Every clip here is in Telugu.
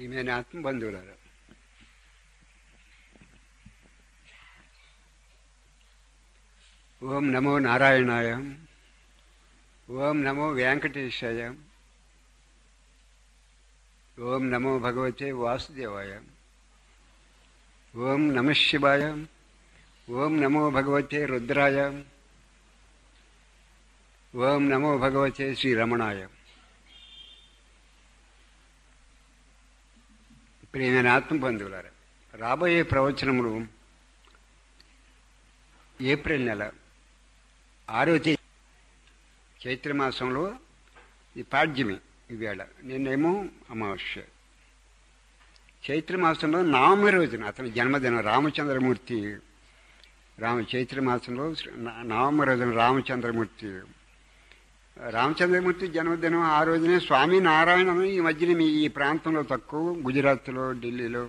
ప్రియమైన ఆత్మ బంధువులారా ఓం నమో నారాయణాయ ఓం నమో వెంకటేశాయ ఓం నమో భగవతే వాసుదేవాయ ఓం నమ శివాయ ఓం నమో భగవతే రుద్రాయ ఓం నమో భగవతే శ్రీరమణాయ ప్రియమైన ఆత్మ బంధువులారా రాబోయే ప్రవచనములు ఏప్రిల్ నెల ఆరో తేదీ చైత్రమాసంలో ఈ పాడ్యమి ఈవేళ నిన్నేమో అమావాస్య చైత్రమాసంలో నవమి రోజున అతని జన్మదినం రామచంద్రమూర్తి రామ చైత్రమాసంలో నవమి రోజున రామచంద్రమూర్తి రామచంద్రమూర్తి జన్మదినం ఆ రోజునే స్వామి నారాయణ ఈ మధ్యన మీ ఈ ప్రాంతంలో తక్కువ గుజరాత్లో ఢిల్లీలో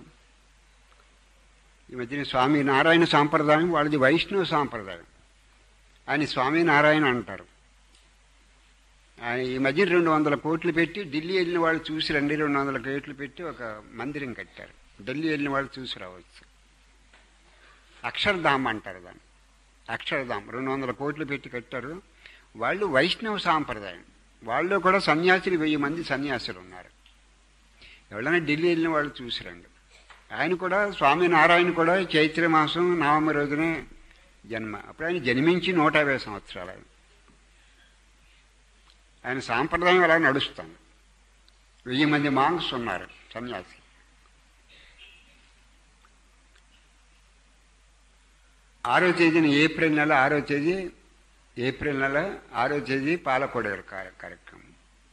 ఈ మధ్యన స్వామి నారాయణ సాంప్రదాయం వాళ్ళది వైష్ణవ సాంప్రదాయం ఆయన స్వామి నారాయణ అంటారు ఆయన ఈ మధ్య రెండు వందల కోట్లు పెట్టి ఢిల్లీ వెళ్ళిన వాళ్ళు చూసి రెండు రెండు వందల కోట్లు పెట్టి ఒక మందిరం కట్టారు ఢిల్లీ వెళ్ళిన వాళ్ళు చూసి రావచ్చు అక్షరధామ్ అంటారు దాన్ని అక్షరధామ్ రెండు వందల కోట్లు పెట్టి కట్టారు వాళ్ళు వైష్ణవ సాంప్రదాయం వాళ్ళు కూడా సన్యాసులు వెయ్యి మంది సన్యాసులు ఉన్నారు ఎవరైనా ఢిల్లీ వెళ్ళిన వాళ్ళు చూసిరండి ఆయన కూడా స్వామి నారాయణ కూడా చైత్ర మాసం నవమి రోజునే జన్మ అప్పుడు ఆయన జన్మించి నూట యాభై సంవత్సరాలు ఆయన ఆయన సాంప్రదాయం అలా నడుస్తాను వెయ్యి మంది మాంగ్స్ ఉన్నారు సన్యాసి ఆరో తేదీన ఏప్రిల్ నెల ఆరో తేదీ ఏప్రిల్ నెల ఆరో తేదీ పాలకొడేరు కార్యక్రమం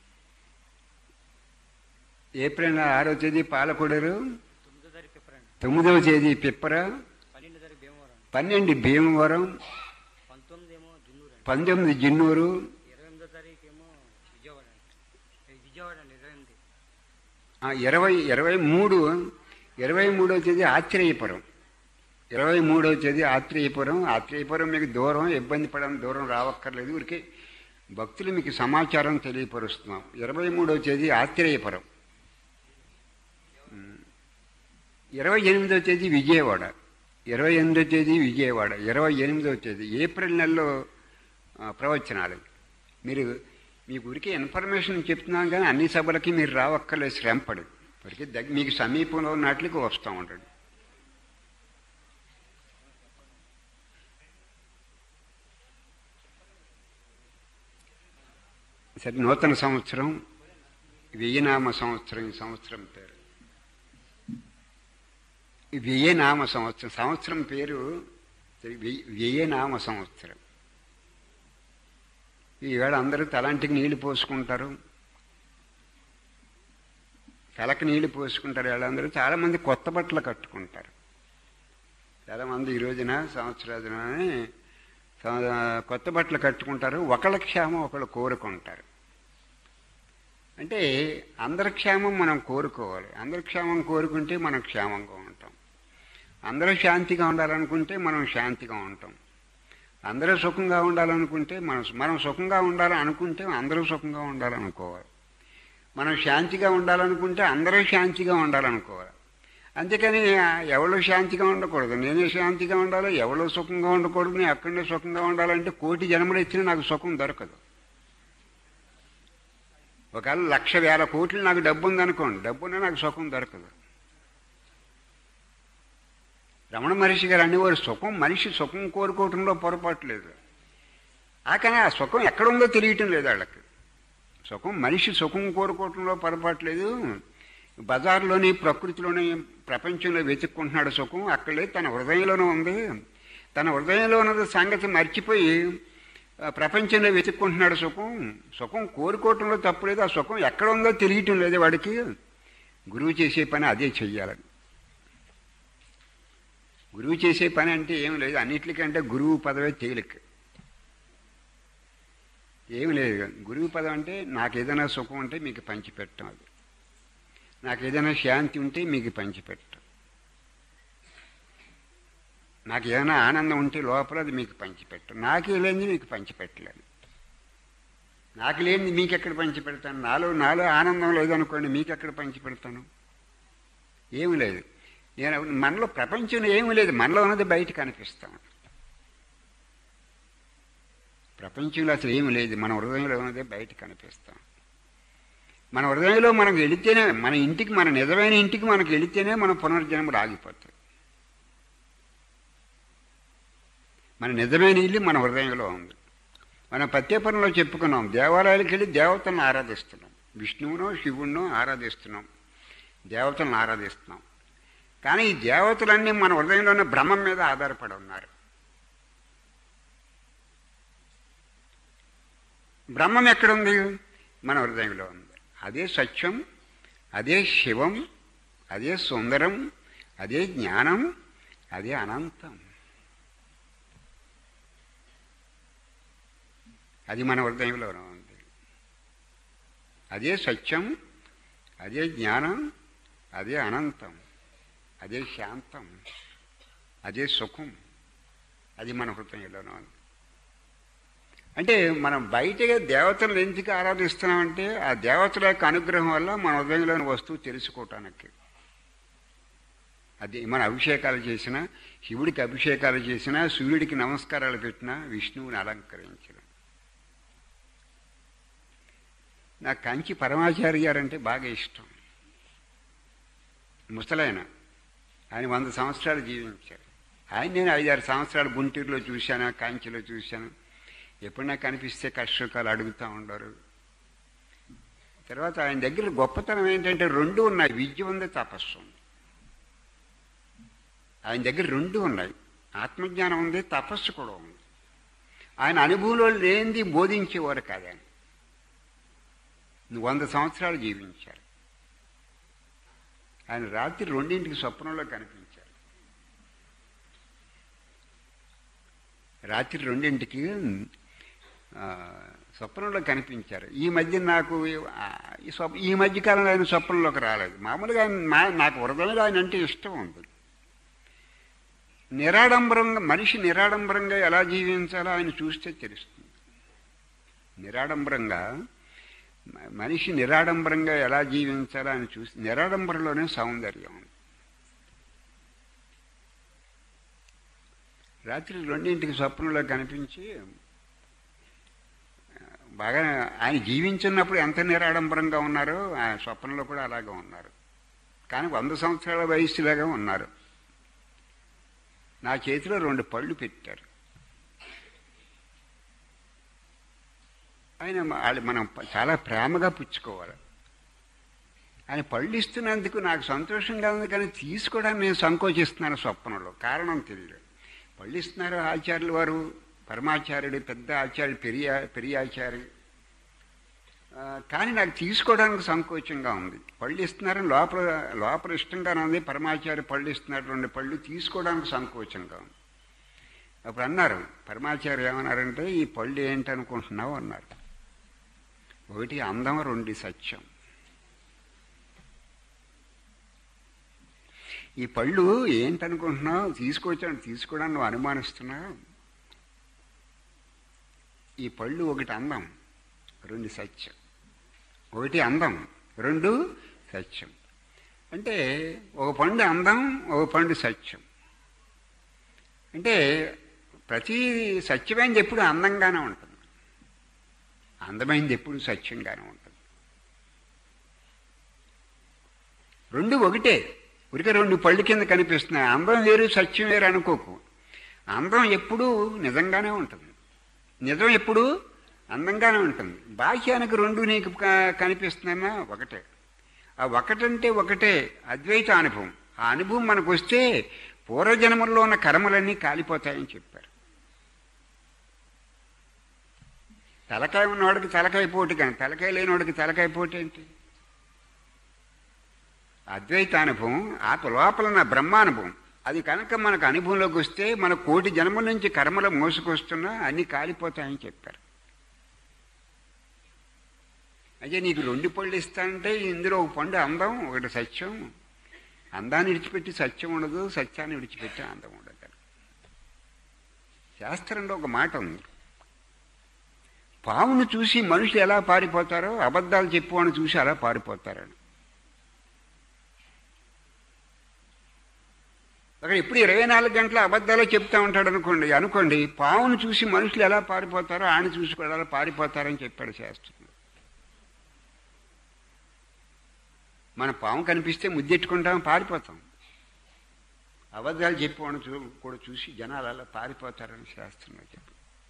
ఏప్రిల్ నెల ఆరో తేదీ పాలకొడేరు తొమ్మిదో తారీఖు పిప్పరండి తొమ్మిదవ తేదీ పిప్పర పన్నెండు తారీఖు భీమవరం పన్నెండు భీమవరం పంతొమ్మిది ఏమో దున్నూరు అండి పంతొమ్మిది జిన్నూరు ఇరవై ఎనిమిదో తారీఖు ఏమో విజయవాడ అండి ఇది విజయవాడ అండి ఇరవై ఎనిమిది ఆ, ఇరవై ఇరవై మూడు ఇరవై మూడవ తేదీ ఆత్రేయపురం ఇరవై మూడవ తేదీ ఆత్రేయపురం ఆత్రేయపురం మీకు దూరం ఇబ్బంది పడని దూరం రావక్కర్లేదు ఊరికే భక్తులు మీకు సమాచారం తెలియపరుస్తున్నాం ఇరవై మూడవ తేదీ ఆత్రేయపురం ఉమ్. ఇరవై ఎనిమిదవ తేదీ విజయవాడ ఇరవై ఎనిమిదవ తేదీ విజయవాడ ఇరవై ఎనిమిదవ తేదీ ఏప్రిల్ నెలలో ఆ, ప్రవచనాలు మీరు మీకు ఊరికే ఇన్ఫర్మేషన్ చెప్తున్నాం కానీ అన్ని సభలకి మీరు రావక్కర్లేదు శ్రమపడి ఊరికే దగ్గ మీకు సమీపంలో ఉన్నట్లకి వస్తూ ఉంటాడు సరే నూతన సంవత్సరం వెయ్యినామ సంవత్సరం ఈ సంవత్సరం పేరు ఈ వెయ్యనామ సంవత్సరం సంవత్సరం పేరు వెయ్యి- వెయ్యనామ సంవత్సరం ఈవేళ అందరూ తలాంటికి నీళ్లు పోసుకుంటారు తలకి నీళ్లు పోసుకుంటారు వాళ్ళందరూ చాలామంది కొత్త బట్టలు కట్టుకుంటారు చాలామంది ఈ రోజున సంవత్సరాదిన కొత్త బట్టలు కట్టుకుంటారు ఒకళ్ళ క్షేమం ఒకళ్ళు కోరుకుంటారు అంటే అందరి క్షేమం మనం కోరుకోవాలి అందరి క్షేమం కోరుకుంటే మనం క్షేమంగా ఉంటాం అందరూ శాంతిగా ఉండాలనుకుంటే మనం శాంతిగా ఉంటాం అందరూ సుఖంగా ఉండాలనుకుంటే మనం మనం సుఖంగా ఉండాలనుకుంటే అందరూ సుఖంగా ఉండాలనుకోవాలి మనం శాంతిగా ఉండాలనుకుంటే అందరూ శాంతిగా ఉండాలనుకోవాలి అంతేకాని ఆ, ఎవరు శాంతిగా ఉండకూడదు నేనే శాంతిగా ఉండాలి ఎవరు సుఖంగా ఉండకూడదు నేను అక్కడనే సుఖంగా ఉండాలంటే కోటి జన్మలు ఇచ్చినా నాకు సుఖం దొరకదు ఒకవేళ లక్ష వేల కోట్లు నాకు డబ్బు ఉందనుకోండి డబ్బునే నాకు సుఖం దొరకదు రమణ మహర్షి గారు అనేవారు సుఖం మనిషి సుఖం కోరుకోవటంలో పొరపాటు లేదు ఆ కానీ ఆ సుఖం ఎక్కడుందో తెలియటం లేదు వాళ్ళకి సుఖం మనిషి సుఖం కోరుకోవటంలో పొరపాటు లేదు బజార్లోని ప్రకృతిలోని ప్రపంచంలో వెతుక్కుంటున్నాడు సుఖం అక్కడే తన హృదయంలోనే ఉంది తన హృదయంలో ఉన్నది సంగతి మర్చిపోయి ఆ, ప్రపంచంలో వెతుక్కుంటున్నాడు సుఖం సుఖం కోరుకోవటంలో తప్పులేదు ఆ సుఖం ఎక్కడ ఉందో తెలియటం లేదు వాడికి గురువు చేసే పని అదే చెయ్యాలని గురువు చేసే పని అంటే ఏం లేదు అన్నిటికంటే గురువు పదవే తేలిక ఏమి లేదు గురువు పదం అంటే నాకు ఏదైనా సుఖం ఉంటే మీకు పంచిపెట్టడం అది నాకు ఏదైనా శాంతి ఉంటే మీకు పంచిపెట్టడం నాకు ఏదైనా ఆనందం ఉంటే లోపల అది మీకు పంచిపెట్టడం నాకు లేనిది మీకు పంచిపెట్టలేను నాకు లేనిది మీకు ఎక్కడ పంచి పెడతాను నాలో నాలో ఆనందం లేదనుకోండి మీకు ఎక్కడ పంచి పెడతాను ఏమీ లేదు నేను మనలో ప్రపంచంలో ఏమీ లేదు మనలో ఉన్నది బయట కనిపిస్తాం ప్రపంచంలో అసలు ఏమీ లేదు మన హృదయంలో ఉన్నదే బయట కనిపిస్తాం మన హృదయంలో మనకు వెళితేనే మన ఇంటికి మన నిజమైన ఇంటికి మనకు వెళితేనే మన పునర్జన్మ ఆగిపోతుంది మన నిజమైన ఇల్లు మన హృదయంలో ఉంది మనం ప్రత్యేపంలో చెప్పుకున్నాం దేవాలయాలకు వెళ్ళి దేవతలను ఆరాధిస్తున్నాం విష్ణువునో శివుణ్ణో ఆరాధిస్తున్నాం దేవతలను ఆరాధిస్తున్నాం కానీ ఈ దేవతలన్నీ మన హృదయంలోనే బ్రహ్మం మీద ఆధారపడి ఉన్నారు బ్రహ్మం ఎక్కడుంది మన హృదయంలో ఉంది అదే సత్యం అదే శివం అదే సుందరం అదే జ్ఞానం అదే అనంతం అది మన హృదయంలోనే ఉంది అదే సత్యం అదే జ్ఞానం అదే అనంతం అదే శాంతం అదే సుఖం అది మన హృదయంలోనే ఉంది అంటే మనం బయటగా దేవతలను ఎందుకు ఆరాధిస్తున్నామంటే ఆ దేవతల యొక్క అనుగ్రహం వల్ల మన హృదయంలోని వస్తువు తెలుసుకోవటానికి అది మన అభిషేకాలు చేసిన శివుడికి అభిషేకాలు చేసిన సూర్యుడికి నమస్కారాలు పెట్టిన విష్ణువుని అలంకరించిన నాకు కంచి పరమాచారి గారంటే బాగా ఇష్టం ముసలాయన ఆయన వంద సంవత్సరాలు జీవించారు ఆయన నేను ఐదారు సంవత్సరాలు గుంటూరులో చూశాను కాంచిలో చూశాను ఎప్పుడన్నా కనిపిస్తే కష్టసుఖాలు అడుగుతూ ఉండరు తర్వాత ఆయన దగ్గర గొప్పతనం ఏంటంటే రెండు ఉన్నాయి విద్య ఉంది తపస్సు ఉంది ఆయన దగ్గర రెండు ఉన్నాయి ఆత్మజ్ఞానం ఉంది తపస్సు కూడా ఉంది ఆయన అనుభవంలో లేనిది బోధించేవారు కాదు ఆయన వంద సంవత్సరాలు జీవించారు ఆయన రాత్రి రెండింటికి స్వప్నంలో కనిపించారు రాత్రి రెండింటికి ఆ, స్వప్నంలో కనిపించారు ఈ మధ్య నాకు ఆ, ఈ స్వప్ ఈ మధ్య కాలంలో ఆయన స్వప్నంలోకి రాలేదు మామూలుగా ఆయన మా- నాకు హృదయంలో ఆయన అంటే ఇష్టం ఉంది నిరాడంబరంగా మనిషి నిరాడంబరంగా ఎలా జీవించాలో ఆయన చూస్తే తెలుస్తుంది నిరాడంబరంగా మ- మనిషి నిరాడంబరంగా ఎలా జీవించాలో ఆయన చూసి నిరాడంబరంలోనే సౌందర్యం ఉంది రాత్రి రెండింటికి స్వప్నంలో కనిపించి ఆ, బాగా ఆయన జీవించున్నప్పుడు ఎంత నిరాడంబరంగా ఉన్నారో ఆ స్వప్నంలో కూడా అలాగే ఉన్నారు కానీ వంద సంవత్సరాల వయస్సులాగా ఉన్నారు నా చేతిలో రెండు పళ్ళు పెట్టారు ఆయన మ- వాళ్ళు మనం ప- చాలా ప్రేమగా పుచ్చుకోవాలి ఆయన పళ్ళు ఇస్తున్నందుకు నాకు సంతోషంగా ఉంది కానీ తీసుకోవడానికి నేను సంకోచిస్తున్నాను స్వప్నంలో కారణం తెలియదు పళ్ళు ఇస్తున్నారు ఆచార్యులు వారు పరమాచార్యుడు పెద్ద ఆచార్యుడు పెరియ పెరియాచార్య ఆ, కానీ నాకు తీసుకోవడానికి సంకోచంగా ఉంది పళ్ళు ఇస్తున్నారని లోపల లోపల ఇష్టంగానే ఉంది పరమాచార్య పళ్ళు ఇస్తున్నారు రెండు పళ్ళు తీసుకోవడానికి సంకోచంగా ఉంది అప్పుడు అన్నారు పరమాచార్య ఏమన్నారంటే ఈ పళ్ళు ఏంటనుకుంటున్నావు అన్నారు ఒకటి అందం రెండు సత్యం ఈ పళ్ళు ఏంటనుకుంటున్నావు తీసుకొచ్చాను తీసుకోవడానికి నువ్వు అనుమానిస్తున్నావు ఈ పళ్ళు ఒకటి అందం రెండు సత్యం ఒకటి అందం రెండు సత్యం అంటే ఒక పండు అందం ఒక పండు సత్యం అంటే ప్రతి సత్యమైనది ఎప్పుడు అందంగానే ఉంటుంది అందమైనది ఎప్పుడు సత్యంగానే ఉంటుంది రెండు ఒకటే ఉరిక రెండు పళ్ళు కింద కనిపిస్తున్నాయి అందం వేరు సత్యం వేరు అనుకోకు అందం ఎప్పుడూ నిజంగానే ఉంటుంది నిజం ఎప్పుడు అందంగానే ఉంటుంది బాహ్యానికి రెండు నీకు క- కనిపిస్తున్నా ఒకటే ఆ ఒకటంటే ఒకటే అద్వైత అనుభవం ఆ అనుభవం మనకు వస్తే పూర్వజన్మల్లో ఉన్న కర్మలన్నీ కాలిపోతాయని చెప్పారు తలకాయ ఉన్నవాడికి తలకాయ పోటీ కానీ తలకాయ లేనివాడికి తలకాయ పోటీ ఏంటి అద్వైత అనుభవం ఆ లోపల నా బ్రహ్మానుభవం అది కనుక మనకు అనుభవంలోకి వస్తే మన కోటి జన్మల నుంచి కర్మలు మోసుకొస్తున్నా అన్నీ కాలిపోతాయని చెప్పారు అయితే నీకు రెండు పళ్ళు ఇస్తానంటే ఇందులో ఒక పండు అందం ఒకటి సత్యం అందాన్ని విడిచిపెట్టి సత్యం ఉండదు సత్యాన్ని విడిచిపెట్టి అందం ఉండదు శాస్త్రంలో ఒక మాట ఉంది పావును చూసి మనుషులు ఎలా పారిపోతారో అబద్ధాలు చెప్పేవాడిని చూసి అలా పారిపోతారని అక్కడ ఇప్పుడు ఇరవై నాలుగు గంటల అబద్ధాలే చెప్తా ఉంటాడు అనుకోండి అనుకోండి పావును చూసి మనుషులు ఎలా పారిపోతారో ఆయన చూసి కూడా అలా పారిపోతారని చెప్పాడు శాస్త్రం మన పాము కనిపిస్తే ముద్దెట్టుకుంటాం పారిపోతాం అబద్ధాలు చెప్పేవాడు చూ కూడా చూసి జనాలు అలా పారిపోతారని శాస్త్రంలో చెప్పి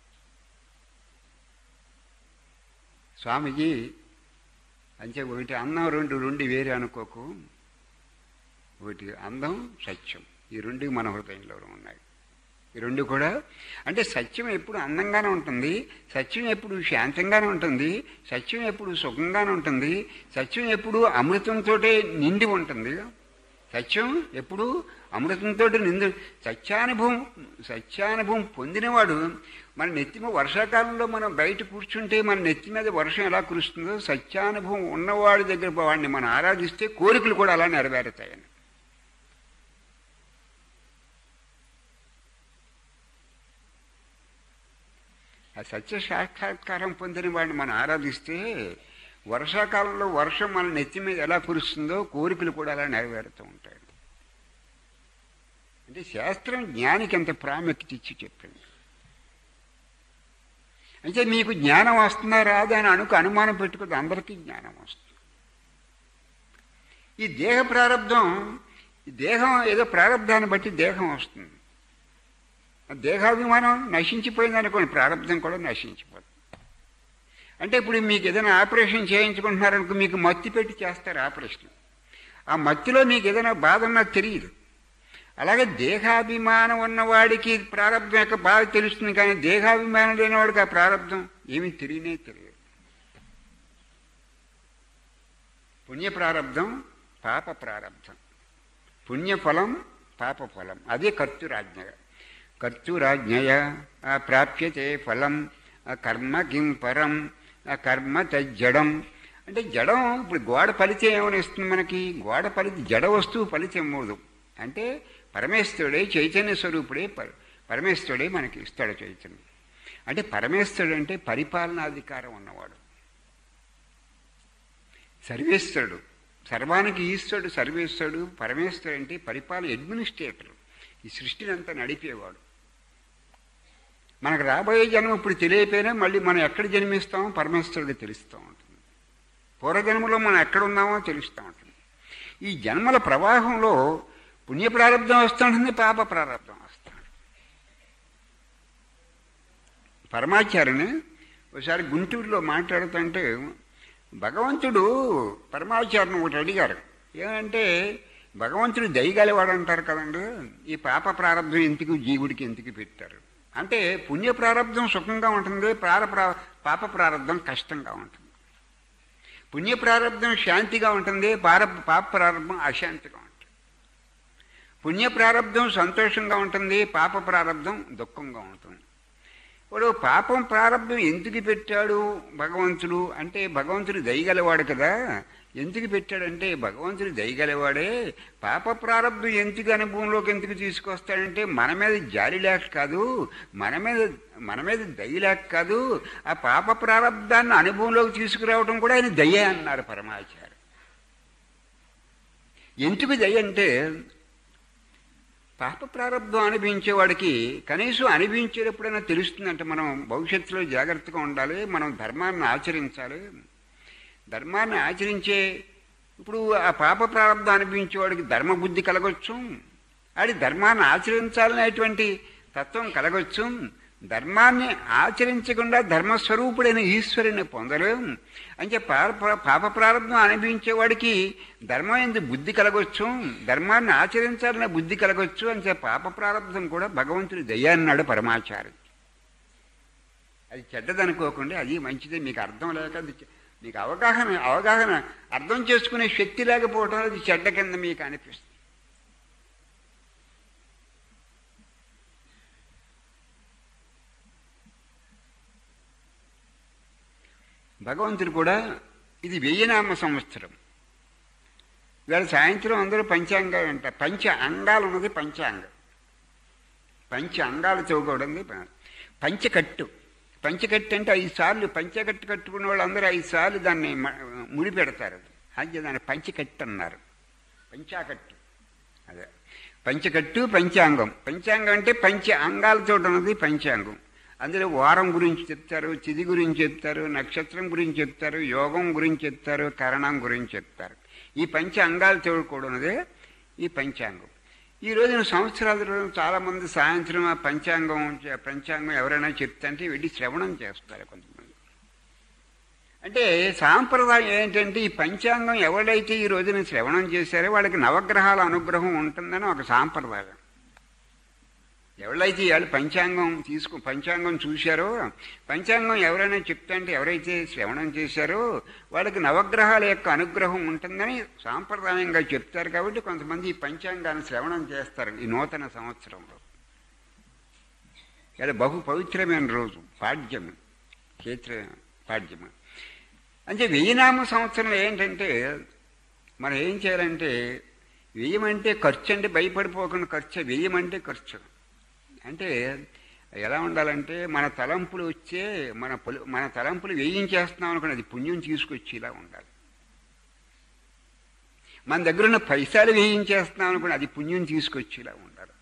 స్వామీజీ అంతే ఒకటి అందం రెండు రెండు వేరే అనుకోకు ఒకటి అందం సత్యం ఈ రెండు మన హృదయంలో ఉన్నాయి ఈ రెండు కూడా అంటే సత్యం ఎప్పుడు అందంగానే ఉంటుంది సత్యం ఎప్పుడు శాంతంగానే ఉంటుంది సత్యం ఎప్పుడు సుఖంగానే ఉంటుంది సత్యం ఎప్పుడు అమృతంతో నిండి ఉంటుంది సత్యం ఎప్పుడు అమృతంతో నిండి సత్యానుభవం సత్యానుభవం పొందినవాడు మన నెత్తి మీద వర్షాకాలంలో మనం బయట కూర్చుంటే మన నెత్తి మీద వర్షం ఎలా కురుస్తుందో సత్యానుభవం ఉన్నవాడి దగ్గర వాడిని మనం ఆరాధిస్తే కోరికలు కూడా అలా నెరవేరుతాయని ఆ సత్య సాక్షాత్కారం పొందిన వాడిని మనం ఆరాధిస్తే వర్షాకాలంలో వర్షం మన నెత్తి మీద ఎలా కురుస్తుందో కోరికలు కూడా అలా నెరవేరుతూ ఉంటాయి అంటే శాస్త్రం జ్ఞానికి ఎంత ప్రాముఖ్యత ఇచ్చి చెప్పింది అంటే మీకు జ్ఞానం వస్తుందా రాదా అని అనుకు అనుమానం పెట్టుకుంటే అందరికీ జ్ఞానం వస్తుంది ఈ దేహ ప్రారంధం ఈ దేహం ఏదో ప్రారంధాన్ని బట్టి దేహం వస్తుంది దేహాభిమానం నశించిపోయింది అనుకోండి ప్రారంధం కూడా నశించిపోతుంది అంటే ఇప్పుడు మీకు ఏదైనా ఆపరేషన్ చేయించుకుంటున్నారనుకో మీకు మత్తి పెట్టి చేస్తారు ఆపరేషన్ ఆ మత్తిలో మీకు ఏదైనా బాధ ఉన్నా తెలియదు అలాగే దేహాభిమానం ఉన్నవాడికి ప్రారంభం యొక్క బాధ తెలుస్తుంది కానీ దేహాభిమానం లేనివాడికి ఆ ప్రారంభం ఏమీ తెలియనే తెలియదు పుణ్య ప్రారంధం పాప ప్రారంధం పుణ్యఫలం పాప ఫలం అదే కర్తురాజ్ఞ కర్తురాజ్ఞయ ప్రాప్యతే ఫలం కర్మ కిం పరం కర్మ తజ్జడం అంటే జడం ఇప్పుడు గోడ ఫలితం ఏమని ఇస్తుంది మనకి గోడ ఫలితం జడ వస్తువు ఫలితం ఇవ్వదు అంటే పరమేశ్వరుడే చైతన్య స్వరూపుడే పరమేశ్వరుడే మనకి ఇస్తాడు చైతన్యం అంటే పరమేశ్వరుడు అంటే పరిపాలనాధికారం ఉన్నవాడు సర్వేశ్వరుడు సర్వానికి ఈశ్వరుడు సర్వేశ్వరుడు పరమేశ్వరుడు అంటే పరిపాలన అడ్మినిస్ట్రేటర్ ఈ సృష్టిని అంతా నడిపేవాడు మనకు రాబోయే జన్మ ఇప్పుడు తెలియపోయినా మళ్ళీ మనం ఎక్కడ జన్మిస్తామో పరమేశ్వరుడు తెలుస్తూ ఉంటుంది పూర్వజన్మలో మనం ఎక్కడ ఉన్నామో తెలుస్తూ ఉంటుంది ఈ జన్మల ప్రవాహంలో పుణ్య ప్రారంభం వస్తుంటుంది పాప ప్రారంభం వస్తుంది పరమాచార్యని ఒకసారి గుంటూరులో మాట్లాడుతుంటే భగవంతుడు పరమాచార్యను ఒకటి అడిగారు ఏమంటే భగవంతుడు దయగలివాడు అంటారు కదండి ఈ పాప ప్రారంభం ఎందుకు జీవుడికి ఎందుకు పెట్టారు అంటే పుణ్య ప్రారంధం సుఖంగా ఉంటుంది ప్రార పాప ప్రారంధం కష్టంగా ఉంటుంది పుణ్య ప్రారంధం శాంతిగా ఉంటుంది పార పాప ప్రారంభం అశాంతిగా ఉంటుంది పుణ్య ప్రారంధం సంతోషంగా ఉంటుంది పాప ప్రారంధం దుఃఖంగా ఉంటుంది ఇప్పుడు పాపం ప్రారంభం ఎందుకు పెట్టాడు భగవంతుడు అంటే భగవంతుడు దయగలవాడు కదా ఎందుకు పెట్టాడంటే భగవంతుడు దయగలవాడే పాప ప్రారంభం ఎందుకు అనుభవంలోకి ఎందుకు తీసుకొస్తాడంటే మన మీద జాలి లేక కాదు మన మీద మన మీద దయ లేక కాదు ఆ పాప ప్రారంధాన్ని అనుభవంలోకి తీసుకురావడం కూడా ఆయన దయ అన్నారు పరమాచార్య ఎందుకు దయ అంటే పాప ప్రారంభం అనిపించేవాడికి కనీసం అనిపించేటప్పుడైనా తెలుస్తుందంటే మనం భవిష్యత్తులో జాగ్రత్తగా ఉండాలి మనం ధర్మాన్ని ఆచరించాలి ధర్మాన్ని ఆచరించే ఇప్పుడు ఆ పాప ప్రారంభం అనిపించేవాడికి ధర్మబుద్ధి కలగొచ్చు ఆడి ధర్మాన్ని ఆచరించాలనేటువంటి తత్వం కలగొచ్చు ధర్మాన్ని ఆచరించకుండా ధర్మస్వరూపుడైన ఈశ్వరుని పొందలేం అంటే పాప ప్రారంభం అనిపించేవాడికి ధర్మం ఎందు బుద్ధి కలగొచ్చు ధర్మాన్ని ఆచరించాలనే బుద్ధి కలగొచ్చు అంటే పాప ప్రారంభం కూడా భగవంతుడి దయ అన్నాడు పరమాచార్య అది చెడ్డదనుకోకుండా అది మంచిదే మీకు అర్థం లేక అది మీకు అవగాహన అవగాహన అర్థం చేసుకునే శక్తి లేకపోవడం అది చెడ్డ కింద మీకు అనిపిస్తుంది భగవంతుడు కూడా ఇది వెయ్యినామ సంవత్సరం ఇవాళ సాయంత్రం అందరూ పంచాంగాలు అంట పంచ అంగాలు ఉన్నది పంచాంగం పంచ అంగాలు చదువుకోవడం పంచకట్టు పంచకట్టు అంటే ఐదు సార్లు పంచకట్టు కట్టుకున్న వాళ్ళు అందరూ ఐదు సార్లు దాన్ని ముడి పెడతారు అది దాన్ని పంచకట్టు అన్నారు పంచాకట్టు అదే పంచకట్టు పంచాంగం పంచాంగం అంటే పంచ అంగాలతో ఉన్నది పంచాంగం అందులో వారం గురించి చెప్తారు తిథి గురించి చెప్తారు నక్షత్రం గురించి చెప్తారు యోగం గురించి చెప్తారు కరణం గురించి చెప్తారు ఈ పంచ అంగాలతో కూడినదే ఈ పంచాంగం ఈ రోజున సంవత్సరాల రోజు చాలా మంది సాయంత్రం ఆ పంచాంగం పంచాంగం ఎవరైనా చెప్తుంటే వెళ్ళి శ్రవణం చేస్తారు కొంతమంది అంటే సాంప్రదాయం ఏంటంటే ఈ పంచాంగం ఎవరైతే ఈ రోజున శ్రవణం చేశారో వాళ్ళకి నవగ్రహాల అనుగ్రహం ఉంటుందని ఒక సాంప్రదాయం ఎవరైతే ఇవాళ పంచాంగం తీసుకు పంచాంగం చూశారో పంచాంగం ఎవరైనా చెప్తాంటే ఎవరైతే శ్రవణం చేశారో వాళ్ళకి నవగ్రహాల యొక్క అనుగ్రహం ఉంటుందని సాంప్రదాయంగా చెప్తారు కాబట్టి కొంతమంది ఈ పంచాంగాన్ని శ్రవణం చేస్తారు ఈ నూతన సంవత్సరంలో ఇలా బహు పవిత్రమైన రోజు పాడ్యం చైత్ర పాడ్యము అంటే వెయ్యినామ సంవత్సరం ఏంటంటే మనం ఏం చేయాలంటే వెయ్యమంటే ఖర్చు అంటే భయపడిపోకుండా ఖర్చు వెయ్యమంటే ఖర్చు అంటే ఎలా ఉండాలంటే మన తలంపులు వచ్చే మన పొలి- మన తలంపులు వేయించేస్తున్నాం అనుకోండి అది పుణ్యం తీసుకొచ్చేలా ఉండాలి మన దగ్గర ఉన్న పైసలు వేయించేస్తున్నాం అనుకోండి అది పుణ్యం తీసుకొచ్చేలా ఉండాలి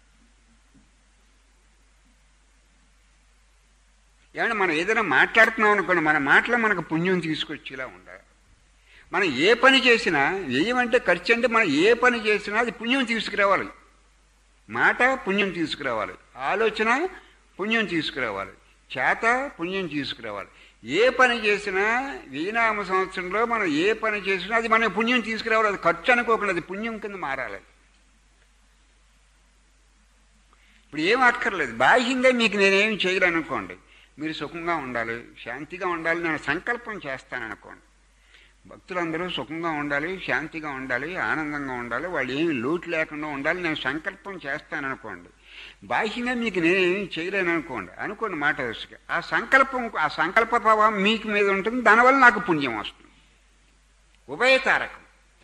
ఏమన్నా మనం ఏదైనా మాట్లాడుతున్నాం అనుకోండి మన మాటలో మనకు పుణ్యం తీసుకొచ్చేలా ఉండాలి మనం ఏ పని చేసినా వేయమంటే ఖర్చు అంటే మనం ఏ పని చేసినా అది పుణ్యం తీసుకురావాలి మాట పుణ్యం తీసుకురావాలి ఆలోచన పుణ్యం తీసుకురావాలి చేత పుణ్యం తీసుకురావాలి ఏ పని చేసినా వీనామ సంవత్సరంలో మనం ఏ పని చేసినా అది మన పుణ్యం తీసుకురావాలి అది ఖర్చు అనుకోకుండా అది పుణ్యం కింద మారాలి ఇప్పుడు ఏం అక్కర్లేదు బాహ్యంగా మీకు నేనేం చేయలేనుకోండి మీరు సుఖంగా ఉండాలి శాంతిగా ఉండాలి నేను సంకల్పం చేస్తాననుకోండి భక్తులందరూ సుఖంగా ఉండాలి శాంతిగా ఉండాలి ఆనందంగా ఉండాలి వాళ్ళు ఏమి లోటు లేకుండా ఉండాలి నేను సంకల్పం చేస్తాననుకోండి బాహ్యంగా మీకు నేనేమి చేయలేను అనుకోండి అనుకోండి మాట వరుసగా ఆ సంకల్పం ఆ సంకల్ప ప్రభావం మీకు మీద ఉంటుంది దానివల్ల నాకు పుణ్యం వస్తుంది ఉభయతారకం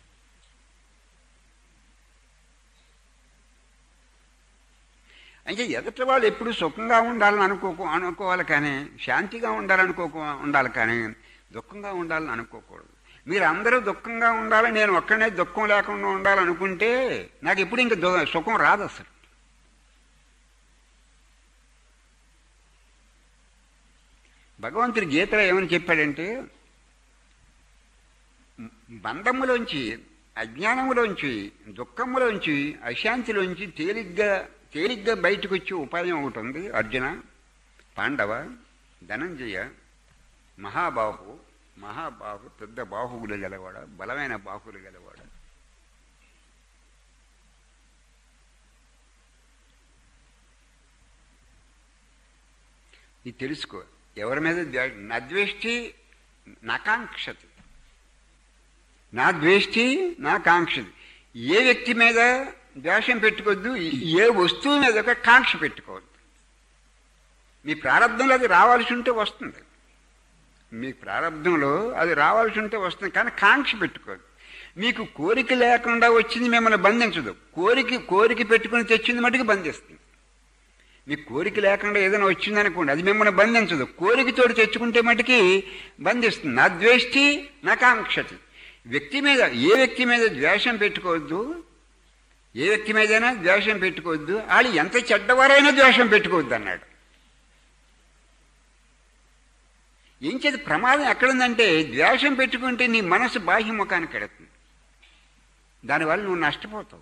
అంటే ఎదుటి వాళ్ళు ఎప్పుడు సుఖంగా ఉండాలని అనుకోకు అనుకోవాలి కానీ శాంతిగా ఉండాలనుకోకు ఉండాలి కానీ దుఃఖంగా ఉండాలని అనుకోకూడదు మీరు అందరూ దుఃఖంగా ఉండాలి నేను ఒక్కనే దుఃఖం లేకుండా ఉండాలనుకుంటే నాకు ఎప్పుడు ఇంక దు- సుఖం రాదు అసలు భగవంతుడి గీతలో ఏమని చెప్పాడంటే బంధములోంచి అజ్ఞానములోంచి దుఃఖములోంచి అశాంతిలోంచి తేలిగ్గా తేలిగ్గా బయటకు వచ్చే ఉపాయం ఒకటి ఉంది అర్జున పాండవ ధనంజయ మహాబాహు మహాబాహు పెద్ద బాహువులు గలవాడ బలమైన బాహువులు గలవాడ ఇది తెలుసుకో ఎవరి మీద ద్వే- నా ద్వేష్టి నాకాంక్షతి నా ద్వేష్టి నా కాంక్షది ఏ వ్యక్తి మీద ద్వేషం పెట్టుకోవద్దు ఏ వస్తువు మీద ఒక కాంక్ష పెట్టుకోవద్దు మీ ప్రారంభంలో అది రావాల్సి ఉంటే వస్తుంది మీ ప్రారంభంలో అది రావాల్సి ఉంటే వస్తుంది కానీ కాంక్ష పెట్టుకోదు మీకు కోరిక లేకుండా వచ్చింది మిమ్మల్ని బంధించదు కోరిక కోరిక పెట్టుకుని తెచ్చింది మటుకు బంధిస్తుంది మీకు కోరిక లేకుండా ఏదైనా వచ్చిందనుకోండి అది మిమ్మల్ని బంధించదు కోరికతోటి తెచ్చుకుంటే మటుకి బంధిస్తుంది నా ద్వేష్టి నా కాంక్షతి వ్యక్తి మీద ఏ వ్యక్తి మీద ద్వేషం పెట్టుకోవద్దు ఏ వ్యక్తి మీదైనా ద్వేషం పెట్టుకోవద్దు వాళ్ళు ఎంత చెడ్డవారైనా ద్వేషం పెట్టుకోవద్దు అన్నాడు ఏం చేతి ప్రమాదం ఎక్కడుందంటే ద్వేషం పెట్టుకుంటే నీ మనసు బాహ్యముఖానికి ఎడుతుంది దానివల్ల నువ్వు నష్టపోతావు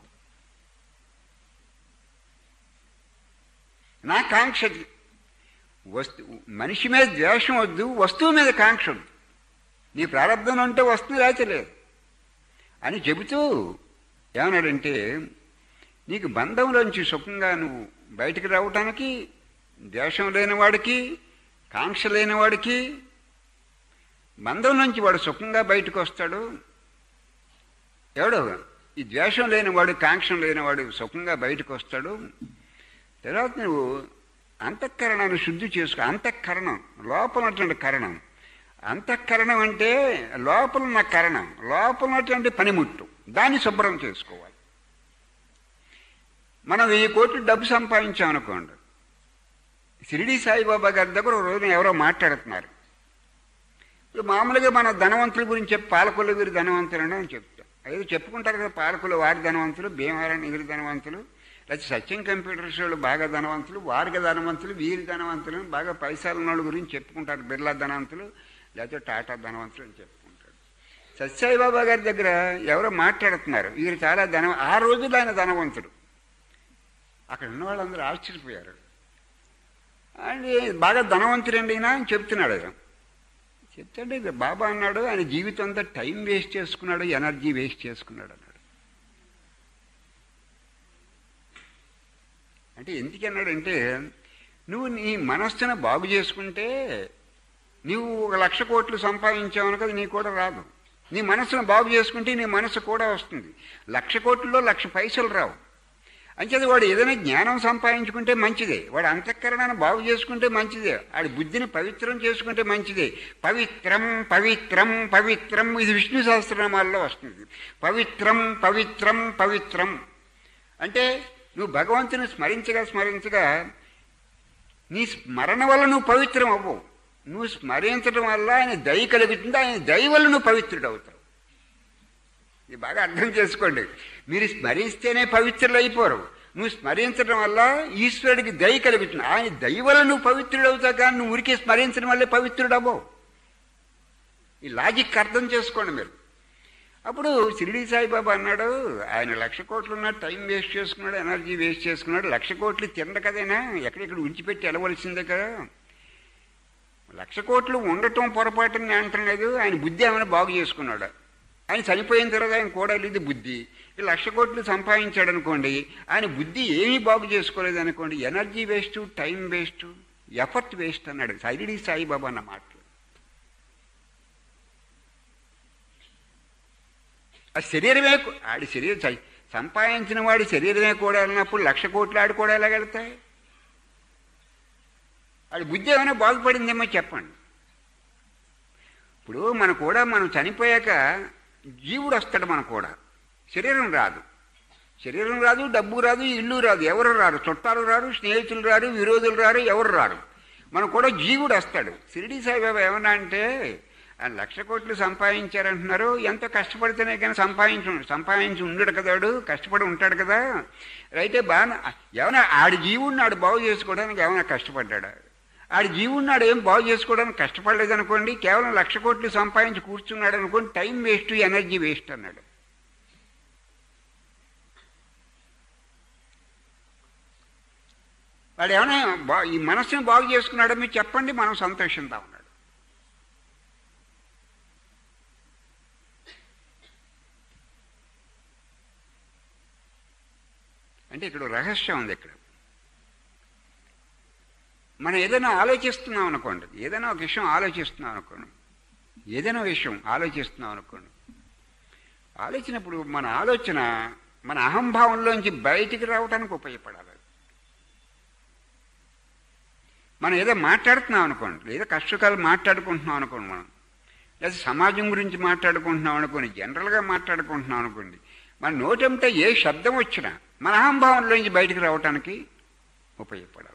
నా కాంక్ష వస్తు మనిషి మీద ద్వేషం వద్దు వస్తువు మీద కాంక్ష వద్దు నీ ప్రారంభం ఉంటే వస్తువు లేకపోతే లేదు అని చెబుతూ ఏమన్నాడంటే నీకు బంధంలోంచి సుఖంగా నువ్వు బయటికి రావటానికి ద్వేషం లేని వాడికి కాంక్ష లేని వాడికి బంధం నుంచి వాడు సుఖంగా బయటకు వస్తాడు ఎవడు ఈ ద్వేషం లేనివాడు కాంక్షం లేనివాడు సుఖంగా బయటకు వస్తాడు తర్వాత నువ్వు అంతఃకరణాన్ని శుద్ధి చేసుకో అంతఃకరణం లోపల ఉన్నటువంటి కరణం అంతఃకరణం అంటే లోపల ఉన్న కరణం లోపల ఉన్నటువంటి పనిముట్టు దాన్ని శుభ్రం చేసుకోవాలి మనం వెయ్యి కోట్లు డబ్బు సంపాదించాం అనుకోండి షిరిడి సాయిబాబా గారి దగ్గర ఒక రోజున ఎవరో మాట్లాడుతున్నారు ఇప్పుడు మామూలుగా మన ధనవంతుల గురించి చెప్పి పాలకొల్లు వీరి ధనవంతులు అని చెప్తాం ఏదో చెప్పుకుంటారు కదా పాలకులు వారి ధనవంతులు భీమవరం వీరి ధనవంతులు లేకపోతే సత్యం కంప్యూటర్స్ వాళ్ళు బాగా ధనవంతులు వారికి ధనవంతులు వీరి ధనవంతులు అని బాగా పైసలు ఉన్న వాళ్ళ గురించి చెప్పుకుంటారు బిర్లా ధనవంతులు లేకపోతే టాటా ధనవంతులు అని చెప్పుకుంటారు సత్యసాయి బాబా గారి దగ్గర ఎవరో మాట్లాడుతున్నారు వీరు చాలా ధన ఆ రోజుల్లో ఆయన ధనవంతుడు అక్కడ ఉన్న వాళ్ళందరూ ఆశ్చర్యపోయారు ఆయన బాగా ధనవంతుడండి ఈయన అని చెప్తున్నాడు ఆయన చెప్తాడు ఇది బాబా అన్నాడు ఆయన జీవితం అంతా టైం వేస్ట్ చేసుకున్నాడు ఎనర్జీ వేస్ట్ చేసుకున్నాడు అన్నాడు అంటే ఎందుకన్నాడంటే నువ్వు నీ మనస్సును బాగు చేసుకుంటే నువ్వు ఒక లక్ష కోట్లు సంపాదించావు కదా నీ కూడా రాదు నీ మనస్సును బాగు చేసుకుంటే నీ మనసు కూడా వస్తుంది లక్ష కోట్లలో లక్ష పైసలు రావు అంచేది వాడు ఏదైనా జ్ఞానం సంపాదించుకుంటే మంచిదే వాడు అంతఃకరణను బాగు చేసుకుంటే మంచిదే వాడి బుద్ధిని పవిత్రం చేసుకుంటే మంచిదే పవిత్రం పవిత్రం పవిత్రం ఇది విష్ణు సహస్రనామాల్లో వస్తుంది పవిత్రం పవిత్రం పవిత్రం అంటే నువ్వు భగవంతుని స్మరించగా స్మరించగా నీ స్మరణ వల్ల నువ్వు పవిత్రం అవ్వవు నువ్వు స్మరించడం వల్ల ఆయన దయ కలుగుతుంది ఆయన దయ వల్ల నువ్వు పవిత్రుడు అవుతావు ఇది బాగా అర్థం చేసుకోండి మీరు స్మరిస్తేనే పవిత్రులు అయిపోరు నువ్వు స్మరించడం వల్ల ఈశ్వరుడికి దయ కలుగుతుంది ఆయన దయ వల్ల నువ్వు పవిత్రుడు అవుతావు కానీ నువ్వు ఉరికి స్మరించడం వల్లే పవిత్రుడు అవ్వవు ఈ లాజిక్ అర్థం చేసుకోండి మీరు అప్పుడు షిరిడి సాయిబాబా అన్నాడు ఆయన లక్ష కోట్లు ఉన్నాడు టైం వేస్ట్ చేసుకున్నాడు ఎనర్జీ వేస్ట్ చేసుకున్నాడు లక్ష కోట్లు తిండ కదేనా ఎక్కడెక్కడ ఉంచిపెట్టి వెళ్ళవలసిందే కదా లక్ష కోట్లు ఉండటం పొరపాటుని నేను అంటలేదు ఆయన బుద్ధి ఏమైనా బాగు చేసుకున్నాడు ఆయన చనిపోయిన తర్వాత ఆయన కూడా ఇది బుద్ధి ఈ లక్ష కోట్లు సంపాదించాడు అనుకోండి ఆయన బుద్ధి ఏమీ బాగు చేసుకోలేదు అనుకోండి energy waste time waste effort waste అన్నాడు సైరిడి సాయిబాబా అన్న మాటలు ఆ శరీరమే కూ- ఆడి శరీరం చ- సంపాదించిన వాడి శరీరమే కూడా అన్నప్పుడు లక్ష కోట్లు ఆడు కూడా ఎలాగెళ్తాయి ఆడి బుద్ధి ఏమైనా బాగుపడిందేమో చెప్పండి ఇప్పుడు మన కూడా మనం చనిపోయాక జీవుడు వస్తాడు మన కూడా శరీరం రాదు శరీరం రాదు డబ్బు రాదు ఇల్లు రాదు ఎవరు రారు చుట్టాలు రారు స్నేహితులు రారు విరోధులు రారు ఎవరు రారు మన కూడా జీవుడు వస్తాడు షిరిడి సాయిబాబా ఏమన్నా అంటే ఆయన లక్ష కోట్లు సంపాదించారంటున్నారు ఎంతో కష్టపడితేనే కానీ సంపాదించు సంపాదించి ఉండడు కదా వాడు కష్టపడి ఉంటాడు కదా అయితే బాగా ఏమైనా ఆడి జీవుడిని ఆడు బాగు చేసుకోవడానికి ఏమైనా కష్టపడ్డాడా ఆడి జీవుడిని ఆడు ఏం బాగు చేసుకోవడానికి కష్టపడలేదు అనుకోండి కేవలం లక్ష కోట్లు సంపాదించి కూర్చున్నాడు అనుకోండి టైం వేస్ట్ ఎనర్జీ వేస్ట్ అన్నాడు వాడు ఏమైనా బా ఈ మనస్సుని బాగు చేసుకున్నాడో మీరు చెప్పండి మనం సంతోషంగా ఉన్నాడు అంటే ఇక్కడ రహస్యం ఉంది ఇక్కడ మనం ఏదైనా ఆలోచిస్తున్నాం అనుకోండి ఏదైనా ఒక విషయం ఆలోచిస్తున్నాం అనుకోండి ఏదైనా విషయం ఆలోచిస్తున్నాం అనుకోండి ఆలోచనప్పుడు మన ఆలోచన మన అహంభావంలోంచి బయటికి రావడానికి ఉపయోగపడాలి మనం ఏదో మాట్లాడుతున్నాం అనుకోండి ఏదో కష్టకాలు మాట్లాడుకుంటున్నాం అనుకోండి మనం లేదా సమాజం గురించి మాట్లాడుకుంటున్నాం అనుకోండి జనరల్గా మాట్లాడుకుంటున్నాం అనుకోండి మన నోటంటే ఏ శబ్దం వచ్చినా మన అహంభావంలోంచి బయటికి రావటానికి ఉపయోగపడాలి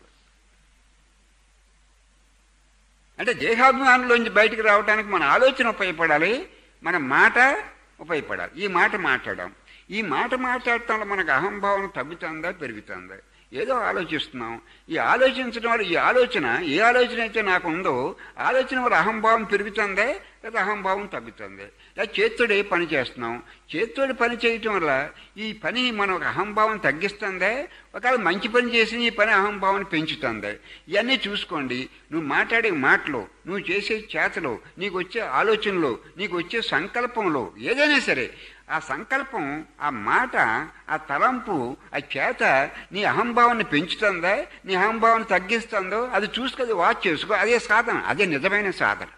అంటే దేహాభిమానంలోంచి బయటికి రావడానికి మన ఆలోచన ఉపయోగపడాలి మన మాట ఉపయోగపడాలి ఈ మాట మాట్లాడడం ఈ మాట మాట్లాడటంలో మనకు అహంభావం తగ్గుతుందా పెరుగుతుందా ఏదో ఆలోచిస్తున్నాం ఈ ఆలోచించడం వల్ల ఈ ఆలోచన ఏ ఆలోచన అయితే నాకు ఉందో ఆలోచన వల్ల అహంభావం పెరుగుతుందే లేదా అహంభావం తగ్గుతుంది లేదా చేత్తోడు ఏ పని చేస్తున్నాం చేత్తోడు పని చేయటం వల్ల ఈ పని మన ఒక అహంభావం తగ్గిస్తుందే ఒకవేళ మంచి పని చేసి ఈ పని అహంభావాన్ని పెంచుతుంది ఇవన్నీ చూసుకోండి నువ్వు మాట్లాడే మాటలు నువ్వు చేసే చేతలు నీకు వచ్చే ఆలోచనలు నీకు వచ్చే సంకల్పంలో ఏదైనా సరే ఆ సంకల్పం ఆ మాట ఆ తలంపు ఆ చేత నీ అహంభావాన్ని పెంచుతుందా నీ అహంభావాన్ని తగ్గిస్తుందో అది చూసుకొని వాచ్ చేసుకో అదే సాధన అదే నిజమైన సాధన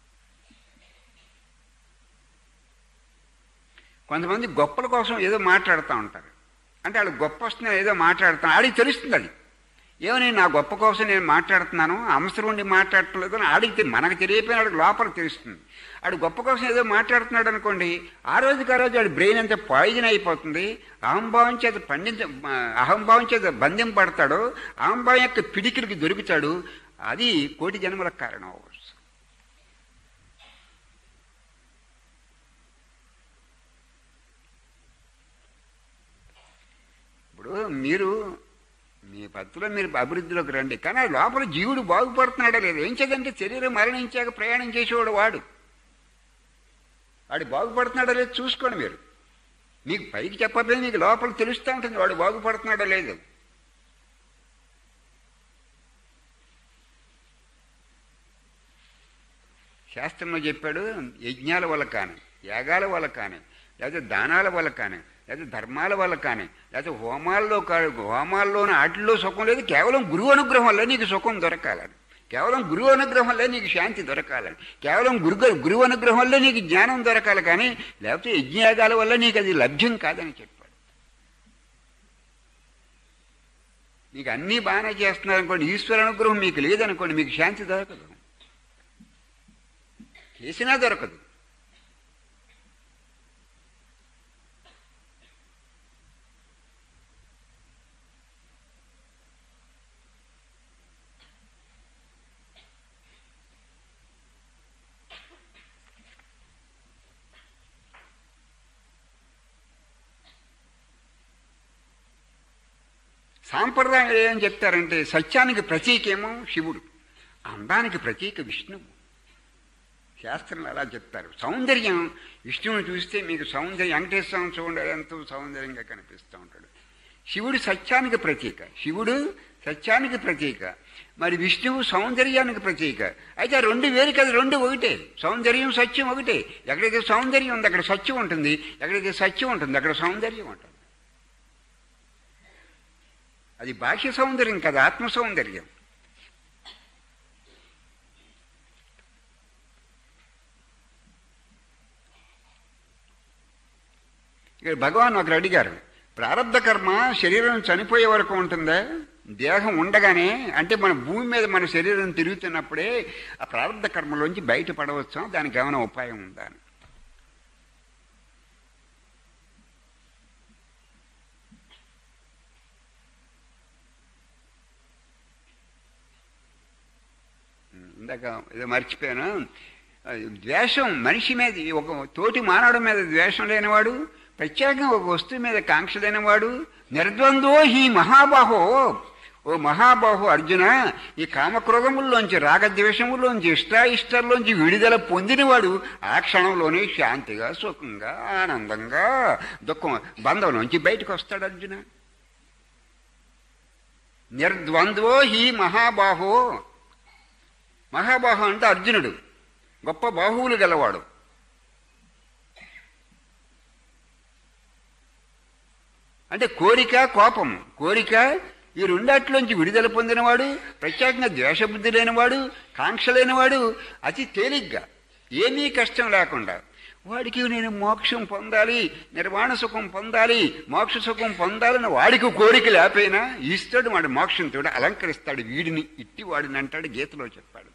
కొంతమంది గొప్పల కోసం ఏదో మాట్లాడుతూ ఉంటారు అంటే వాళ్ళు గొప్ప వస్తున్నా ఏదో మాట్లాడుతాను ఆడికి తెలుస్తుంది అది ఏమని నా గొప్ప కోసం నేను మాట్లాడుతున్నాను అవసరం ఉండి మాట్లాడట్లేదు అని ఆడికి మనకు తెలియపోయిన ఆడికి లోపల తెలుస్తుంది ఆడు గొప్ప కోసం ఏదో మాట్లాడుతున్నాడు అనుకోండి ఆ రోజుకి ఆ రోజు ఆడి బ్రెయిన్ అంతా పాయిజన్ అయిపోతుంది అహంభావం చేత పండించ అహంభావం చేత బంధం పడతాడు అహంభావం యొక్క పిడికిలికి దొరుకుతాడు అది కోటి జన్మలకు కారణం అవ్వచ్చు ఇప్పుడు మీరు మీ పత్తులో మీరు అభివృద్ధిలోకి రండి కానీ ఆ లోపల జీవుడు బాగుపడుతున్నాడా లేదు ఏం చేదంటే శరీరం మరణించాక ప్రయాణం చేసేవాడు వాడు వాడు బాగుపడుతున్నాడా లేదు చూసుకోండి మీరు మీకు పైకి చెప్పకపోతే మీకు లోపల తెలుస్తూ ఉంటుంది వాడు బాగుపడుతున్నాడో లేదు శాస్త్రంలో చెప్పాడు యజ్ఞాల వల్ల కానీ యాగాల వల్ల కానీ లేకపోతే దానాల వల్ల కానీ లేకపోతే ధర్మాల వల్ల కానీ లేకపోతే హోమాల్లో కా- హోమాల్లోని వాటిల్లో సుఖం లేదు కేవలం గురువు అనుగ్రహం వల్ల నీకు సుఖం దొరకాలని కేవలం గురువు అనుగ్రహం వల్ల నీకు శాంతి దొరకాలని కేవలం గురు గురువు అనుగ్రహం వల్ల నీకు జ్ఞానం దొరకాలి కానీ లేకపోతే యజ్ఞయాగాల వల్ల నీకు అది లభ్యం కాదని చెప్పాడు మీకు అన్నీ బాగానే చేస్తున్నారనుకోండి ఈశ్వర అనుగ్రహం మీకు లేదనుకోండి మీకు శాంతి దొరకదు చేసినా దొరకదు సాంప్రదాయం ఏం చెప్తారంటే సత్యానికి ప్రతీకేమో శివుడు అందానికి ప్రతీక విష్ణువు శాస్త్రంలో అలా చెప్తారు సౌందర్యం విష్ణువుని చూస్తే మీకు సౌందర్యం వెంకటేశ్వర స్వామి చూడండి ఎంతో సౌందర్యంగా కనిపిస్తూ ఉంటాడు శివుడు సత్యానికి ప్రతీక శివుడు సత్యానికి ప్రతీక మరి విష్ణువు సౌందర్యానికి ప్రతీక అయితే ఆ రెండు వేరు కదా రెండు ఒకటే సౌందర్యం సత్యం ఒకటే ఎక్కడైతే సౌందర్యం ఉంది అక్కడ సత్యం ఉంటుంది ఎక్కడైతే సత్యం ఉంటుంది అక్కడ సౌందర్యం ఉంటుంది అది బాహ్య సౌందర్యం కదా ఆత్మ సౌందర్యం ఇక్కడ భగవాన్ ఒకరు అడిగారు ప్రారంధ కర్మ శరీరం చనిపోయే వరకు ఉంటుందా దేహం ఉండగానే అంటే మన భూమి మీద మన శరీరం తిరుగుతున్నప్పుడే ఆ ప్రారంధ కర్మలోంచి బయటపడవచ్చా దానికి ఏమైనా ఉపాయం ఉందా అని ఇందాక ఏదో మర్చిపోయాను ద్వేషం మనిషి మీద ఒక తోటి మానవుడి మీద ద్వేషం లేనివాడు ప్రత్యేకంగా ఒక వస్తువు మీద కాంక్ష లేనివాడు నిర్ద్వంద్వో ఈ మహాబాహో ఓ మహాబాహు అర్జున ఈ కామక్రోధముల్లోంచి రాగద్వేషముల్లోంచి ఇష్టాయిష్టాల్లోంచి విడుదల పొందినవాడు ఆ క్షణంలోనే శాంతిగా సుఖంగా ఆనందంగా దుఃఖం బంధంలోంచి బయటకు వస్తాడు అర్జున నిర్ద్వంద్వో హీ మహాబాహో మహాబాహు అంటే అర్జునుడు గొప్ప బాహువులు గలవాడు అంటే కోరిక కోపం కోరిక ఈ రెండాట్లోంచి విడుదల పొందినవాడు ప్రత్యేకంగా ద్వేషబుద్ధి లేనివాడు కాంక్ష లేనివాడు అతి తేలిగ్గా ఏమీ కష్టం లేకుండా వాడికి నేను మోక్షం పొందాలి నిర్వాణ సుఖం పొందాలి మోక్ష సుఖం పొందాలని వాడికి కోరిక లేకపోయినా ఇస్తాడు వాడు మోక్షంతో అలంకరిస్తాడు వీడిని ఇట్టి వాడిని అంటాడు గీతలో చెప్పాడు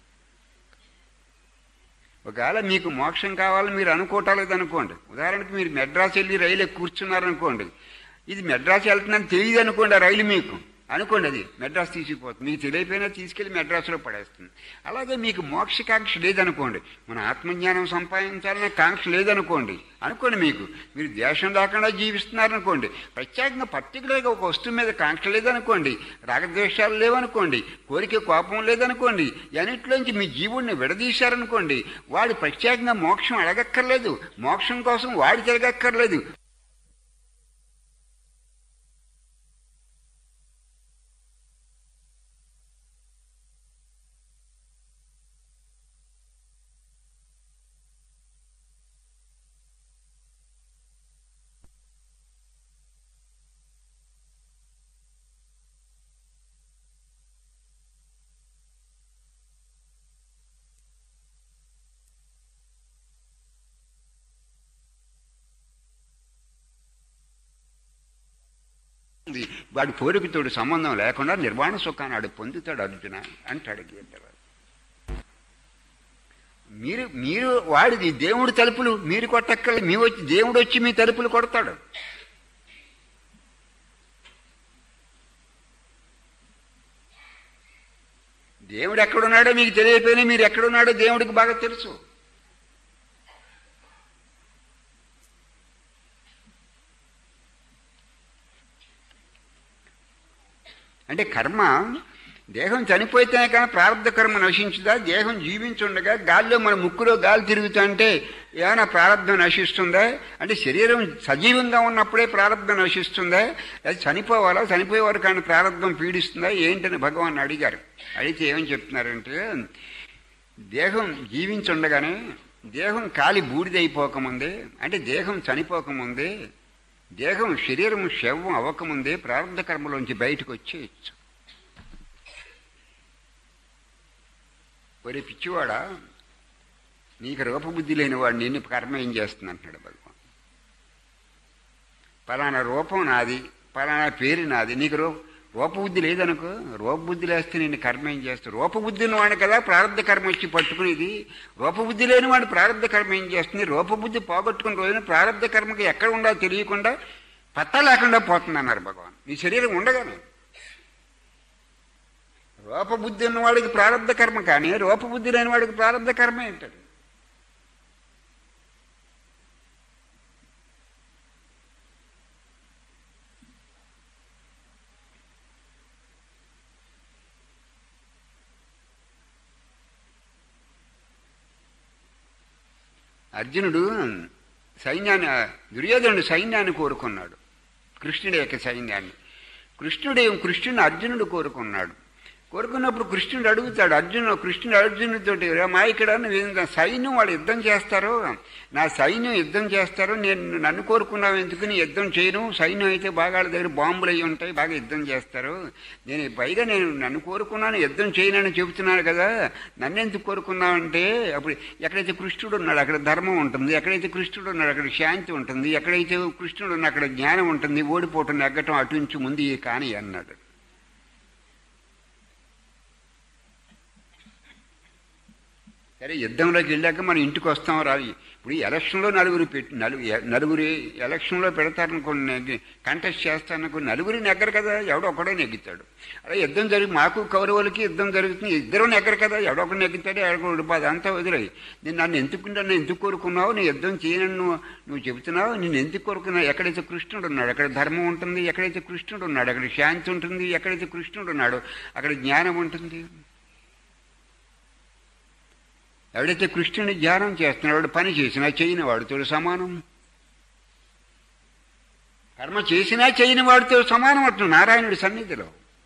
ఒకవేళ మీకు మోక్షం కావాలని మీరు అనుకోవటాలేదు అనుకోండి ఉదాహరణకు మీరు మెడ్రాస్ వెళ్ళి రైలు ఎక్కి కూర్చున్నారనుకోండి ఇది మెడ్రాస్ వెళ్తుందని తెలియదు అనుకోండి ఆ రైలు మీకు అనుకోండి అది మెడ్రాస్ తీసుకుపోతుంది మీకు తెలియపోయినా తీసుకెళ్లి మెడ్రాస్లో పడేస్తుంది అలాగే మీకు మోక్షకాంక్ష లేదనుకోండి మన ఆత్మజ్ఞానం సంపాదించాలనే కాంక్ష లేదనుకోండి అనుకోండి మీకు మీరు దేశం లేకుండా జీవిస్తున్నారనుకోండి ప్రత్యేకంగా పర్టికులర్గా ఒక వస్తువు మీద కాంక్ష లేదనుకోండి రాగద్వేషాలు లేవనుకోండి కోరిక కోపం లేదనుకోండి అన్నింటిలోంచి మీ జీవుడిని విడదీశారనుకోండి వాడు ప్రత్యేకంగా మోక్షం అడగక్కర్లేదు మోక్షం కోసం వాడి తిరగక్కర్లేదు ఉంది. వాడి కోరికతోడు సంబంధం లేకుండా నిర్వాణ సుఖాన్ని ఆడు పొందుతాడు అర్జున అంటాడు గీతలో మీరు మీరు వాడిది దేవుడి తలుపులు మీరు కొట్టక్కర్లేదు మీ వచ్చి దేవుడు వచ్చి మీ తలుపులు కొడతాడు దేవుడు ఎక్కడున్నాడో మీకు తెలియకపోయినా మీరు ఎక్కడున్నాడో దేవుడికి బాగా తెలుసు అంటే కర్మ దేహం చనిపోతేనే కానీ ప్రారంభ కర్మ నశించుదా దేహం జీవించుండగా గాలిలో మన ముక్కులో గాలి తిరుగుతుంటే ఏమైనా ప్రారంభం నశిస్తుందా అంటే శరీరం సజీవంగా ఉన్నప్పుడే ప్రారంభం నశిస్తుందా అది చనిపోవాలా చనిపోయేవారు కానీ ప్రారంభం పీడిస్తుందా ఏంటని భగవాన్ అడిగారు అడిగితే ఏమని చెప్తున్నారంటే దేహం జీవించుండగానే దేహం కాలి బూడిదైపోకముందే అంటే దేహం చనిపోకముందే దేహం శరీరం శవం అవ్వకముందే ప్రారంభ కర్మలోంచి బయటకు వచ్చేయచ్చు ఒరే పిచ్చివాడా నీకు రూపబుద్ధి లేని వాడు నిన్ను కర్మ ఏం చేస్తుంది అంటున్నాడు భగవాన్ పలానా రూపం నాది పలానా పేరు నాది నీకు రూ రూపబుద్ధి లేదనుకో రూపబుద్ధి లేస్తే నేను కర్మ ఏం చేస్తాను రూపబుద్ధి ఉన్నవాడు కదా ప్రారంభ కర్మ వచ్చి పట్టుకునేది రూపబుద్ధి లేనివాడు ప్రారంభ కర్మ ఏం చేస్తుంది రూపబుద్ధి పోగొట్టుకున్న రోజున ప్రారంభ కర్మకి ఎక్కడ ఉండాలో తెలియకుండా పత్తా లేకుండా పోతుంది అన్నారు భగవాన్ నీ శరీరం ఉండగానే రూపబుద్ధి ఉన్నవాడికి ప్రారంభ కర్మ కానీ రూపబుద్ధి లేని వాడికి ప్రారంభ కర్మ ఏంటది అర్జునుడు సైన్యాన్ని దుర్యోధనుడు సైన్యాన్ని కోరుకున్నాడు కృష్ణుడి యొక్క సైన్యాన్ని కృష్ణుడు కృష్ణుని అర్జునుడు కోరుకున్నాడు కోరుకున్నప్పుడు కృష్ణుడు అడుగుతాడు అర్జునుడు కృష్ణుడు అర్జునుడితోటి మా ఇక్కడ నువ్వు సైన్యం వాళ్ళు యుద్ధం చేస్తారు నా సైన్యం యుద్ధం చేస్తారు నేను నన్ను కోరుకున్నావు ఎందుకు నీ యుద్ధం చేయను సైన్యం అయితే బాగా వాళ్ళ దగ్గర బాంబులు అయి ఉంటాయి బాగా యుద్ధం చేస్తారు నేను పైగా నేను నన్ను కోరుకున్నాను యుద్ధం చేయనని చెబుతున్నాను కదా నన్ను ఎందుకు కోరుకున్నావంటే అప్పుడు ఎక్కడైతే కృష్ణుడు ఉన్నాడు అక్కడ ధర్మం ఉంటుంది ఎక్కడైతే కృష్ణుడు ఉన్నాడు అక్కడ శాంతి ఉంటుంది ఎక్కడైతే కృష్ణుడు ఉన్నాడు అక్కడ జ్ఞానం ఉంటుంది ఓడిపోవటం నెగ్గటం అటు నుంచి ముందు ఈ కాని అన్నాడు సరే యుద్ధంలోకి వెళ్ళాక మనం ఇంటికి వస్తాం రా ఇప్పుడు ఎలక్షన్లో నలుగురు పెట్టి నలుగు నలుగురు ఎలక్షన్లో పెడతారనుకోండి కంటెస్ట్ చేస్తారనుకో నలుగురు నెగ్గరు కదా ఎవడో ఒకడే నెగ్గుతాడు అలా యుద్ధం జరిగి మాకు కౌరవులకి యుద్ధం జరుగుతుంది ఇద్దరు నెగ్గరు కదా ఎవడో ఒకటి నెగ్గుతాడు ఎవడో ఉడిపోదు అంతా వదిలేయి నేను నన్ను ఎందుకు నన్ను ఎందుకు కోరుకున్నావు నీ యుద్ధం చేయనని నువ్వు నువ్వు చెబుతున్నావు నేను ఎందుకు కోరుకున్నావు ఎక్కడైతే కృష్ణుడు ఉన్నాడు అక్కడ ధర్మం ఉంటుంది ఎక్కడైతే కృష్ణుడు ఉన్నాడు అక్కడ శాంతి ఉంటుంది ఎక్కడైతే కృష్ణుడు ఉన్నాడు అక్కడ జ్ఞానం ఉంటుంది ఎవడైతే కృష్ణుని ధ్యానం చేస్తున్నాడు పని చేసినా చేయని వాడితో సమానం కర్మ చేసినా చేయని వాడితో సమానం అంటున్నాడు నారాయణుడి సన్నిధిలో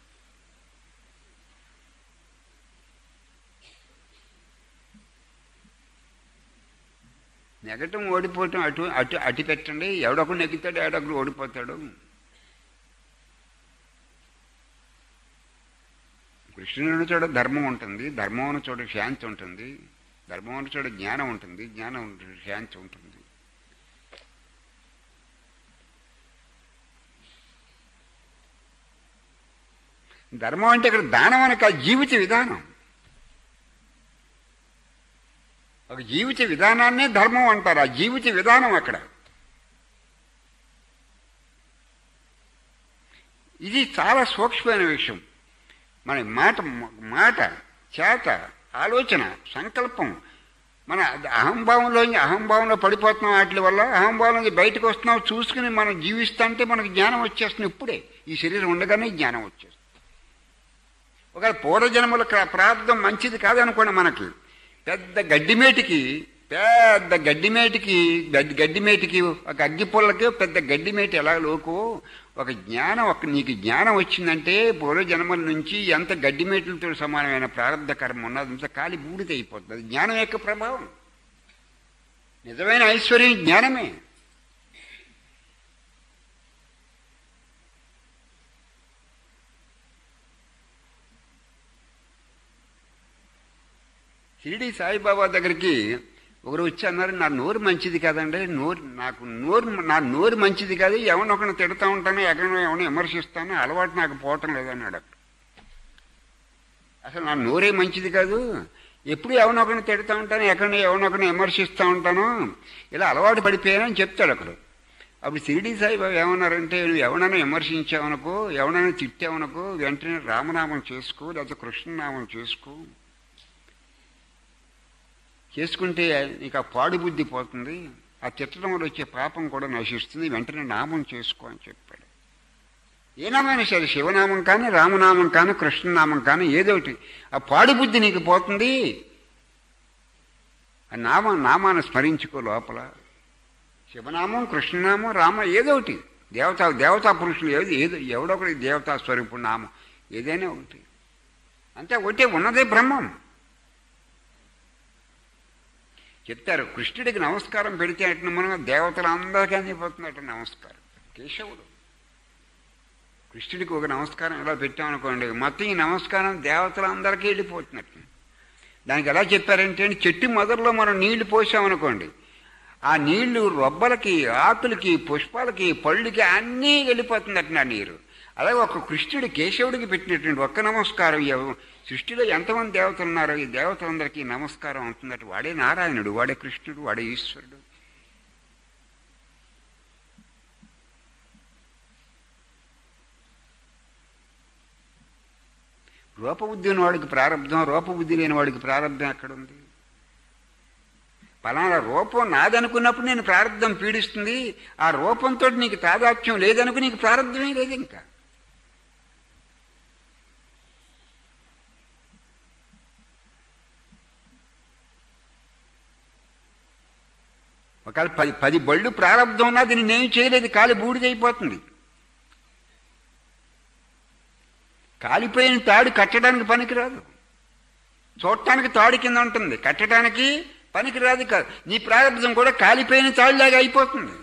నెగటం ఓడిపోవటం అటు అటు అటు పెట్టండి ఎవడొకడు నెగ్గుతాడు ఎవడొకడు ఓడిపోతాడు కృష్ణుని చోట ధర్మం ఉంటుంది ధర్మం ఉన్న చోట శాంతి ఉంటుంది ధర్మం ఉన్న చోట జ్ఞానం ఉంటుంది జ్ఞానం ఉంటుంది శాంతి ఉంటుంది ధర్మం అంటే ఇక్కడ దానం అనక జీవిత విధానం ఒక జీవిత విధానాన్నే ధర్మం అంటారు ఆ జీవిత విధానం అక్కడ ఇది చాలా సూక్ష్మమైన విషయం మన మాట మాట చేత ఆలోచన సంకల్పం మన అహంభావంలో అహంభావంలో పడిపోతున్నాం వాటి వల్ల అహంభావం బయటకు వస్తున్నాం చూసుకుని మనం జీవిస్తుంటే మనకు జ్ఞానం వచ్చేస్తుంది ఇప్పుడే ఈ శరీరం ఉండగానే జ్ఞానం వచ్చేస్తుంది ఒకవేళ పూర్వజన్మల ప్రార్థం మంచిది కాదనుకోండి మనకి పెద్ద గడ్డిమేటికి పెద్ద గడ్డిమేటికి గడ్డి గడ్డిమేటికి ఒక అగ్గిపుల్లకి పెద్ద గడ్డిమేటి ఎలా లోకో ఒక జ్ఞానం ఒక నీకు జ్ఞానం వచ్చిందంటే పూర్వజన్మల నుంచి ఎంత గడ్డిమేట్లతో సమానమైన ప్రారంభ కర్మ ఉన్నదంతా కాలి బూడిద అయిపోతుంది జ్ఞానం యొక్క ప్రభావం నిజమైన ఐశ్వర్యం జ్ఞానమే షిరిడి సాయిబాబా దగ్గరికి ఒకరు వచ్చి అన్నారు నా నోరు మంచిది కాదండి నోరు నాకు నోరు నా నోరు మంచిది కాదు ఎవరినొకరిని తిడతా ఉంటాను ఎక్కడో ఎవరిని విమర్శిస్తాను అలవాటు నాకు పోవటం లేదన్నాడు అక్కడ అసలు నా నోరే మంచిది కాదు ఎప్పుడు ఎవరినొకరిని తిడతా ఉంటాను ఎక్కడ ఎవరినొకరిని విమర్శిస్తూ ఉంటాను ఇలా అలవాటు పడిపోయానని చెప్తాడు అక్కడ అప్పుడు షిరిడి సాయిబాబా ఏమన్నారంటే నువ్వు ఎవరైనా విమర్శించావనుకో ఎవరైనా తిట్టావనుకో వెంటనే రామనామం చేసుకో లేకపోతే కృష్ణనామం చేసుకో చేసుకుంటే నీకు ఆ పాడు బుద్ధి పోతుంది ఆ తిట్టడం వల్ల వచ్చే పాపం కూడా నశిస్తుంది వెంటనే నామం చేసుకో అని చెప్పాడు ఏ నామైనా సరే శివనామం కానీ రామనామం కానీ కృష్ణనామం కానీ ఏదోటి ఆ పాడు బుద్ధి నీకు పోతుంది ఆ నామ నామాన్ని స్మరించుకో లోపల శివనామం కృష్ణనామం రామ ఏదో ఒకటి దేవతా దేవతా పురుషులు ఏది ఏదో ఎవడో ఒకటి దేవతా స్వరూపుడు నామం ఏదైనా ఒకటి అంతే ఒకటే ఉన్నదే బ్రహ్మం చెప్తారు కృష్ణుడికి నమస్కారం పెడితే అంటే మనం దేవతలందరికీ అందిపోతున్నట్టు నమస్కారం కేశవుడు కృష్ణుడికి ఒక నమస్కారం ఎలా పెట్టామనుకోండి మొత్తం ఈ నమస్కారం దేవతలందరికీ వెళ్ళిపోతున్నట్టు దానికి ఎలా చెప్పారంటే చెట్టు మొదల్లో మనం నీళ్లు పోసామనుకోండి ఆ నీళ్లు రొబ్బలకి ఆకులకి పుష్పాలకి పళ్ళుకి అన్నీ వెళ్ళిపోతుందట నా నీరు అలాగే ఒక కృష్ణుడి కేశవుడికి పెట్టినటువంటి ఒక్క నమస్కారం ఎవ- సృష్టిలో ఎంతమంది దేవతలు ఉన్నారో ఈ దేవతలందరికీ నమస్కారం అవుతుందట వాడే నారాయణుడు వాడే కృష్ణుడు వాడే ఈశ్వరుడు రూపబుద్ధి ఉన్న వాడికి ప్రారంధం రూపబుద్ధి లేని వాడికి ప్రారంధం ఎక్కడుంది పలానా రూపం నాదనుకున్నప్పుడు నేను ప్రారంధం పీడిస్తుంది ఆ రూపంతో నీకు తాదాత్మ్యం లేదనుకు నీకు ప్రారంధమే లేదు ఇంకా ఒకవేళ పది పది బళ్ళు ప్రారంధం ఉన్నా దీన్ని నేను చేయలేదు కాలి బూడిదైపోతుంది కాలిపోయిన తాడు కట్టడానికి పనికిరాదు చూడటానికి తాడు కింద ఉంటుంది కట్టడానికి పనికిరాదు కాదు నీ ప్రారంభం కూడా కాలిపోయిన తాడులాగా అయిపోతుంది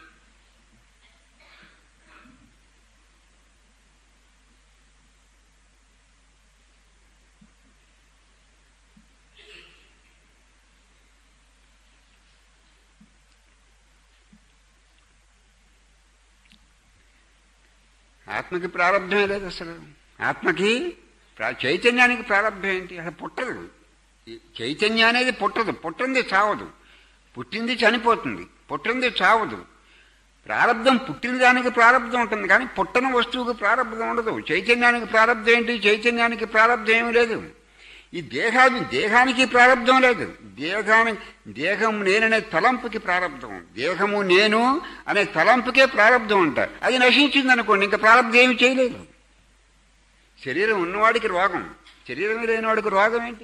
ఆత్మకి ప్రారంభమే లేదు అసలు ఆత్మకి ప్రా- చైతన్యానికి ప్రారంభం ఏంటి అసలు పుట్టదు ఈ చైతన్యం అనేది పుట్టదు పుట్టింది చావదు పుట్టింది చనిపోతుంది పుట్టింది చావదు ప్రారంధం పుట్టిన దానికి ప్రారంధం ఉంటుంది కానీ పుట్టని వస్తువుకి ప్రారంధం ఉండదు చైతన్యానికి ప్రారంధం ఏంటి చైతన్యానికి ప్రారంధం ఏమీ లేదు ఈ దేహాన్ని దేహానికి ప్రారంధం లేదు దేహానికి దేహం నేననే తలంపుకి ప్రారంధం దేహము నేను అనే తలంపుకే ప్రారంధం అంట అది నశించింది అనుకోండి ఇంకా ప్రారంధం ఏమి చేయలేదు శరీరం ఉన్నవాడికి రోగం శరీరం లేనివాడికి రోగం ఏంటి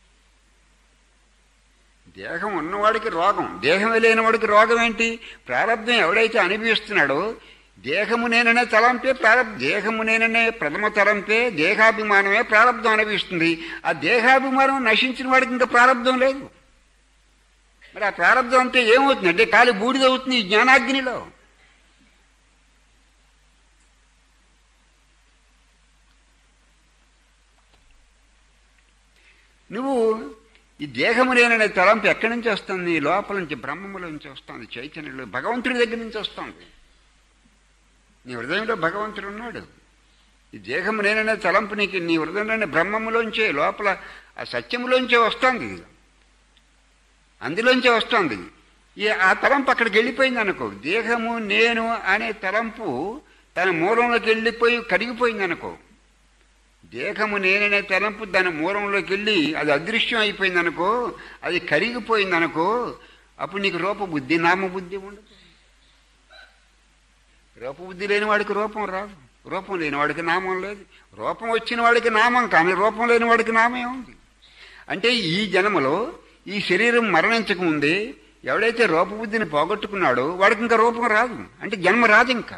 దేహం ఉన్నవాడికి రోగం దేహం లేనివాడికి రోగం ఏంటి ప్రారంధం ఎవడైతే అనిపిస్తున్నాడో దేహము నేననే తలంపే ప్రారంభ దేహము నేననే ప్రథమ తలంపే దేహాభిమానమే ప్రారంధం అనిపిస్తుంది ఆ దేహాభిమానం నశించిన వాడికి ఇంకా ప్రారంధం లేదు మరి ఆ ప్రారంధం అంటే ఏమవుతుంది అంటే కాలి బూడిదవుతుంది ఈ జ్ఞానాగ్నిలో నువ్వు ఈ దేహము లేననే తలంపు ఎక్కడి నుంచి వస్తుంది నీ లోపల నుంచి బ్రహ్మముల నుంచి వస్తుంది చైతన్యంలో భగవంతుడి దగ్గర నుంచి వస్తుంది నీ హృదయంలో భగవంతుడు ఉన్నాడు ఈ దేహము నేననే తలంపు నీకు నీ హృదయంలోని బ్రహ్మములోంచే లోపల ఆ సత్యములోంచే వస్తుంది అందులోంచే వస్తుంది ఈ ఆ తలంపు అక్కడికి వెళ్ళిపోయింది అనుకో దేహము నేను అనే తలంపు తన మూలంలోకి వెళ్ళిపోయి కరిగిపోయింది అనుకో దేహము నేననే తలంపు దాని మూలంలోకి వెళ్ళి అది అదృశ్యం అయిపోయింది అనుకో అది కరిగిపోయింది అనుకో అప్పుడు నీకు రూపబుద్ధి నామబుద్ధి ఉండదు రూపబుద్ధి లేని వాడికి రూపం రాదు రూపం లేని వాడికి నామం లేదు రూపం వచ్చిన వాడికి నామం కానీ రూపం లేని వాడికి నామే ఉంది అంటే ఈ జన్మలో ఈ శరీరం మరణించకముందే ఎవడైతే రూపబుద్ధిని పోగొట్టుకున్నాడో వాడికి ఇంకా రూపం రాదు అంటే జన్మ రాదు ఇంకా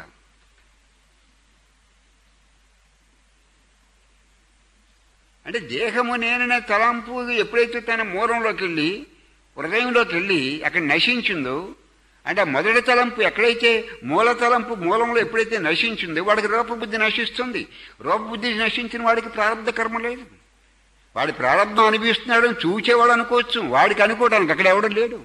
అంటే దేహము నేననే తలంపు ఎప్పుడైతే తన మూలంలోకి వెళ్ళి హృదయంలోకి వెళ్ళి అక్కడ నశించిందో అంటే ఆ మొదటి తలంపు ఎక్కడైతే మూల తలంపు మూలంలో ఎప్పుడైతే నశించిందో వాడికి రూపబుద్ధి నశిస్తుంది రూపబుద్ధి నశించిన వాడికి ప్రారంభ కర్మ లేదు వాడి ప్రారంభం అనిపిస్తున్నాడు చూచేవాడు అనుకోవచ్చు వాడికి అనుకోవడానికి అక్కడ ఎవడు లేడు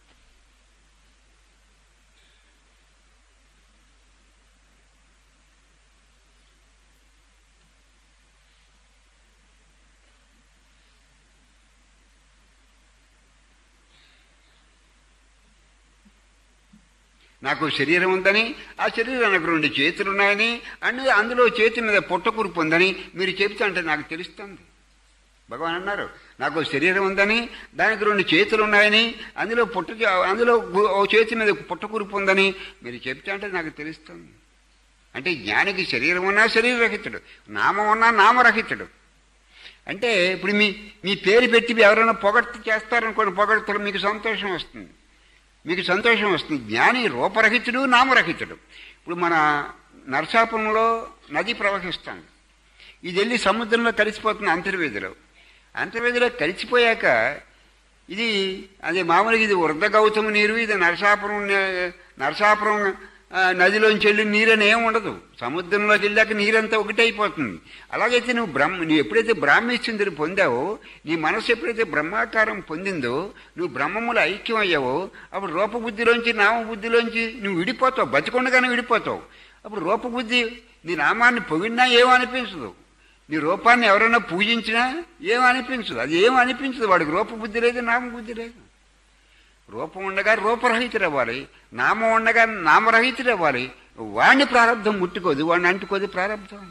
నాకు శరీరం ఉందని ఆ శరీరానికి రెండు చేతులు ఉన్నాయని అన్ని అందులో చేతి మీద పుట్టకూరుపు ఉందని మీరు చెబితే అంటే నాకు తెలుస్తుంది భగవాన్ అన్నారు నాకు శరీరం ఉందని దానికి రెండు చేతులు ఉన్నాయని అందులో పుట్ట అందులో గు- ఓ చేతి మీద పుట్టకూరుపు ఉందని మీరు చెప్తే అంటే నాకు తెలుస్తుంది అంటే జ్ఞానికి శరీరం ఉన్నా శరీరరహితుడు నామం ఉన్నా నామరహితుడు అంటే ఇప్పుడు మీ మీ పేరు పెట్టి ఎవరైనా పొగడ్త చేస్తారనుకోండి పొగడ్తలు మీకు సంతోషం వస్తుంది మీకు సంతోషం వస్తుంది జ్ఞాని రూపరహితుడు నామరహితుడు ఇప్పుడు మన నరసాపురంలో నది ప్రవహిస్తుంది ఇది వెళ్ళి సముద్రంలో కలిసిపోతుంది అంతర్వేదిలో అంతర్వేదిలో కలిసిపోయాక ఇది అది మామూలుగా ఇది వృద్ధ గౌతమ నీరు ఇది నరసాపురం నే- నరసాపురం ఆ, నదిలోంచి వెళ్ళి నీరు అని ఏం ఉండదు సముద్రంలోకి వెళ్ళాక నీరంతా ఒకటే అయిపోతుంది అలాగైతే నువ్వు బ్రహ్మ నువ్వు ఎప్పుడైతే బ్రాహ్మీశ్చంద్రుని పొందావో నీ మనసు ఎప్పుడైతే బ్రహ్మాకారం పొందిందో నువ్వు బ్రహ్మములు ఐక్యం అయ్యావో అప్పుడు రూపబుద్ధిలోంచి నామబుద్ధిలోంచి నువ్వు విడిపోతావు బతికొండగానే విడిపోతావు అప్పుడు రూపబుద్ధి నీ నామాన్ని పొగిడినా ఏమనిపించదు నీ రూపాన్ని ఎవరైనా పూజించినా ఏం అనిపించదు అది ఏం అనిపించదు వాడికి రూపబుద్ధి లేదు నామబుద్ధి లేదు రూపం ఉండగా రూపరహితుడు అవ్వాలి నామం ఉండగా నామరహితుడు అవ్వాలి వాడిని ప్రారంధం ముట్టుకోదు వాడిని అంటుకోదు ప్రారంధం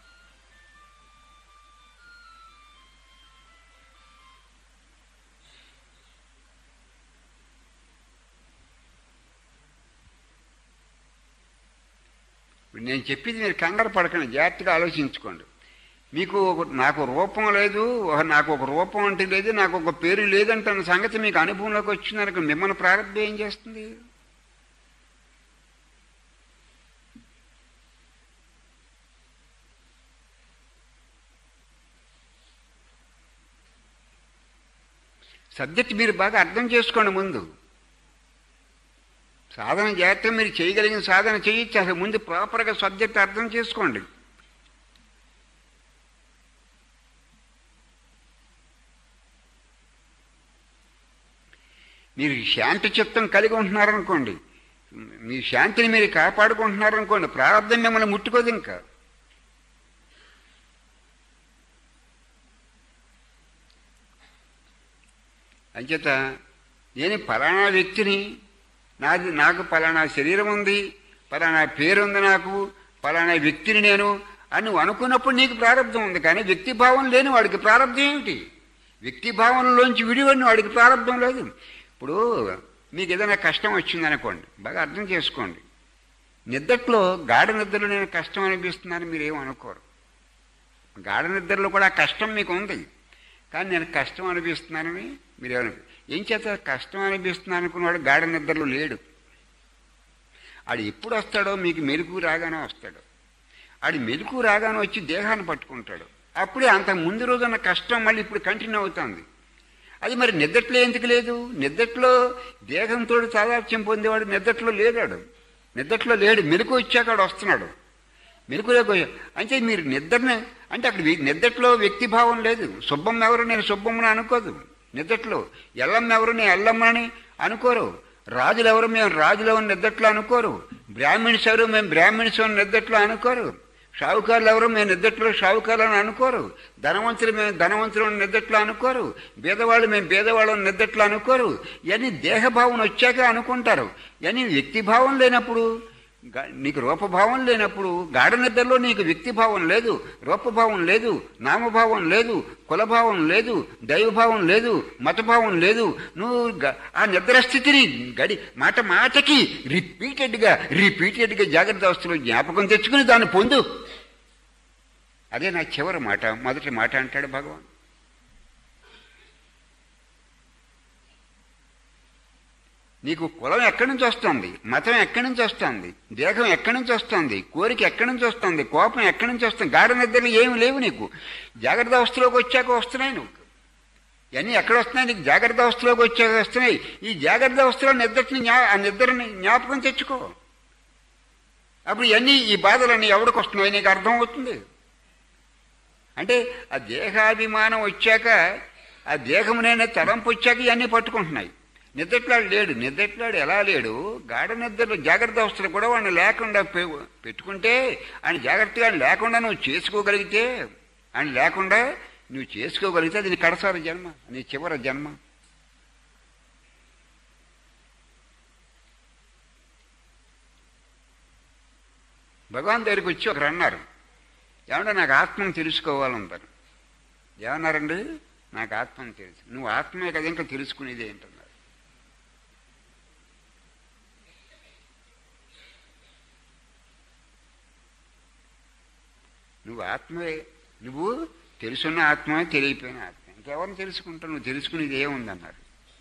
ఇప్పుడు నేను చెప్పింది మీరు కంగారు పడకండి జాగ్రత్తగా ఆలోచించుకోండి మీకు ఒక- నాకు రూపం లేదు ఒక- నాకు ఒక రూపం అంటే లేదు నాకు ఒక పేరు లేదంటే అన్న సంగతి మీకు అనుభవంలోకి వచ్చిందనుకో మిమ్మల్ని ప్రారంభం ఏం చేస్తుంది సబ్జెక్ట్ మీరు బాగా అర్థం చేసుకోండి ముందు సాధన జాగ్రత్తగా మీరు చేయగలిగిన సాధన చేయొచ్చు అసలు ముందు ప్రాపర్గా సబ్జెక్ట్ అర్థం చేసుకోండి మీరు శాంతి చిత్తం కలిగి ఉంటున్నారనుకోండి మీ శాంతిని మీరు కాపాడుకుంటున్నారనుకోండి ప్రారంభం మిమ్మల్ని ముట్టుకోదు ఇంకా అంచేత నేను ఫలానా వ్యక్తిని నాది నాకు ఫలానా శరీరం ఉంది ఫలానా పేరు ఉంది నాకు ఫలానా వ్యక్తిని నేను అని నువ్వు అనుకున్నప్పుడు నీకు ప్రారంభం ఉంది కానీ వ్యక్తిభావం లేని వాడికి ప్రారంభం ఏమిటి వ్యక్తిభావంలోంచి విడివడిన వాడికి ప్రారంభం లేదు ఇప్పుడు మీకు ఏదైనా కష్టం వచ్చిందనుకోండి బాగా అర్థం చేసుకోండి నిద్దట్లో గాఢ నిద్రలో నేను కష్టం అనిపిస్తున్నాను మీరేం అనుకోరు గాఢ నిద్రలో కూడా ఆ కష్టం మీకు ఉంది కానీ నేను కష్టం అనిపిస్తున్నానని మీరేమను ఏం చేత కష్టం అనిపిస్తున్నాను అనుకున్నవాడు గాఢ నిద్రలో లేడు ఆడు ఎప్పుడు వస్తాడో మీకు మెలకు రాగానే వస్తాడు ఆడి మెలకు రాగానే వచ్చి దేహాన్ని పట్టుకుంటాడు అప్పుడే అంత ముందు రోజున్న కష్టం మళ్ళీ ఇప్పుడు కంటిన్యూ అవుతుంది అది మరి నిద్దట్లో ఎందుకు లేదు నిద్దట్లో దేహంతో సాదార్చ్యం పొందేవాడు నిద్దట్లో లేడాడు నిద్దట్లో లేడు మెలకు వచ్చాక వాడు వస్తున్నాడు మెలకులోకి వచ్చా- అంటే మీరు నిద్రని అంటే అక్కడ వీ- నిద్దట్లో వ్యక్తిభావం లేదు సుబ్బమ్మ ఎవరు నేను సుబ్బమ్మని అనుకోదు నిద్దట్లో ఎల్లమ్మ ఎవరు నేను ఎల్లమ్మని అనుకోరు రాజులు ఎవరు మేము రాజులు ఎవరు నిద్దట్లో అనుకోరు బ్రాహ్మిణ్స్ ఎవరు మేము బ్రాహ్మిణ్స్ అని నిద్దట్లో అనుకోరు షావుకారులు ఎవరు మేము నిద్దట్లో షావుకారులు అని అనుకోరు ధనవంతులు మేము ధనవంతులు అని నిద్దట్లో అనుకోరు బీదవాళ్ళు మేము బీదవాళ్ళు అని నిద్దట్లో అనుకోరు ఇవన్నీ దేహభావం వచ్చాక అనుకుంటారు ఇవన్నీ వ్యక్తిభావం లేనప్పుడు గా- నీకు రూపభావం లేనప్పుడు గాఢ నిద్రలో నీకు వ్యక్తిభావం లేదు రూపభావం లేదు నామభావం లేదు కులభావం లేదు దైవభావం లేదు మతభావం లేదు నువ్వు గ- ఆ నిద్ర స్థితిని గడి మాట మాటకి రిపీటెడ్గా రిపీటెడ్గా జాగ్రత్త అవస్థలో జ్ఞాపకం తెచ్చుకుని దాన్ని పొందు అదే నా చివరి మాట మొదటి మాట అంటాడు భగవాన్ నీకు కులం ఎక్కడి నుంచి వస్తుంది మతం ఎక్కడి నుంచి వస్తుంది దేహం ఎక్కడి నుంచి వస్తుంది కోరిక ఎక్కడి నుంచి వస్తుంది కోపం ఎక్కడి నుంచి వస్తుంది గాఢ నిద్రలు ఏమి లేవు నీకు జాగ్రత్త అవస్థలోకి వచ్చాక వస్తున్నాయి నువ్వు ఇవన్నీ ఎక్కడ వస్తున్నాయి నీకు జాగ్రత్త అవస్థలోకి వచ్చాక వస్తున్నాయి ఈ జాగ్రత్త అవస్థలో నిద్రని జ్ఞా ఆ నిద్రని జ్ఞాపకం తెచ్చుకో అప్పుడు ఇవన్నీ ఈ బాధలన్నీ ఎవరికి వస్తున్నాయి నీకు అర్థమవుతుంది అంటే ఆ దేహాభిమానం వచ్చాక ఆ దేహమునైనా తలంపు వచ్చాక ఇవన్నీ పట్టుకుంటున్నాయి నిద్రట్లాడు లేడు నిద్రట్లాడు ఎలా లేడు గాఢ నిద్రలో జాగ్రత్త అవస్థలు కూడా వాడిని లేకుండా పె- పెట్టుకుంటే ఆయన జాగ్రత్తగా లేకుండా నువ్వు చేసుకోగలిగితే ఆయన లేకుండా నువ్వు చేసుకోగలిగితే అది నీ కడసారి జన్మ నీ చివరి జన్మ భగవాన్ దగ్గరికి వచ్చి ఒకరు అన్నారు ఏమంటే నాకు ఆత్మను తెలుసుకోవాలంటారు ఏమన్నారండి నాకు ఆత్మను తెలుసు నువ్వు ఆత్మే కదా ఇంకా తెలుసుకునేది ఏంటన్నారు నువ్వు ఆత్మవే నువ్వు తెలుసున్న ఆత్మ తెలియపోయిన ఆత్మ ఇంకెవరిని తెలుసుకుంటావు నువ్వు తెలుసుకునేది ఏముందన్నారు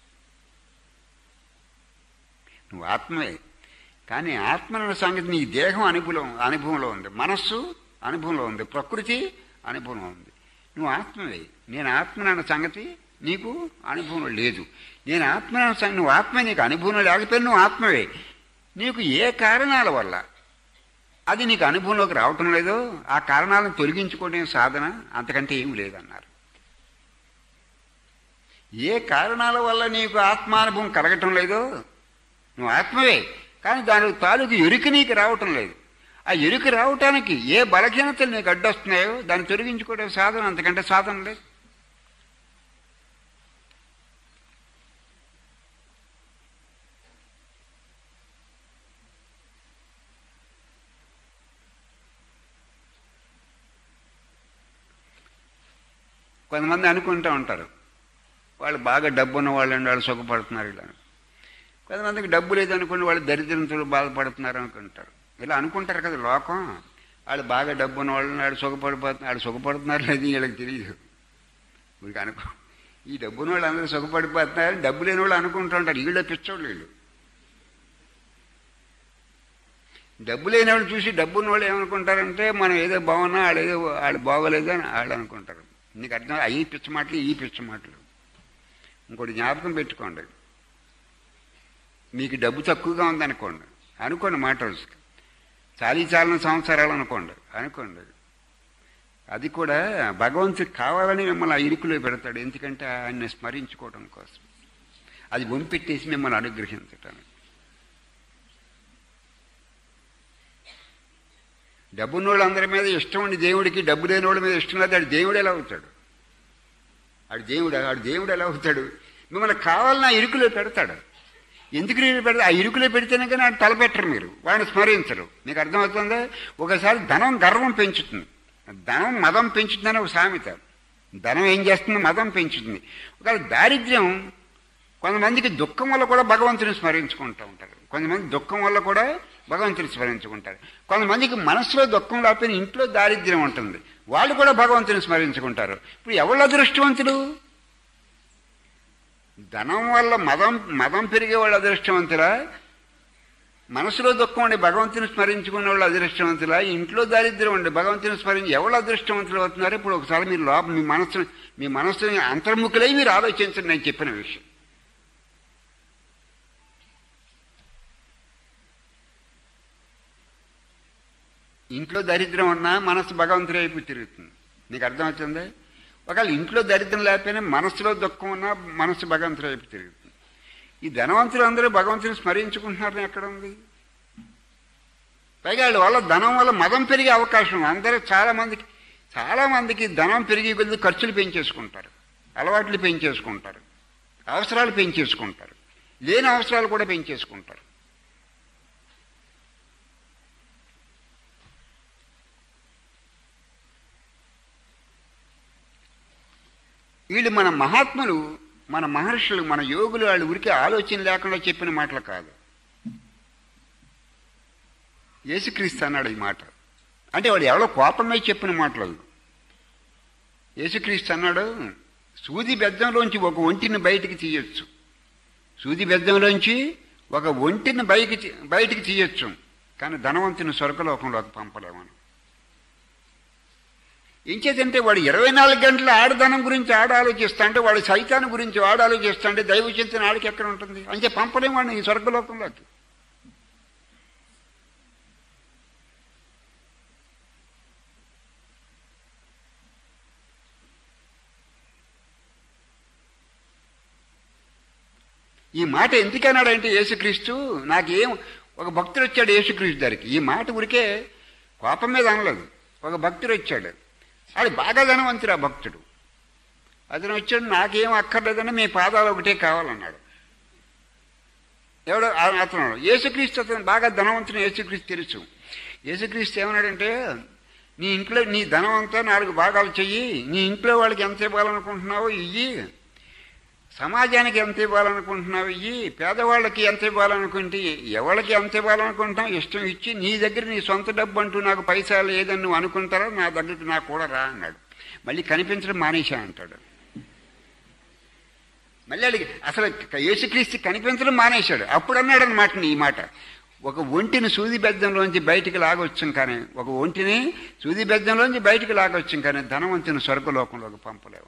నువ్వు ఆత్మవే కానీ ఆత్మ అన్న సంగతి నీ దేహం అనుభవం అనుభవంలో ఉంది మనస్సు అనుభవంలో ఉంది ప్రకృతి అనుభవంలో ఉంది నువ్వు ఆత్మవే నేను ఆత్మ అన్న సంగతి నీకు అనుభవంలో లేదు నేను ఆత్మ అన్న సంగతి నువ్వు ఆత్మ నీకు అనుభవంలో లేకపోయినా నువ్వు ఆత్మవే నీకు ఏ కారణాల వల్ల అది నీకు అనుభవంలోకి రావటం లేదో ఆ కారణాలను తొలగించుకోవడం సాధన అంతకంటే ఏం లేదన్నారు ఏ కారణాల వల్ల నీకు ఆత్మానుభవం కలగటం లేదో నువ్వు ఆత్మవే కానీ దాని తాలూకు ఎరుక నీకు రావటం లేదు ఆ ఎరుక రావటానికి ఏ బలహీనతలు నీకు అడ్డొస్తున్నాయో దాన్ని తొలగించుకోవడం సాధన అంతకంటే సాధన లేదు కొంతమంది అనుకుంటూ ఉంటారు వాళ్ళు బాగా డబ్బు ఉన్న వాళ్ళు వాళ్ళు సుఖపడుతున్నారు ఇలా కొంతమందికి డబ్బు లేదనుకోండి వాళ్ళు దరిద్రంతో బాధపడుతున్నారు అనుకుంటారు ఇలా అనుకుంటారు కదా లోకం వాళ్ళు బాగా డబ్బు ఉన్న వాళ్ళు వాళ్ళు సుఖపడిపోతున్నారు వాళ్ళు సుఖపడుతున్నారు లేదు వీళ్ళకి తెలియదు వీళ్ళకి అనుకో ఈ డబ్బు ఉన్న వాళ్ళు అందరూ సుఖపడిపోతున్నారు డబ్బు లేని వాళ్ళు అనుకుంటూ ఉంటారు వీళ్ళే పిచ్చోళ్ళు వీళ్ళు డబ్బు లేని వాళ్ళు చూసి డబ్బు ఉన్న వాళ్ళు ఏమనుకుంటారంటే మనం ఏదో బాగున్నా వాళ్ళు ఏదో వాళ్ళు బాగోలేదు అని వాళ్ళు అనుకుంటారు నీకు అర్థం అయ్యి పిచ్చ మాటలు ఈ పిచ్చ మాటలు ఇంకోటి జ్ఞాపకం పెట్టుకోండి మీకు డబ్బు తక్కువగా ఉందనుకోండి అనుకోండి మాట రోజుకి చాలీ చాలని సంవత్సరాలు అనుకోండి అనుకోండి అది కూడా భగవంతుడికి కావాలని మిమ్మల్ని ఆ ఇరుకులో పెడతాడు ఎందుకంటే ఆయన్ని స్మరించుకోవడం కోసం అది వంపెట్టేసి మిమ్మల్ని అనుగ్రహించటానికి డబ్బున్న వాళ్ళందరి మీద ఇష్టం ఉండి దేవుడికి డబ్బు లేని వాళ్ళ మీద ఇష్టం లేదు ఆడు దేవుడు ఎలా అవుతాడు ఆడు దేవుడు ఆడు దేవుడు ఎలా అవుతాడు మిమ్మల్ని కావాలని ఆ ఇరుకులో పెడతాడు ఎందుకు ఇరుకులో పెడతా ఆ ఇరుకులో పెడితేనే కానీ ఆడు తలపెట్టరు మీరు వాడిని స్మరించరు మీకు అర్థమవుతుందా ఒకసారి ధనం గర్వం పెంచుతుంది ధనం మదం పెంచుతుందని ఒక సామెత ధనం ఏం చేస్తుంది మదం పెంచుతుంది ఒకవేళ దారిద్ర్యం కొంతమందికి దుఃఖం వల్ల కూడా భగవంతుని స్మరించుకుంటూ ఉంటారు కొంతమంది దుఃఖం వల్ల కూడా భగవంతుని స్మరించుకుంటారు కొంతమందికి మనసులో దుఃఖం లేకపోయినా ఇంట్లో దారిద్ర్యం ఉంటుంది వాళ్ళు కూడా భగవంతుని స్మరించుకుంటారు ఇప్పుడు ఎవరు అదృష్టవంతులు ధనం వల్ల మదం మదం పెరిగే వాళ్ళు అదృష్టవంతులా మనసులో దుఃఖం ఉండి భగవంతుని స్మరించుకునే వాళ్ళు అదృష్టవంతులా ఇంట్లో దారిద్ర్యం ఉండి భగవంతుని స్మరించి ఎవరు అదృష్టవంతులు అవుతున్నారు ఇప్పుడు ఒకసారి మీరు లోపల మీ మనస్సు మీ మనస్సుని అంతర్ముఖులై మీరు ఆలోచించండి నేను చెప్పిన విషయం ఇంట్లో దరిద్రం ఉన్నా మనసు భగవంతుడి వైపు తిరుగుతుంది నీకు అర్థమవుతుంది ఒకవేళ ఇంట్లో దరిద్రం లేకపోయినా మనసులో దుఃఖం ఉన్నా మనసు భగవంతుడి వైపు తిరుగుతుంది ఈ ధనవంతులు అందరూ భగవంతుని స్మరించుకుంటున్నారని ఎక్కడ ఉంది పైగా వాళ్ళ వల్ల ధనం వల్ల మదం పెరిగే అవకాశం ఉంది అందరూ చాలా మందికి చాలా మందికి ధనం పెరిగే కొద్ది ఖర్చులు పెంచేసుకుంటారు అలవాట్లు పెంచేసుకుంటారు అవసరాలు పెంచేసుకుంటారు లేని అవసరాలు కూడా పెంచేసుకుంటారు వీళ్ళు మన మహాత్ములు మన మహర్షులు మన యోగులు వాళ్ళు ఉరికి ఆలోచన లేకుండా చెప్పిన మాటలు కాదు యేసుక్రీస్తు అన్నాడు ఈ మాట అంటే వాడు ఎవరో కోపమే చెప్పిన మాటలు యేసుక్రీస్తు అన్నాడు సూది బెజ్జంలోంచి ఒక ఒంటిని బయటికి తీయొచ్చు సూది బెజ్జంలోంచి ఒక ఒంటిని బయటికి బయటికి తీయొచ్చు కానీ ధనవంతుని స్వర్గలోకంలోకి పంపలేమని ఇంకేదంటే వాడు ఇరవై నాలుగు గంటల ఆడధనం గురించి ఆడ ఆలోచిస్తా అంటే వాడు సైతాన్ని గురించి వాడు ఆలోచిస్తా అంటే దైవ చింతన ఆడికి ఎక్కడ ఉంటుంది అంటే పంపలేము వాడిని ఈ స్వర్గలోకంలోకి ఈ మాట ఎందుకన్నాడంటే యేసుక్రీస్తు నాకేం ఒక భక్తుడు వచ్చాడు యేసుక్రీస్తు దగ్గరికి ఈ మాట ఉరికే కోపం మీద అనలేదు ఒక భక్తుడు వచ్చాడు అది బాగా ధనవంతుడు ఆ భక్తుడు అతను వచ్చాడు నాకేం అక్కర్లేదని మీ పాదాలు ఒకటే కావాలన్నాడు ఎవడో ఆ- అతను యేసుక్రీస్తు అతను బాగా ధనవంతుని యేసుక్రీస్తు తెలుసు యేసుక్రీస్తు ఏమన్నాడంటే నీ ఇంట్లో నీ ధనం అంతా నాలుగు భాగాలు చెయ్యి నీ ఇంట్లో వాళ్ళకి ఎంత ఇవ్వాలనుకుంటున్నావో ఇయ్యి సమాజానికి ఎంత ఇవ్వాలనుకుంటున్నావు ఇయ్యి పేదవాళ్ళకి ఎంత ఇవ్వాలనుకుంటే ఎవరికి ఎంత ఇవ్వాలనుకుంటాం ఇష్టం ఇచ్చి నీ దగ్గర నీ సొంత డబ్బు అంటూ నాకు పైసా లేదని నువ్వు అనుకుంటారా నా దగ్గరికి నాకు కూడా రా అన్నాడు మళ్ళీ కనిపించడం మానేశా అంటాడు మళ్ళీ అడిగి అసలు యేసుక్రీస్తు కనిపించడం మానేశాడు అప్పుడు అన్నాడు అనమాట ఈ మాట ఒక ఒంటిని సూది బెద్దంలోంచి బయటికి లాగొచ్చాం కానీ ఒక ఒంటిని సూది బెద్దంలోంచి బయటికి లాగొచ్చాం కానీ ధనవంతుని స్వర్గలోకంలోకి పంపలేవు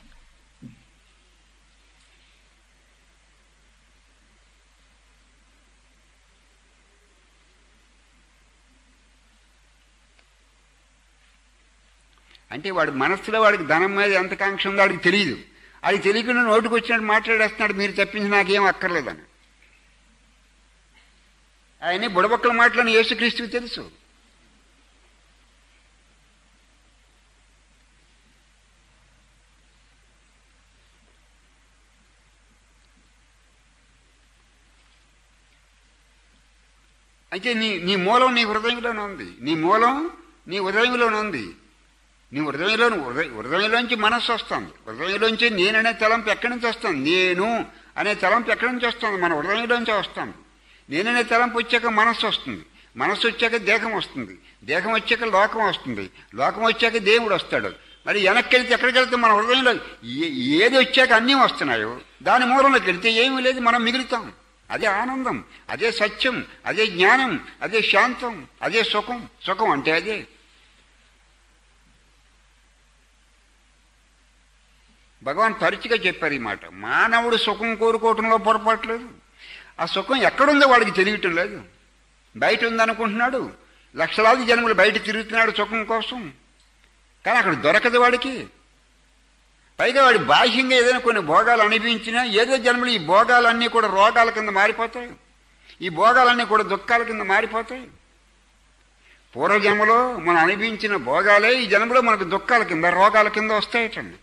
అంటే వాడి మనస్సులో వాడికి ధనం మీద ఎంత కాంక్ష ఉందో వాడికి తెలియదు అది తెలియకుండా నోటికి వచ్చినట్టు మాట్లాడేస్తున్నాడు మీరు చెప్పించి నాకేం అక్కర్లేదని ఆయన బుడబక్కల మాటలను యేసుక్రీస్తుకి తెలుసు అయితే నీ నీ మూలం నీ హృదయంలోనే ఉంది నీ మూలం నీ హృదయంలోనే ఉంది నీ హృదయంలో హృదయ హృదయంలోంచి మనస్సు వస్తుంది హృదయంలోంచి నేననే తలంపు ఎక్కడి నుంచి వస్తుంది నేను అనే తలంపు ఎక్కడి నుంచి వస్తుంది మన హృదయంలోంచి వస్తుంది నేననే తలంపు వచ్చాక మనస్సు వస్తుంది మనస్సు వచ్చాక దేహం వస్తుంది దేహం వచ్చాక లోకం వస్తుంది లోకం వచ్చాక దేవుడు వస్తాడు మరి వెనక్కి వెళ్తే ఎక్కడికి వెళ్తే మన హృదయంలో ఏ- ఏది వచ్చాక అన్నీ వస్తున్నాయో దాని మూలంలోకి వెళ్తే ఏమీ లేదు మనం మిగులుతాం అదే ఆనందం అదే సత్యం అదే జ్ఞానం అదే శాంతం అదే సుఖం సుఖం అంటే అదే భగవాన్ తరచుగా చెప్పారు ఈ మాట మానవుడు సుఖం కోరుకోవటంలో పొరపాట్లేదు ఆ సుఖం ఎక్కడుందో వాడికి తెలియటం లేదు బయట ఉందనుకుంటున్నాడు లక్షలాది జనములు బయట తిరుగుతున్నాడు సుఖం కోసం కానీ అక్కడ దొరకదు వాడికి పైగా వాడి బాహ్యంగా ఏదైనా కొన్ని భోగాలు అనిపించినా ఏదో జన్మలు ఈ భోగాలన్నీ కూడా రోగాల కింద మారిపోతాయి ఈ భోగాలన్నీ కూడా దుఃఖాల కింద మారిపోతాయి పూర్వజన్మలో మనం అనిపించిన భోగాలే ఈ జన్మలో మనకు దుఃఖాల కింద రోగాల కింద వస్తాయటండి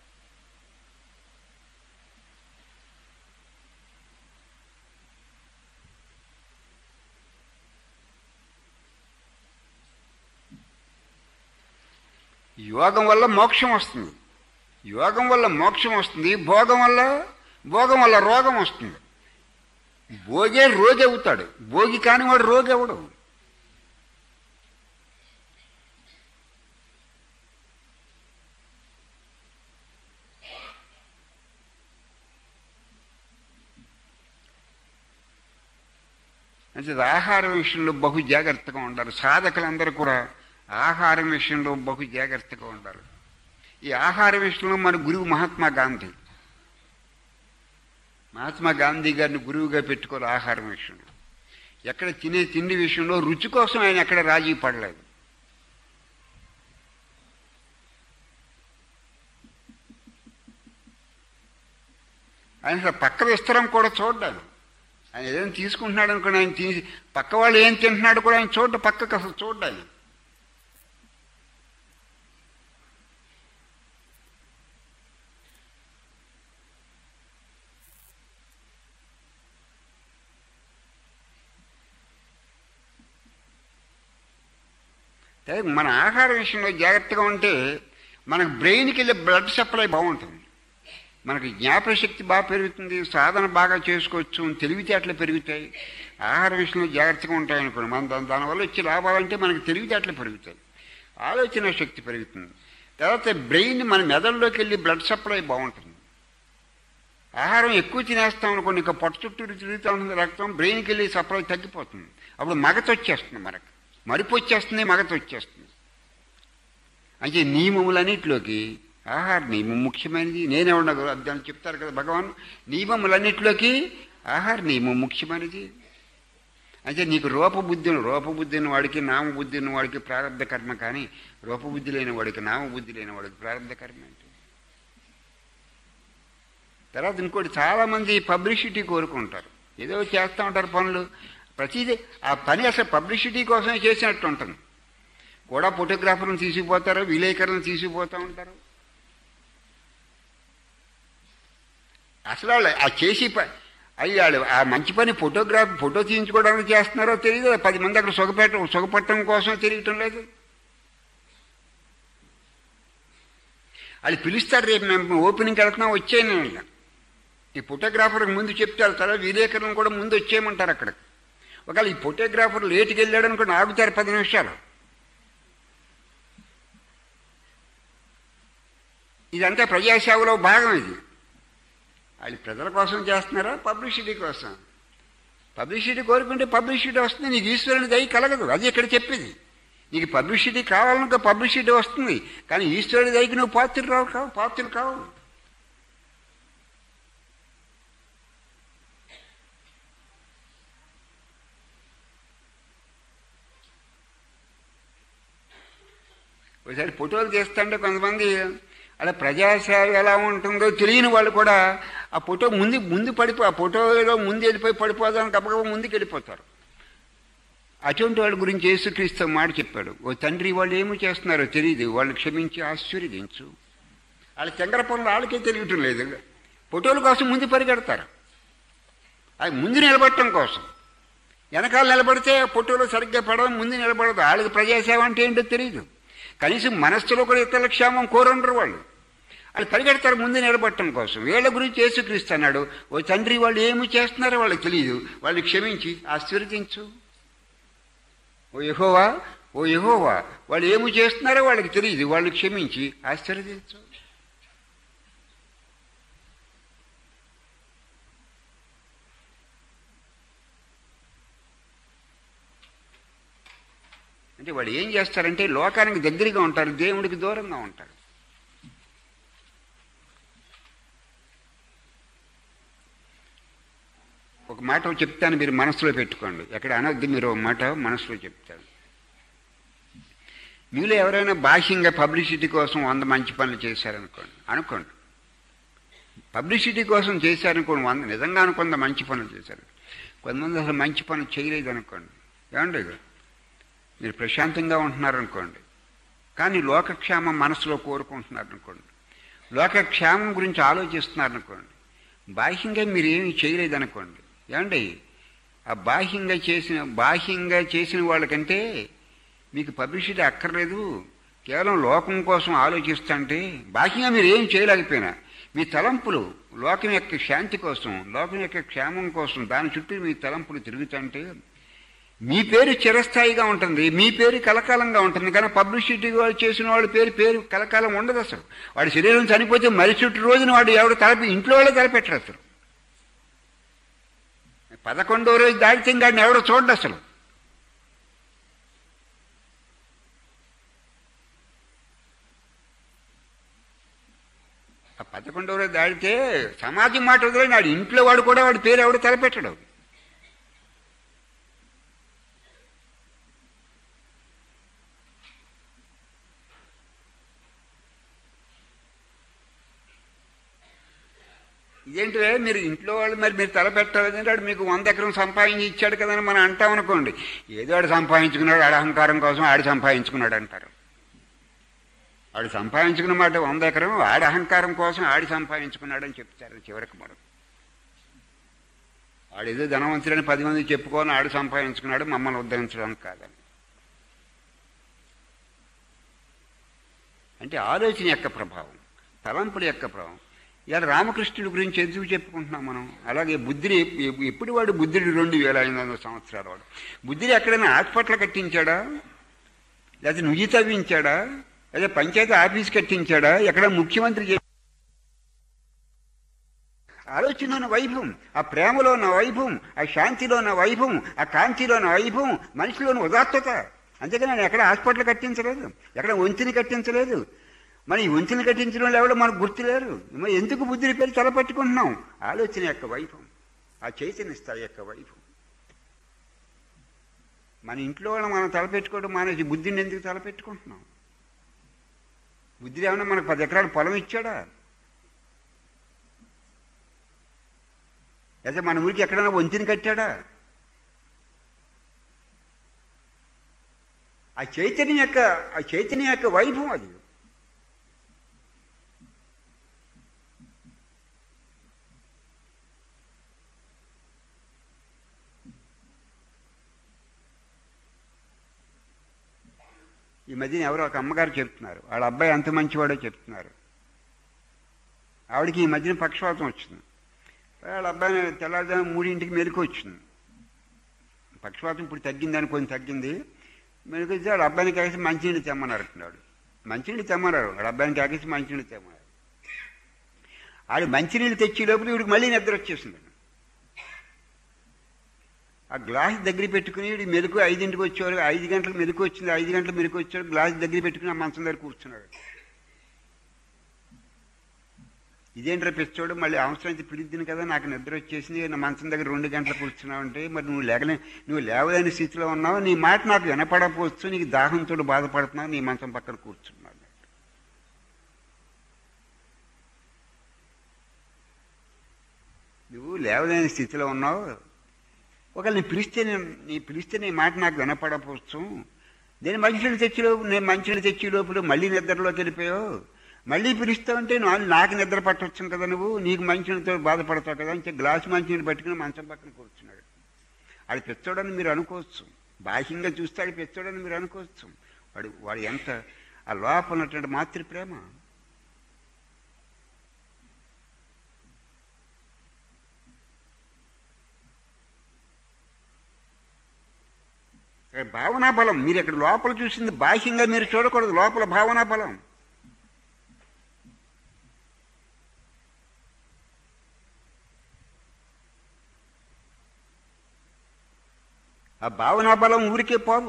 యోగం వల్ల మోక్షం వస్తుంది యోగం వల్ల మోక్షం వస్తుంది భోగం వల్ల భోగం వల్ల రోగం వస్తుంది భోగే రోగి అవుతాడు భోగి కాని వాడు రోగి అవడు అంటే ఆహారం విషయంలో బహు జాగ్రత్తగా ఉండాలి సాధకులందరూ కూడా ఆహారం విషయంలో బహు జాగ్రత్తగా ఉండాలి ఈ ఆహార విషయంలో మన గురువు మహాత్మా గాంధీ మహాత్మా గాంధీ గారిని గురువుగా పెట్టుకోవాలి ఆహారం విషయంలో ఎక్కడ తినే తిండి విషయంలో రుచి కోసం ఆయన ఎక్కడ రాజీ పడలేదు ఆయన అసలు పక్క విస్తరం కూడా చూడ్డాను ఆయన ఏదైనా తీసుకుంటున్నాడు అనుకోండి ఆయన తీసి పక్క వాళ్ళు ఏం తింటున్నాడు కూడా ఆయన చూడ పక్కకు అసలు చూడ్డు ఆయన అంటే మన ఆహార విషయంలో జాగ్రత్తగా ఉంటే మనకు బ్రెయిన్కి వెళ్ళే బ్లడ్ సప్లై బాగుంటుంది మనకి జ్ఞాపకశక్తి బాగా పెరుగుతుంది సాధన బాగా చేసుకోవచ్చు తెలివితేటలు పెరుగుతాయి ఆహార విషయంలో జాగ్రత్తగా ఉంటాయి అనుకోండి మన దాని దానివల్ల వచ్చే లాభాలంటే మనకి తెలివితేటలు పెరుగుతాయి ఆలోచన శక్తి పెరుగుతుంది తర్వాత బ్రెయిన్ మన మెదడులోకి వెళ్ళి బ్లడ్ సప్లై బాగుంటుంది ఆహారం ఎక్కువ తినేస్తాం అనుకోండి ఇంకా పొట్ట చుట్టూరు తిరుగుతూ ఉంటుంది రక్తం బ్రెయిన్కి వెళ్ళి సప్లై తగ్గిపోతుంది అప్పుడు మగత వచ్చేస్తుంది మనకు మరిపు వచ్చేస్తుంది మగత వచ్చేస్తుంది అంటే నియమములన్నింటిలోకి ఆహార నియమం ముఖ్యమైనది నేనేమన్నా దాన్ని చెప్తారు కదా భగవాన్ నియమములన్నింటిలోకి ఆహార నియమం ముఖ్యమైనది అంటే నీకు రూపబుద్ధి రూపబుద్ధి ఉన్న వాడికి నామబుద్ధి ఉన్న వాడికి ప్రారంభ కర్మ కానీ రూపబుద్ధి లేని వాడికి నామబుద్ధి లేని వాడికి ప్రారంభ కర్మ ఏంటి తర్వాత ఇంకోటి చాలామంది పబ్లిసిటీ కోరుకుంటారు ఏదో చేస్తూ ఉంటారు పనులు ప్రతిదీ ఆ పని అసలు పబ్లిసిటీ కోసమే చేసినట్టు ఉంటుంది కూడా ఫోటోగ్రాఫర్లను తీసుకుపోతారు విలేకరులను తీసుకుపోతూ ఉంటారు అసలు వాళ్ళు ఆ చేసి ప- అయ్యి వాళ్ళు ఆ మంచి పని ఫోటోగ్రాఫ్ ఫోటో తీయించుకోవడానికి చేస్తున్నారో తెలియదు పది మంది అక్కడ సుఖపెట్ట సుఖపట్టడం కోసం తిరగటం లేదు వాళ్ళు పిలుస్తారు రేపు మేము ఓపెనింగ్కి వెళ్తున్నాం వచ్చేయండి ఈ ఫోటోగ్రాఫర్కి ముందు చెప్తారు తర్వాత విలేకరులను కూడా ముందు వచ్చేయమంటారు అక్కడికి ఒకవేళ ఈ ఫోటోగ్రాఫర్ లేటుకి వెళ్ళాడు అనుకుని ఆగుతారు పది నిమిషాలు ఇదంతా ప్రజాసేవలో భాగం ఇది వాళ్ళు ప్రజల కోసం చేస్తున్నారా పబ్లిసిటీ కోసం పబ్లిసిటీ కోరుకుంటే పబ్లిసిటీ వస్తుంది నీకు ఈశ్వరుని దయ కలగదు అది ఇక్కడ చెప్పేది నీకు పబ్లిసిటీ కావాలనుకో పబ్లిసిటీ వస్తుంది కానీ ఈశ్వరుడి దయకి నువ్వు పాత్రలు రావు కావు పాత్రలు కావు ఒకసారి ఫోటోలు తీస్తుంటే కొంతమంది అలా ప్రజాసేవ ఎలా ఉంటుందో తెలియని వాళ్ళు కూడా ఆ ఫోటో ముందు ముందు పడిపో ఆ ఫోటోలో ముందు వెళ్ళిపోయి పడిపోదాం గబగబా ముందుకు వెళ్ళిపోతారు అటువంటి వాళ్ళ గురించి యేసుక్రీస్తు మాట చెప్పాడు ఓ తండ్రి వాళ్ళు ఏమి చేస్తున్నారో తెలియదు వాళ్ళని క్షమించి ఆశీర్వదించు వాళ్ళ చంగర పనులు వాళ్ళకే తెలియటం లేదు ఫోటోల కోసం ముందు పరిగెడతారు అది ముందు నిలబడటం కోసం వెనకాల నిలబడితే ఫోటోలో సరిగ్గా పడడం ముందు నిలబడదు వాళ్ళకి ప్రజాసేవ అంటే ఏంటో తెలియదు కనీసం మనస్సులో కూడా ఇతరుల క్షేమం కోరండరు వాళ్ళు వాళ్ళు పరిగెడతారు ముందు నిలబడటం కోసం వీళ్ళ గురించి యేసుక్రీస్తున్నాడు ఓ తండ్రి వాళ్ళు ఏమి చేస్తున్నారో వాళ్ళకి తెలియదు వాళ్ళని క్షమించి ఆశీర్వదించు ఓ యహోవా ఓ యహోవా వాళ్ళు ఏమి చేస్తున్నారో వాళ్ళకి తెలియదు వాళ్ళని క్షమించి ఆశీర్వదించు అంటే వాళ్ళు ఏం చేస్తారంటే లోకానికి దగ్గరగా ఉంటారు దేవుడికి దూరంగా ఉంటారు ఒక మాట చెప్తాను మీరు మనసులో పెట్టుకోండి ఎక్కడ అనొద్దు మీరు ఒక మాట మనసులో చెప్తాను మీలో ఎవరైనా బాహ్యంగా పబ్లిసిటీ కోసం వంద మంచి పనులు చేశారనుకోండి అనుకోండి పబ్లిసిటీ కోసం చేశారనుకోండి వంద నిజంగా అనుకుంద మంచి పనులు చేశారు కొంతమంది అసలు మంచి పనులు చేయలేదు అనుకోండి ఏమండి మీరు ప్రశాంతంగా ఉంటున్నారనుకోండి కానీ లోకక్షేమం మనసులో కోరుకుంటున్నారనుకోండి లోకక్షేమం గురించి ఆలోచిస్తున్నారనుకోండి బాహ్యంగా మీరు ఏమి చేయలేదనుకోండి ఏమండి ఆ బాహ్యంగా చేసిన బాహ్యంగా చేసిన వాళ్ళకంటే మీకు పబ్లిసిటీ అక్కర్లేదు కేవలం లోకం కోసం ఆలోచిస్తుంటే బాహ్యంగా మీరు ఏం చేయలేకపోయినా మీ తలంపులు లోకం యొక్క శాంతి కోసం లోకం యొక్క క్షేమం కోసం దాని చుట్టూ మీ తలంపులు తిరుగుతుంటే మీ పేరు చిరస్థాయిగా ఉంటుంది మీ పేరు కలకాలంగా ఉంటుంది కానీ పబ్లిసిటీ వాళ్ళు చేసిన వాళ్ళ పేరు పేరు కలకాలం ఉండదు అసలు వాడి శరీరం చనిపోతే మరుసటి రోజున వాడు ఎవడు తలపి ఇంట్లో వాళ్ళే తలపెట్టరు అసలు పదకొండో రోజు దాటితే గాడిని ఎవడో చూడండి అసలు ఆ పదకొండవ రోజు దాడితే సమాజం మాట వదిలే నాడు ఇంట్లో వాడు కూడా వాడి పేరు ఎవడు తలపెట్టడు ఇదేంటి మీరు ఇంట్లో వాళ్ళు మరి మీరు తలపెట్టాలని వాడు మీకు వంద ఎకరం సంపాదించి ఇచ్చాడు కదని మనం అంటాం అనుకోండి ఏదో ఆడు సంపాదించుకున్నాడు ఆడ అహంకారం కోసం ఆడు సంపాదించుకున్నాడు అంటారు ఆడు సంపాదించుకున్న మాట వంద ఎకరం ఆడి అహంకారం కోసం ఆడి సంపాదించుకున్నాడని చెప్తారు చివరికి మనం ఆడేదో ధనవంతుడని పది మంది చెప్పుకొని ఆడు సంపాదించుకున్నాడు మమ్మల్ని ఉద్ధరించడానికి కాదని అంటే ఆలోచన యొక్క ప్రభావం తలంపుల యొక్క ప్రభావం ఇవాళ రామకృష్ణుడి గురించి ఎందుకు చెప్పుకుంటున్నాం మనం అలాగే బుద్ధుడి ఎప్పుడు వాడు బుద్ధుడి రెండు వేల ఐదు వందల సంవత్సరాల వాడు బుద్ధుడు ఎక్కడైనా హాస్పిటల్ కట్టించాడా లేకపోతే నుయ్యి తవ్వించాడా లేదా పంచాయతీ ఆఫీస్ కట్టించాడా ఎక్కడ ముఖ్యమంత్రి చే- ఆలోచన ఉన్న వైభవం ఆ ప్రేమలో ఉన్న వైభవం ఆ శాంతిలో ఉన్న వైభవం ఆ కాంతిలో ఉన్న వైభవం మనిషిలోని ఉదాత్తత అంతేకాని నేను ఎక్కడ హాస్పిటల్ కట్టించలేదు ఎక్కడ వంతిని కట్టించలేదు మరి ఈ వంతిని కట్టించిన వాళ్ళు ఎవడో మనకు గుర్తులేరు మరి ఎందుకు బుద్ధిని పేరు తలపట్టుకుంటున్నాం ఆలోచన యొక్క వైభవం ఆ చైతన్య స్థాయి యొక్క వైభవం మన ఇంట్లో వాళ్ళు మనం తలపెట్టుకోవడం మానేసి బుద్ధిని ఎందుకు తలపెట్టుకుంటున్నాం బుద్ధి ఏమన్నా మనకు పది ఎకరాలు పొలం ఇచ్చాడా అయితే మన ఊరికి ఎక్కడైనా వంతిని కట్టాడా ఆ చైతన్యం యొక్క ఆ చైతన్యం యొక్క వైభవం అది ఈ మధ్యన ఎవరో ఒక అమ్మగారు చెప్తున్నారు వాళ్ళ అబ్బాయి ఎంత మంచివాడో చెప్తున్నారు ఆవిడకి ఈ మధ్యన పక్షవాతం వచ్చింది వాళ్ళ అబ్బాయిని తెల్లారుజాము మూడింటికి మెలకు వచ్చింది పక్షపాతం ఇప్పుడు తగ్గిందని కొంచెం తగ్గింది మెలకు వచ్చి వాళ్ళ అబ్బాయిని కాకేసి మంచినీళ్ళు తెమ్మన్నారు అంటున్నాడు మంచినీళ్ళు తెమ్మన్నారు వాళ్ళ అబ్బాయిని కాకేసి మంచినీళ్ళు తెమ్మన్నారు ఆడు మంచినీళ్ళు తెచ్చే లోపల వీడికి మళ్ళీ నిద్ర వచ్చేసింది ఆ గ్లాస్ దగ్గర పెట్టుకుని వీడి మెలకు ఐదింటికి వచ్చేవారు ఐదు గంటలకు మెలకు వచ్చింది ఐదు గంటలకు మెలకు వచ్చాడు గ్లాస్ దగ్గర పెట్టుకుని ఆ మంచం దగ్గర కూర్చున్నాడు ఇదేంటి పిచ్చోడు మళ్ళీ అవసరం అయితే పిలిద్దిను కదా నాకు నిద్ర వచ్చేసింది నా మంచం దగ్గర రెండు గంటలు కూర్చున్నావు అంటే మరి నువ్వు లేకలే నువ్వు లేవలేని స్థితిలో ఉన్నావు నీ మాట నాకు వినపడకపోవచ్చు నీకు దాహంతో బాధపడుతున్నావు నీ మంచం పక్కన కూర్చున్నావు నువ్వు లేవలేని స్థితిలో ఉన్నావు ఒకవేళ నీ పిలిస్తే నేను నీ పిలిస్తే నీ మాట నాకు వినపడకపోవచ్చు నేను మంచినీళ్ళు తెచ్చిలోపు నేను మంచినీళ్ళు తెచ్చే లోపల మళ్ళీ నిద్రలోకి వెళ్ళిపోయావు మళ్ళీ పిలుస్తావంటే నువ్వు నాకు నిద్ర పట్టవచ్చు కదా నువ్వు నీకు మంచినీళ్ళతో బాధపడతావు కదా అంటే గ్లాసు మంచినీళ్ళు పట్టుకుని మంచం పక్కన కూర్చున్నాడు ఆడు పెచ్చోడని మీరు అనుకోవచ్చు బాహ్యంగా చూస్తే ఆడు పెచ్చోడని మీరు అనుకోవచ్చు వాడు వాడు ఎంత ఆ లోపల ఉన్నటువంటి మాతృ ప్రేమ భావనా బలం మీరు ఇక్కడ లోపల చూసింది బాహ్యంగా మీరు చూడకూడదు లోపల భావనా బలం ఆ భావనా బలం ఊరికే పోదు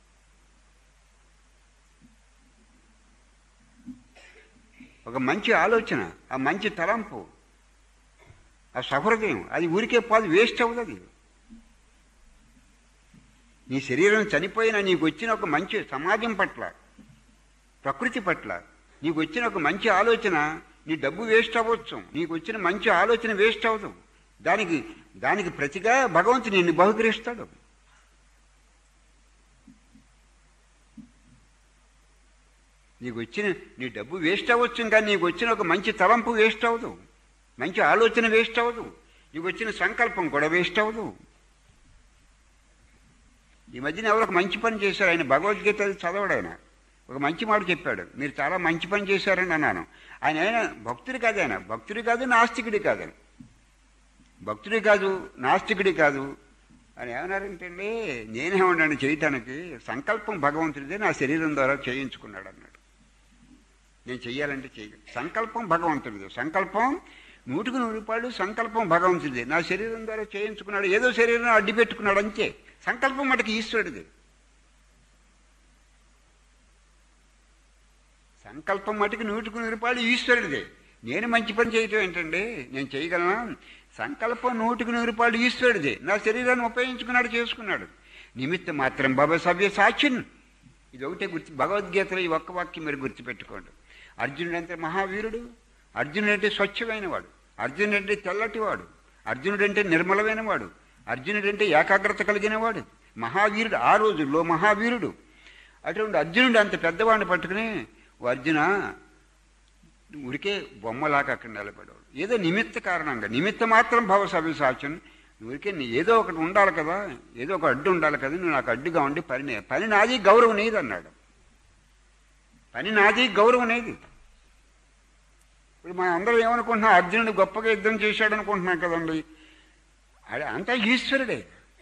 ఒక మంచి ఆలోచన ఆ మంచి తలంపు ఆ సహృదయం అది ఊరికే పోదు వేస్ట్ అవ్వదు అది నీ శరీరం చనిపోయినా నీకు వచ్చిన ఒక మంచి సమాజం పట్ల ప్రకృతి పట్ల నీకు వచ్చిన ఒక మంచి ఆలోచన నీ డబ్బు వేస్ట్ అవ్వచ్చు నీకు వచ్చిన మంచి ఆలోచన వేస్ట్ అవ్వదు దానికి దానికి ప్రతిగా భగవంతుడు నిన్ను బహుకరిస్తాడు నీకు వచ్చిన నీ డబ్బు వేస్ట్ అవ్వచ్చు కానీ నీకు వచ్చిన ఒక మంచి తలంపు వేస్ట్ అవ్వదు మంచి ఆలోచన వేస్ట్ అవ్వదు నీకు వచ్చిన సంకల్పం కూడా వేస్ట్ అవ్వదు ఈ మధ్యన ఎవరో ఒక మంచి పని చేశారు ఆయన భగవద్గీత చదవడు ఆయన ఒక మంచి మాట చెప్పాడు మీరు చాలా మంచి పని చేశారని అన్నాను ఆయన ఆయన భక్తుడు కాదు ఆయన భక్తుడు కాదు నాస్తికుడి కాదు ఆయన భక్తుడి కాదు నాస్తికుడి కాదు అని ఏమన్నారంటే నేనేమన్నాను చేయటానికి సంకల్పం భగవంతుడిదే నా శరీరం ద్వారా చేయించుకున్నాడు అన్నాడు నేను చెయ్యాలంటే చేయగలను సంకల్పం భగవంతుడిదే సంకల్పం నూటికి నూరు రూపాయలు సంకల్పం భగవంతుడిదే నా శరీరం ద్వారా చేయించుకున్నాడు ఏదో శరీరం అడ్డు పెట్టుకున్నాడు అంతే సంకల్పం మటుకు ఈశ్వరుడిది సంకల్పం మటుకు నూటికి నూరు రూపాయలు ఈశ్వరుడిదే నేను మంచి పని చేయటం ఏంటండి నేను చేయగలనా సంకల్పం నూటికి నూరు రూపాయలు ఈశ్వరుడిదే నా శరీరాన్ని ఉపయోగించుకున్నాడు చేసుకున్నాడు నిమిత్త మాత్రం బాబా సవ్య సాక్షిన్ ఇది ఒకటే గుర్తు భగవద్గీతలో ఈ ఒక్క వాక్యం మీరు గుర్తుపెట్టుకోండి అర్జునుడు అంటే మహావీరుడు అర్జునుడు అంటే స్వచ్ఛమైన వాడు అర్జునుడు అంటే తెల్లటివాడు అర్జునుడు అంటే నిర్మలమైన వాడు అర్జునుడు అంటే ఏకాగ్రత కలిగిన వాడు మహావీరుడు ఆ రోజుల్లో మహావీరుడు అటువంటి అర్జునుడు అంత పెద్దవాడిని పట్టుకుని "ఓ అర్జున ఉరికే బొమ్మలాగా అక్కడ నిలబడేవాడు ఏదో నిమిత్త కారణంగా నిమిత్త మాత్రం భవ సవ్యసాచన్ ఊరికే నీ ఏదో ఒకటి ఉండాలి కదా ఏదో ఒక అడ్డు ఉండాలి కదా నువ్వు నాకు అడ్డుగా ఉండి పని నే- పని నాది గౌరవం నీది అన్నాడు పని నాది గౌరవం నీది ఇప్పుడు మనం అందరం ఏమనుకుంటున్నాం అర్జునుడు గొప్పగా యుద్ధం చేశాడు అనుకుంటున్నాం కదండి అది అంతా ఈశ్వరుడే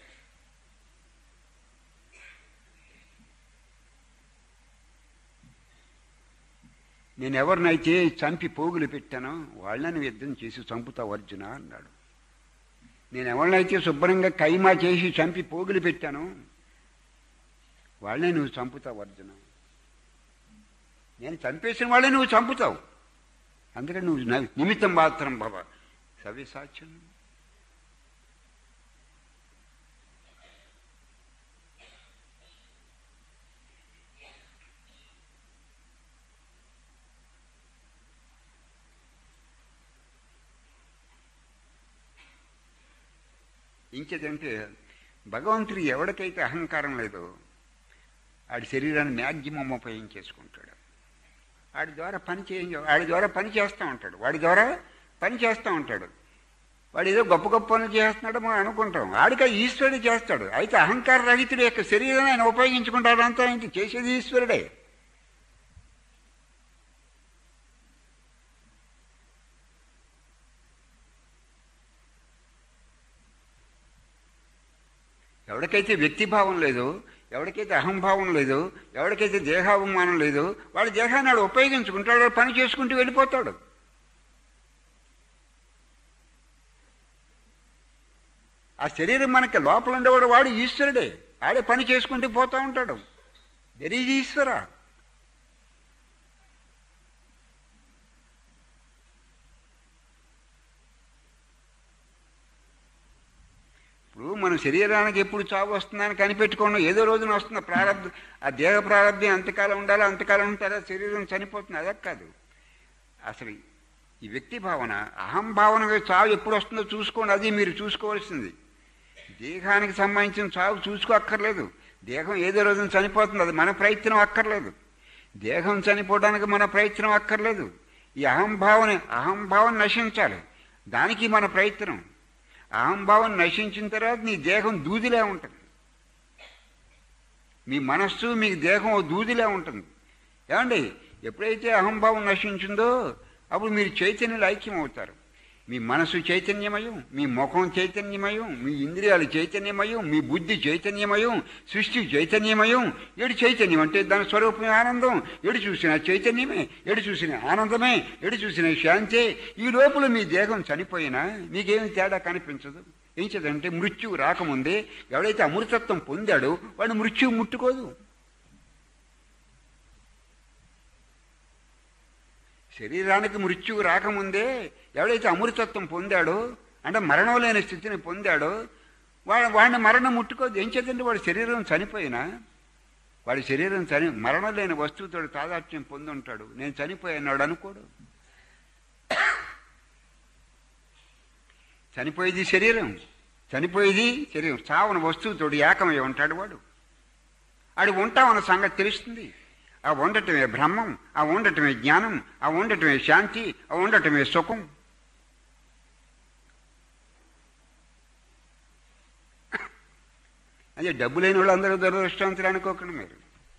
నేను ఎవరినైతే చంపి పోగులు పెట్టానో వాళ్ళని యుద్ధం చేసి చంపుతావు అర్జున అన్నాడు నేను ఎవరినైతే శుభ్రంగా కైమా చేసి చంపి పోగులు పెట్టానో వాళ్ళని నువ్వు చంపుతావు అర్జున నేను చంపేసిన వాళ్ళని నువ్వు చంపుతావు అందుకని నువ్వు న- నిమిత్తం మాత్రం బాబా సవ్యసాక్ష్యం ఇంకేదంటే భగవంతుడు ఎవరికైతే అహంకారం లేదో ఆడి శరీరాన్ని మ్యాక్సిమం ఉపయోగించేసుకుంటాడు వాడి ద్వారా పని చేయ వాడి ద్వారా పని చేస్తూ ఉంటాడు వాడి ద్వారా పని చేస్తూ ఉంటాడు వాడు ఏదో గొప్ప గొప్ప పనులు చేస్తున్నాడు మనం అనుకుంటాం వాడికి ఈశ్వరుడు చేస్తాడు అయితే అహంకార రహితుడు యొక్క శరీరాన్ని ఆయన ఉపయోగించుకుంటాడు అంతా ఇంక చేసేది ఈశ్వరుడే ఎవరికైతే వ్యక్తిభావం లేదో ఎవరికైతే అహంభావం లేదో ఎవరికైతే దేహాభిమానం లేదో వాడి దేహాన్ని వాడు ఉపయోగించుకుంటాడు వాడు పని చేసుకుంటూ వెళ్ళిపోతాడు ఆ శరీరం మనకి లోపల ఉండేవాడు వాడు ఈశ్వరుడే ఆడే పని చేసుకుంటూ పోతూ ఉంటాడు దెర్ ఈజ్ ఈశ్వర ఇప్పుడు మన శరీరానికి ఎప్పుడు చావు వస్తుందని కనిపెట్టుకోండి ఏదో రోజున వస్తుంది ప్రారంభం ఆ దేహ ప్రారంభం ఎంతకాలం ఉండాలో అంతకాలం ఉంటారో శరీరం చనిపోతుంది అదే కాదు అసలు ఈ వ్యక్తి భావన అహం భావన చావు ఎప్పుడు వస్తుందో చూసుకోండి అది మీరు చూసుకోవాల్సింది దేహానికి సంబంధించిన చావు చూసుకోక్కర్లేదు దేహం ఏదో రోజున చనిపోతుంది అది మన ప్రయత్నం అక్కర్లేదు దేహం చనిపోవడానికి మన ప్రయత్నం అక్కర్లేదు ఈ అహంభావన అహంభావం నశించాలి దానికి మన ప్రయత్నం అహంభావం నశించిన తర్వాత నీ దేహం దూదిలే ఉంటుంది మీ మనస్సు మీ దేహం ఓ దూదిలే ఉంటుంది ఏమండి ఎప్పుడైతే అహంభావం నశించిందో అప్పుడు మీరు చైతన్యులు ఐక్యం అవుతారు మీ మనసు చైతన్యమయం మీ ముఖం చైతన్యమయం మీ ఇంద్రియాలు చైతన్యమయం మీ బుద్ధి చైతన్యమయం సృష్టి చైతన్యమయం ఎడు చైతన్యం అంటే దాని స్వరూపమే ఆనందం ఎడు చూసిన చైతన్యమే ఎడు చూసిన ఆనందమే ఎడు చూసిన శాంతే ఈ లోపల మీ దేహం చనిపోయినా మీకేమి తేడా కనిపించదు ఏం చేద్దంటే మృత్యువు రాకముందే ఎవడైతే అమృతత్వం పొందాడో వాడు మృత్యువు ముట్టుకోదు శరీరానికి మృత్యువు రాకముందే ఎవడైతే అమృతత్వం పొందాడో అంటే మరణం లేని స్థితిని పొందాడో వాడు వాడిని మరణం ముట్టుకోదు ఏం చేద్దంటే వాడి శరీరం చనిపోయినా వాడి శరీరం చని మరణం లేని వస్తువుతో తాదాత్మ్యం పొంది ఉంటాడు నేను చనిపోయాడు అనుకోడు చనిపోయేది శరీరం చనిపోయేది శరీరం చావన వస్తువుతో ఏకమై ఉంటాడు వాడు ఆడు ఉంటామన్న సంగతి తెలుస్తుంది ఆ ఉండటమే బ్రహ్మం ఆ ఉండటమే జ్ఞానం ఆ ఉండటమే శాంతి ఆ ఉండటమే సుఖం అదే డబ్బు లేని వాళ్ళు అందరూ దురదృష్టవంతులు అనుకోకండి మీరు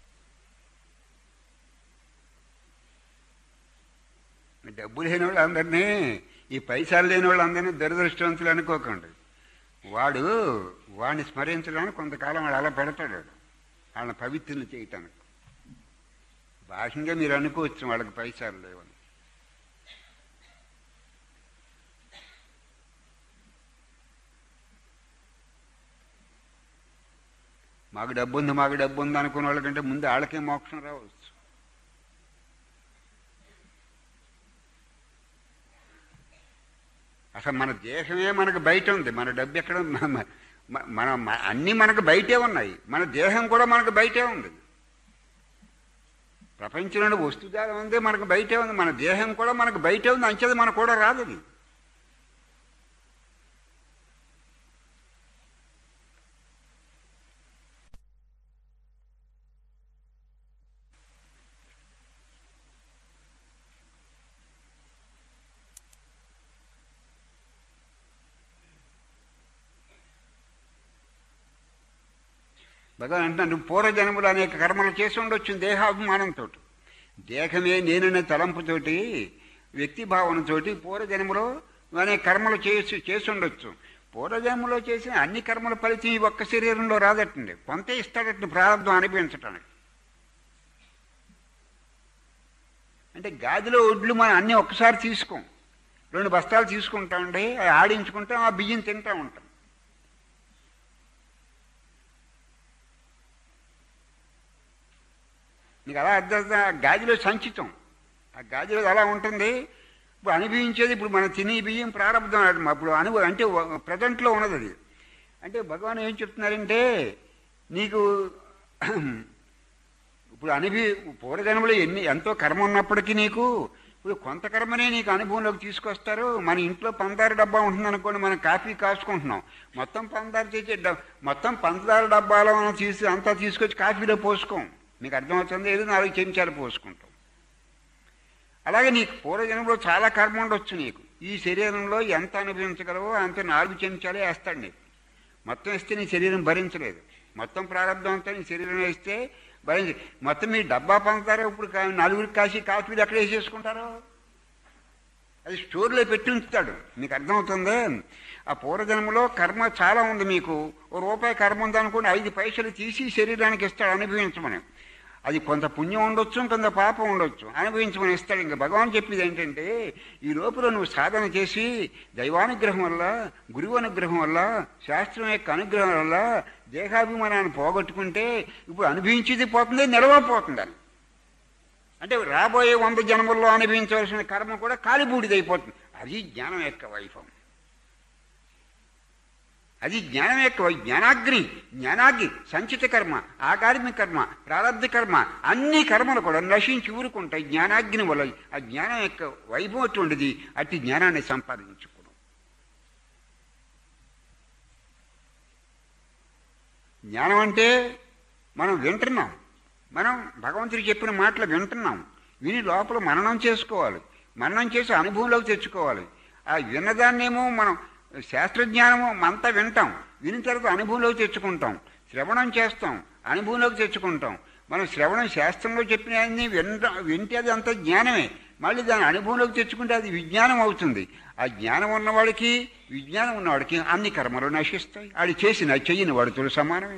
డబ్బు లేని వాళ్ళు అందరినీ ఈ పైసలు లేని వాళ్ళు అందరినీ దురదృష్టవంతులు అనుకోకండి వాడు వాడిని స్మరించడానికి కొంతకాలం వాడు అలా పెడతాడు వాడు. వాళ్ళని పవిత్రులు చేయటానికి బాహ్యంగా మీరు అనుకోవచ్చు వాళ్ళకి పైసలు లేవని మాకు డబ్బు ఉంది మాకు డబ్బు ఉంది అనుకున్న వాళ్ళకంటే ముందు వాళ్ళకే మోక్షం రావచ్చు అసలు మన దేశమే మనకు బయట ఉంది మన డబ్బు ఎక్కడ ఉంది? మన మన- మన మన- అన్నీ మనకు బయటే ఉన్నాయి మన దేహం కూడా మనకు బయటే ఉంది ప్రపంచంలో వస్తుజాలం ఉంది మనకు బయటే ఉంది మన దేహం కూడా మనకు బయటే ఉంది అంచేది మనకు కూడా రాదు అది భగవాన్ అంటున్నాడు పూర్వజన్మలు అనేక కర్మలు చేసి ఉండొచ్చు దేహాభిమానంతో దేహమే నేననే తలంపుతోటి వ్యక్తి భావనతోటి పూర్వజన్మలో అనేక కర్మలు చేసి చేసి ఉండొచ్చు పూర్వజన్మలో చేసిన అన్ని కర్మల ఫలితం ఈ ఒక్క శరీరంలో రాదటండి కొంత ఇస్తాడట ప్రారంభం అనిపించటానికి అంటే గాదిలో ఒడ్లు మనం అన్నీ ఒక్కసారి తీసుకోం రెండు బస్తాలు తీసుకుంటామండి అవి ఆడించుకుంటాం ఆ బియ్యం తింటా ఉంటాం నీకు అలా అర్థం అవుతుందా? ఆ గాదిలో సంచితం ఆ గాదిలో అలా ఉంటుంది ఇప్పుడు అనుభవించేది ఇప్పుడు మనం తినే బియ్యం ప్రారంభం అన్నమాట. అప్పుడు అనుభవం అంటే ప్రజెంట్లో ఉన్నది అది అంటే భగవాన్ ఏం చెప్తున్నారంటే నీకు ఇప్పుడు అనుభవి పూర్వజన్మలో ఎన్ని ఎంతో కర్మ ఉన్నప్పటికీ నీకు ఇప్పుడు కొంత కర్మనే నీకు అనుభవంలోకి తీసుకొస్తారు మన ఇంట్లో పంచదార డబ్బా ఉంటుంది అనుకోండి మనం కాఫీ కాసుకుంటున్నాం మొత్తం పంచదార చేసే డబ్ మొత్తం పంచదార డబ్బాలో మనం తీసి అంతా తీసుకొచ్చి కాఫీలో పోసుకోం మీకు అర్థమవుతుంది ఏదో నాలుగు చెంచాలు పోసుకుంటాం అలాగే నీకు పూర్వజన్మలో చాలా కర్మ ఉండొచ్చు నీకు ఈ శరీరంలో ఎంత అనుభవించగలవో అంత నాలుగు చెంచాలే వేస్తాడు నీకు మొత్తం ఇస్తే నీ శరీరం భరించలేదు మొత్తం ప్రారంభం అంతా నీ శరీరం వేస్తే భరించి మొత్తం మీ డబ్బా పంచుతారో ఇప్పుడు కా- నలుగురికి కాసి కాఫీలు ఎక్కడ వేసేసుకుంటారో అది స్టోర్లో పెట్టి ఉంచుతాడు మీకు అర్థమవుతుందే ఆ పూర్వజన్మలో కర్మ చాలా ఉంది మీకు ఓ రూపాయి కర్మ ఉందనుకోండి ఐదు పైసలు తీసి శరీరానికి ఇస్తాడు అనుభవించమని అది కొంత పుణ్యం ఉండొచ్చు కొంత పాపం ఉండొచ్చు అనుభవించమని ఇస్తాడు ఇంకా భగవాన్ చెప్పేది ఏంటంటే ఈ లోపల నువ్వు సాధన చేసి దైవానుగ్రహం వల్ల గురువు అనుగ్రహం వల్ల శాస్త్రం యొక్క అనుగ్రహం వల్ల దేహాభిమానాన్ని పోగొట్టుకుంటే ఇప్పుడు అనుభవించేది పోతుంది నిలవపోతుంది అని అంటే రాబోయే వంద జన్మల్లో అనుభవించవలసిన కర్మ కూడా కాలిబూడిదైపోతుంది అది జ్ఞానం యొక్క వైభవం అది జ్ఞానం యొక్క వై- జ్ఞానాగ్ని జ్ఞానాగ్ని సంచిత కర్మ ఆకార్మిక కర్మ ప్రారంధ కర్మ అన్ని కర్మలు కూడా నశించి ఊరుకుంటాయి జ్ఞానాగ్ని వల్ల ఆ జ్ఞానం యొక్క వైభవం అటువంటిది అట్టి జ్ఞానాన్ని సంపాదించుకోవడం జ్ఞానం అంటే మనం వింటున్నాం మనం భగవంతుడు చెప్పిన మాటలు వింటున్నాం విని లోపల మననం చేసుకోవాలి మననం చేసి అనుభవంలోకి తెచ్చుకోవాలి ఆ విన్నదాన్నేమో మనం శాస్త్రజ్ఞానము అంతా వింటాం విని తర్వాత అనుభవంలోకి తెచ్చుకుంటాం శ్రవణం చేస్తాం అనుభవంలోకి తెచ్చుకుంటాం మనం శ్రవణం శాస్త్రంలో చెప్పినవన్నీ వింట వింటే అది అంత జ్ఞానమే మళ్ళీ దాని అనుభవంలోకి తెచ్చుకుంటే అది విజ్ఞానం అవుతుంది ఆ జ్ఞానం ఉన్నవాడికి విజ్ఞానం ఉన్నవాడికి అన్ని కర్మలు నశిస్తాయి ఆడు చేసిన చెయ్యని వాడితో సమానమే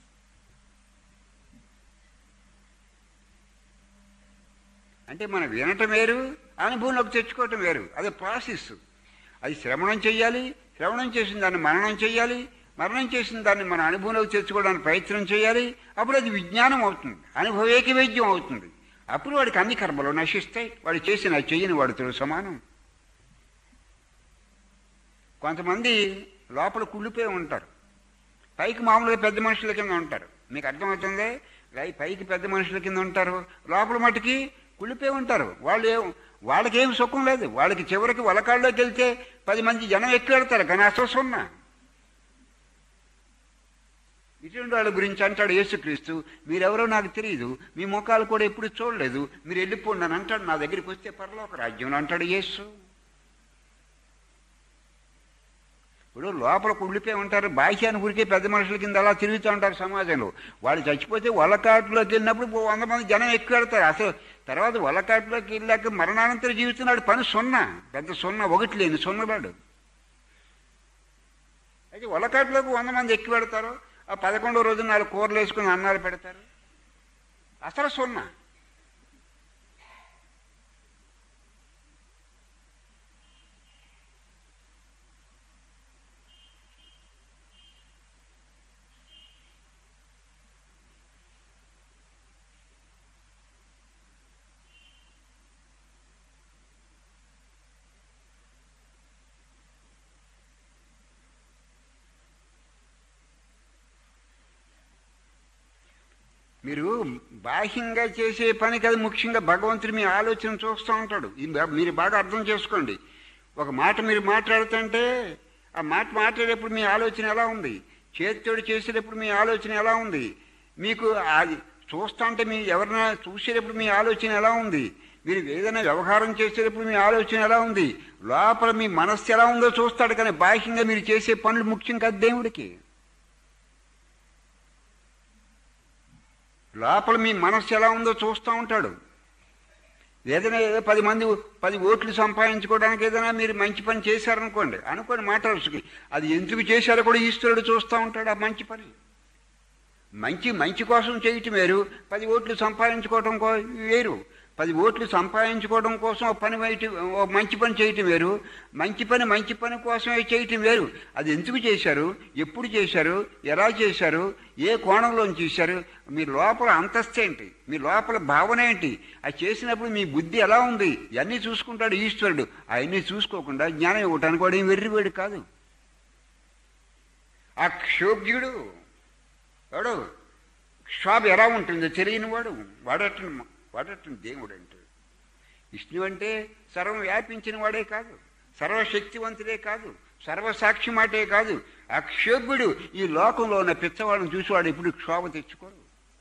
అంటే మనం వినటం వేరు అనుభవంలోకి తెచ్చుకోవటం వేరు అది ప్రాసెస్ అది శ్రవణం చేయాలి శ్రవణం చేసిన దాన్ని మననం చేయాలి మరణం చేసిన దాన్ని మన అనుభవంలోకి తెచ్చుకోవడానికి ప్రయత్నం చేయాలి అప్పుడు అది విజ్ఞానం అవుతుంది అనుభవేక వైద్యం అవుతుంది అప్పుడు వాడికి అన్ని కర్మలు నశిస్తాయి వాడు చేసిన చెయ్యని వాడితో సమానం కొంతమంది లోపల కుళ్ళిపోయి ఉంటారు పైకి మామూలుగా పెద్ద మనుషుల కింద ఉంటారు మీకు అర్థమవుతుంది లై- పైకి పెద్ద మనుషుల కింద ఉంటారు లోపల మటుకి కుళ్ళిపోయి ఉంటారు వాళ్ళు ఏం వాళ్ళకేం సుఖం లేదు వాళ్ళకి చివరికి వలకాళ్ళలోకి వెళ్తే పది మంది జనం ఎక్కి వెళ్తారు కానీ అసలు సున్నా ఇటువంటి వాళ్ళ గురించి అంటాడు యేసుక్రీస్తు మీరెవరో నాకు తెలియదు మీ ముఖాలు కూడా ఎప్పుడు చూడలేదు మీరు వెళ్ళిపోండి అని అంటాడు నా దగ్గరికి వస్తే పరలోక రాజ్యంలో అంటాడు యేసు ఇప్పుడు లోపల కుళ్ళిపోయి ఉంటారు బాహ్యాన్ని ఊరికే పెద్ద మనుషుల కింద అలా తిరుగుతూ ఉంటారు సమాజంలో వాళ్ళు చచ్చిపోతే వలకాటులోకి వెళ్ళినప్పుడు ఓ వంద మంది జనం ఎక్కువ వెళ్తారు అసలు తర్వాత వలకాటులోకి వెళ్ళాక మరణానంతర జీవితున్నాడు పని సున్నా పెద్ద సున్నా ఒకటి లేని సున్నలాడు అయితే వలకాటులోకి వంద మంది ఎక్కువ పెడతారు ఆ పదకొండో రోజు నాలుగు కూరలు వేసుకుని అన్నాలు పెడతారు అసలు సున్నా మీరు బాహ్యంగా చేసే పని కదా ముఖ్యంగా భగవంతుడు మీ ఆలోచన చూస్తూ ఉంటాడు ఇది బా- మీరు బాగా అర్థం చేసుకోండి ఒక మాట మీరు మాట్లాడుతుంటే ఆ మాట మాట్లాడేప్పుడు మీ ఆలోచన ఎలా ఉంది చేతితోడు చేసేటప్పుడు మీ ఆలోచన ఎలా ఉంది మీకు అది చూస్తా అంటే మీ ఎవరైనా చూసేటప్పుడు మీ ఆలోచన ఎలా ఉంది మీరు ఏదైనా వ్యవహారం చేసేటప్పుడు మీ ఆలోచన ఎలా ఉంది లోపల మీ మనస్సు ఎలా ఉందో చూస్తాడు కానీ బాహ్యంగా మీరు చేసే పనులు ముఖ్యం కాదు దేవుడికి లోపల మీ మనస్సు ఎలా ఉందో చూస్తూ ఉంటాడు ఏదైనా ఏదో పది మంది పది ఓట్లు సంపాదించుకోవడానికి ఏదైనా మీరు మంచి పని చేశారనుకోండి అనుకోండి మాట్లాడుచుకి అది ఎందుకు చేశారో కూడా ఈశ్వరుడు చూస్తూ ఉంటాడు ఆ మంచి పని మంచి మంచి కోసం చేయటం వేరు పది ఓట్లు సంపాదించుకోవడం కో వేరు పది ఓట్లు సంపాదించుకోవడం కోసం ఒక పని వేయటం ఒక మంచి పని చేయటం వేరు మంచి పని మంచి పని కోసమే చేయటం వేరు అది ఎందుకు చేశారు ఎప్పుడు చేశారు ఎలా చేశారు ఏ కోణంలో చేశారు మీ లోపల అంతస్తు ఏంటి మీ లోపల భావన ఏంటి అది చేసినప్పుడు మీ బుద్ధి ఎలా ఉంది ఇవన్నీ చూసుకుంటాడు ఈశ్వరుడు అవన్నీ చూసుకోకుండా జ్ఞానం ఇవ్వటానికి వాడు ఏం వెర్రివాడు కాదు ఆ క్షోభ్యుడు వాడు క్షోభ ఎలా ఉంటుందో తెలియని వాడు వాడట వాడటం దేవుడు అంటే విష్ణు అంటే సర్వం వ్యాపించిన వాడే కాదు సర్వశక్తివంతుడే కాదు సర్వసాక్షి మాటే కాదు అక్షోభ్యుడు ఈ లోకంలో ఉన్న పిచ్చవాళ్ళని చూసేవాడు ఇప్పుడు క్షోభ తెచ్చుకోరు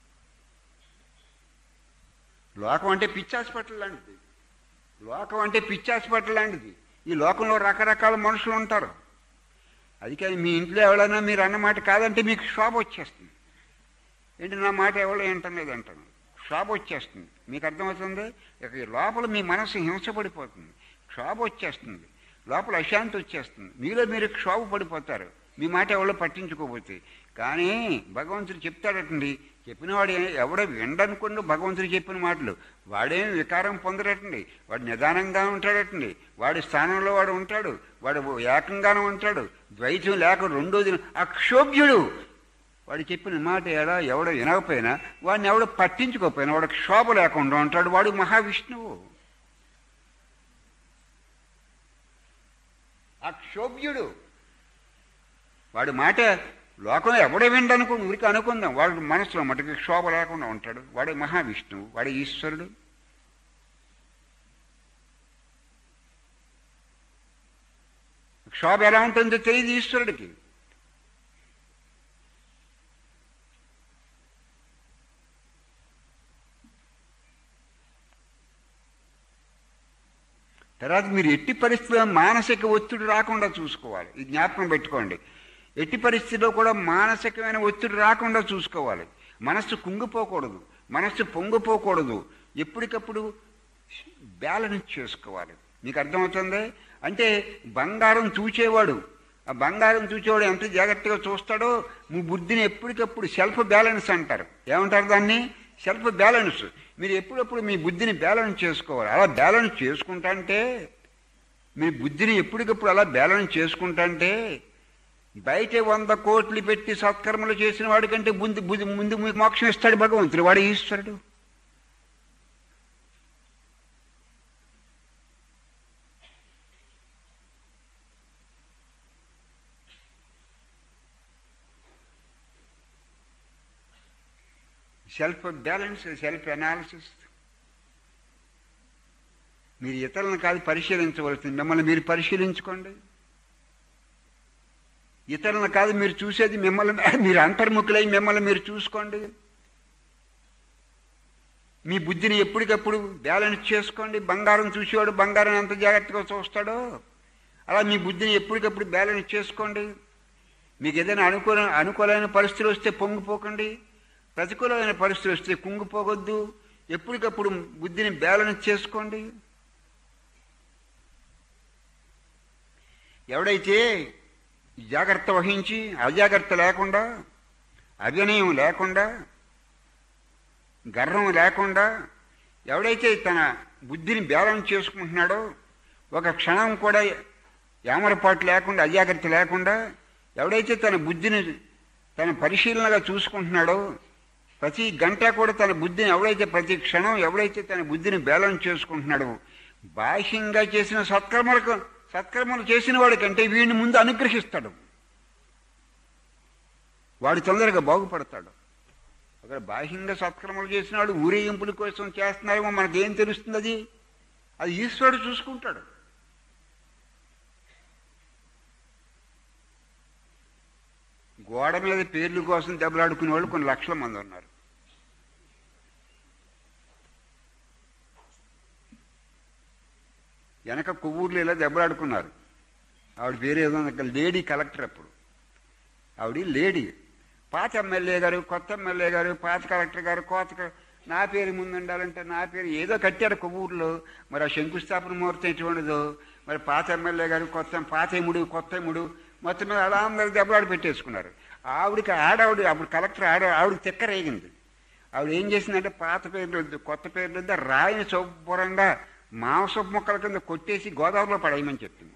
లోకం అంటే పిచ్చి హాస్పిటల్ లాంటిది లోకం అంటే పిచ్చి హాస్పిటల్ లాంటిది ఈ లోకంలో రకరకాల మనుషులు ఉంటారు అది కానీ మీ ఇంట్లో ఎవరైనా మీరు అన్నమాట కాదంటే మీకు శోభ వచ్చేస్తుంది ఏంటి నా మాట ఎవరో ఏంటనేది అంటాను శోభ వచ్చేస్తుంది మీకు అర్థమవుతుంది ఇక ఈ లోపల మీ మనసు హింసపడిపోతుంది క్షోభ వచ్చేస్తుంది లోపల అశాంతి వచ్చేస్తుంది మీలో మీరు క్షోభ పడిపోతారు మీ మాట ఎవరో పట్టించుకోకపోతే కానీ భగవంతుడు చెప్తాడటండి చెప్పినవాడు ఏ- ఎవడో విండనుకోండి భగవంతుడు చెప్పిన మాటలు వాడేం వికారం పొందడటండి వాడు నిదానంగా ఉంటాడటండి వాడి స్థానంలో వాడు ఉంటాడు వాడు ఏకంగానే ఉంటాడు ద్వైతం లేక రెండోది అక్షోభ్యుడు వాడు చెప్పిన మాట ఎలా ఎవడో వినకపోయినా వాడిని ఎవడో పట్టించుకోకపోయినా వాడికి శోభ లేకుండా ఉంటాడు వాడు మహావిష్ణువు అక్షోభ్యుడు వాడి మాట లోకం ఎవడే విండనుకో ఊరికి అనుకుందాం వాడు మనసులో మటుకు శోభ లేకుండా ఉంటాడు వాడు మహావిష్ణువు వాడు ఈశ్వరుడు శోభ ఎలా ఉంటుందో తెలియదు ఈశ్వరుడికి తర్వాత మీరు ఎట్టి పరిస్థితుల్లో మానసిక ఒత్తిడి రాకుండా చూసుకోవాలి ఈ జ్ఞాపకం పెట్టుకోండి ఎట్టి పరిస్థితిలో కూడా మానసికమైన ఒత్తిడి రాకుండా చూసుకోవాలి మనస్సు కుంగిపోకూడదు మనస్సు పొంగిపోకూడదు ఎప్పటికప్పుడు బ్యాలెన్స్ చేసుకోవాలి మీకు అర్థమవుతుంది అంటే బంగారం చూచేవాడు ఆ బంగారం చూచేవాడు ఎంత జాగ్రత్తగా చూస్తాడో మీ బుద్ధిని ఎప్పటికప్పుడు సెల్ఫ్ బ్యాలెన్స్ అంటారు ఏమంటారు దాన్ని సెల్ఫ్ బ్యాలెన్స్ మీరు ఎప్పుడప్పుడు మీ బుద్ధిని బ్యాలెన్స్ చేసుకోవాలి అలా బ్యాలెన్స్ చేసుకుంటాంటే మీ బుద్ధిని ఎప్పటికప్పుడు అలా బ్యాలెన్స్ చేసుకుంటాంటే బయట వంద కోట్లు పెట్టి సత్కర్మలు చేసిన వాడికంటే ముందు బుద్ధి ముందు మీకు మోక్షం ఇస్తాడు భగవంతుడు వాడు ఈశ్వరుడు సెల్ఫ్ బ్యాలెన్స్ సెల్ఫ్ అనాలిసిస్ మీరు ఇతరులను కాదు పరిశీలించవలసింది మిమ్మల్ని మీరు పరిశీలించుకోండి ఇతరులను కాదు మీరు చూసేది మిమ్మల్ని మీరు అంతర్ముఖులై మిమ్మల్ని మీరు చూసుకోండి మీ బుద్ధిని ఎప్పటికప్పుడు బ్యాలెన్స్ చేసుకోండి బంగారం చూసేవాడు బంగారం ఎంత జాగ్రత్తగా చూస్తాడో అలా మీ బుద్ధిని ఎప్పటికప్పుడు బ్యాలెన్స్ చేసుకోండి మీకు ఏదైనా అనుకూల అనుకూలమైన పరిస్థితులు వస్తే పొంగిపోకండి ప్రతికూలమైన పరిస్థితులు వస్తే కుంగిపోవద్దు ఎప్పటికప్పుడు బుద్ధిని బ్యాలెన్స్ చేసుకోండి ఎవడైతే జాగ్రత్త వహించి అజాగ్రత్త లేకుండా అభినయం లేకుండా గర్వం లేకుండా ఎవడైతే తన బుద్ధిని బ్యాలెన్స్ చేసుకుంటున్నాడో ఒక క్షణం కూడా యామరపాటు లేకుండా అజాగ్రత్త లేకుండా ఎవడైతే తన బుద్ధిని తన పరిశీలనగా చూసుకుంటున్నాడో ప్రతి గంట కూడా తన బుద్ధిని ఎవడైతే ప్రతి క్షణం ఎవడైతే తన బుద్ధిని బ్యాలెన్స్ చేసుకుంటున్నాడో బాహ్యంగా చేసిన సత్కర్మలకు సత్కర్మలు చేసిన వాడికంటే వీడిని ముందు అనుగ్రహిస్తాడు వాడు తొందరగా బాగుపడతాడు అక్కడ బాహ్యంగా సత్కర్మలు చేసినాడు ఊరేగింపుల కోసం చేస్తున్నారేమో మనకేం తెలుస్తుంది అది అది ఈశ్వరుడు చూసుకుంటాడు గోడ మీద పేర్ల కోసం దెబ్బలాడుకునే వాళ్ళు కొన్ని లక్షల మంది ఉన్నారు వెనక కొవ్వూరులో ఇలా దెబ్బలాడుకున్నారు ఆవిడ పేరు ఏదో ఉంది, లేడీ కలెక్టర్ అప్పుడు ఆవిడ లేడీ పాత ఎమ్మెల్యే గారు కొత్త ఎమ్మెల్యే గారు పాత కలెక్టర్ గారు కొత్త క- నా పేరు ముందు ఉండాలంటే నా పేరు ఏదో కట్టారు కొవ్వూరులో మరి ఆ శంకుస్థాపన ముహూర్తం ఎటువంటిదో మరి పాత ఎమ్మెల్యే గారు కొత్త పాత ఎముడు కొత్త ఎముడు మొత్తం మీద అలా అందరు దెబ్బలాడి పెట్టేసుకున్నారు ఆవిడకి ఆడావిడ అప్పుడు కలెక్టర్ ఆడ ఆవిడకి తిక్క రేగింది ఆవిడ ఏం చేసిందంటే పాత పేర్లు వద్దు కొత్త పేర్లు వద్దు రాయిని శుభ్రంగా మాంసపు మొక్కల కింద కొట్టేసి గోదావరిలో పడేయమని చెప్పింది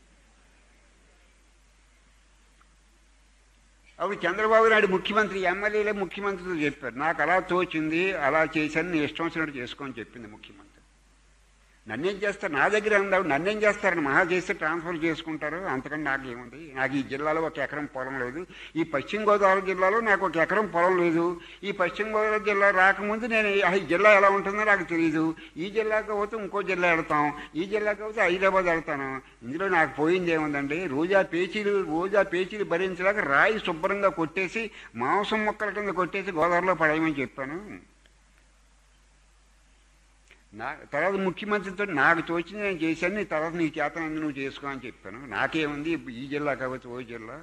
అప్పుడు చంద్రబాబు నాయుడు ముఖ్యమంత్రి ఎమ్మెల్యేలే ముఖ్యమంత్రితో చెప్పారు నాకు అలా తోచింది అలా చేశాను నీ ఇష్టం వచ్చినట్టు చేసుకోని చెప్పింది ముఖ్యమంత్రి నన్నేం చేస్తారు నా దగ్గర ఉందావు నన్నేం చేస్తారని మహా చేస్తే ట్రాన్స్ఫర్ చేసుకుంటారు అంతకంటే నాకు ఏముంది నాకు ఈ జిల్లాలో ఒక ఎకరం పొలం లేదు ఈ పశ్చిమ గోదావరి జిల్లాలో నాకు ఒక ఎకరం పొలం లేదు ఈ పశ్చిమ గోదావరి జిల్లా రాకముందు నేను ఈ- ఈ జిల్లా ఎలా ఉంటుందో నాకు తెలియదు ఈ జిల్లాకి పోతే ఇంకో జిల్లా వెళ్తాం ఈ జిల్లాకి పోతే హైదరాబాద్ వెళ్తాను ఇందులో నాకు పోయింది ఏముందండి రోజా పేచీలు రోజా పేచీలు భరించలేక రాయి శుభ్రంగా కొట్టేసి మాంసం మొక్కల కింద కొట్టేసి గోదావరిలో పడేయమని చెప్పాను నా తర్వాత ముఖ్యమంత్రితో నాకు తోచింది నేను చేశాను నీ తర్వాత నీ చేతనంది నువ్వు చేసుకో అని చెప్పాను నాకేముంది ఈ జిల్లా కాబట్టి ఓ జిల్లా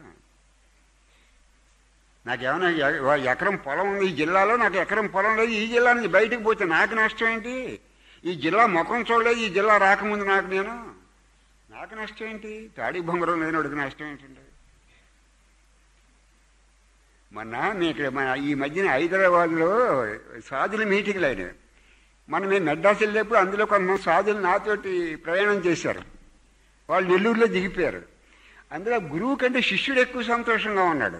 నాకేమైనా ఎ- ఎకరం పొలం ఉంది ఈ జిల్లాలో నాకు ఎకరం పొలం లేదు ఈ జిల్లా నుంచి బయటకు పోతే నాకు నష్టం ఏంటి ఈ జిల్లా ముఖం చూడలేదు ఈ జిల్లా రాకముందు నాకు నేను నాకు నష్టం ఏంటి తాడి బొంగరం లేనోడికి నష్టం ఏంటండి మొన్న మీ ఇక్కడ మన ఈ మధ్యన హైదరాబాద్లో సాధుల మీటింగ్లు అయినాయి మనం మేము మెడ్రాస్ వెళ్ళేప్పుడు అందులో కొంతమంది సాధులు నాతోటి ప్రయాణం చేశారు వాళ్ళు నెల్లూరులో దిగిపోయారు అందులో గురువు కంటే శిష్యుడు ఎక్కువ సంతోషంగా ఉన్నాడు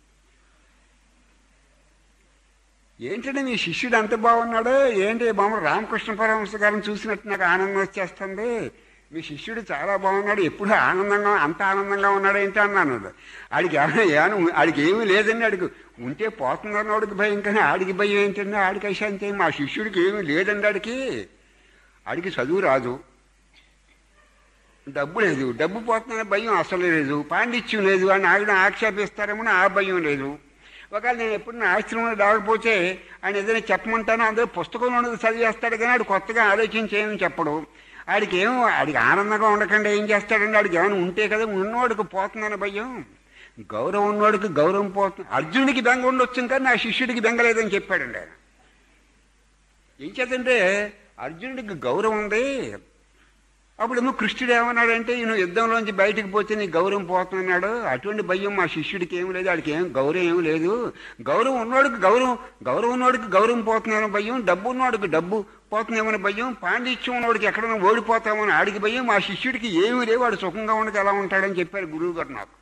ఏంటంటే మీ శిష్యుడు అంత బాగున్నాడు ఏంటి బామ్మ రామకృష్ణ పరమహంస గారిని చూసినట్టు నాకు ఆనందం వచ్చేస్తుంది మీ శిష్యుడు చాలా బాగున్నాడు ఎప్పుడు ఆనందంగా అంత ఆనందంగా ఉన్నాడు ఏంటి అన్నాను ఆడికి ఏమైనా ఏమైనా ఆడికి ఏమీ లేదండి ఆడికి ఉంటే పోతుందని వాడికి భయం కానీ ఆడికి భయం ఏంటండి ఆడికి అశాంతి మా శిష్యుడికి ఏమీ లేదండి ఆడికి ఆడికి చదువు రాదు డబ్బు లేదు డబ్బు పోతుందనే భయం అసలు లేదు పాండిత్యం లేదు అని ఆయన ఆక్షేపిస్తారేమో ఆ భయం లేదు ఒకవేళ నేను ఎప్పుడు నా ఆశ్రమంలో రాకపోతే ఆయన ఏదైనా చెప్పమంటానో అందరూ పుస్తకంలో ఉన్నది చదివేస్తాడు కానీ ఆడు కొత్తగా ఆలోచించి ఏమని చెప్పడు ఆడికి ఏమో ఆడికి ఆనందంగా ఉండకుండా ఏం చేస్తాడండి ఆడికి ఏమైనా ఉంటే కదా ఉన్నవాడికి పోతుందని భయం గౌరవం ఉన్నవాడికి గౌరవం పోతుంది అర్జునుడికి బెంగ ఉండొచ్చు కానీ నా శిష్యుడికి బెంగ లేదని చెప్పాడండి ఆయన ఏం చేతంటే అర్జునుడికి గౌరవం ఉంది అప్పుడేమో కృష్ణుడు ఏమన్నాడంటే ఈయన యుద్ధంలోంచి బయటకు పోతే నీ గౌరవం పోతున్నాడు అటువంటి భయం మా శిష్యుడికి ఏం లేదు వాడికి ఏం గౌరవం ఏం లేదు గౌరవం ఉన్నవాడికి గౌరవం గౌరవం ఉన్నవాడికి గౌరవం పోతుందని భయం డబ్బు ఉన్నవాడికి డబ్బు పోతుందేమని భయం పాండిత్యం ఉన్నవాడికి ఎక్కడైనా ఓడిపోతామని ఆడికి భయం మా శిష్యుడికి ఏమీ లేవు వాడు సుఖంగా ఉండక ఎలా ఉంటాడని చెప్పారు గురువు గారు నాకు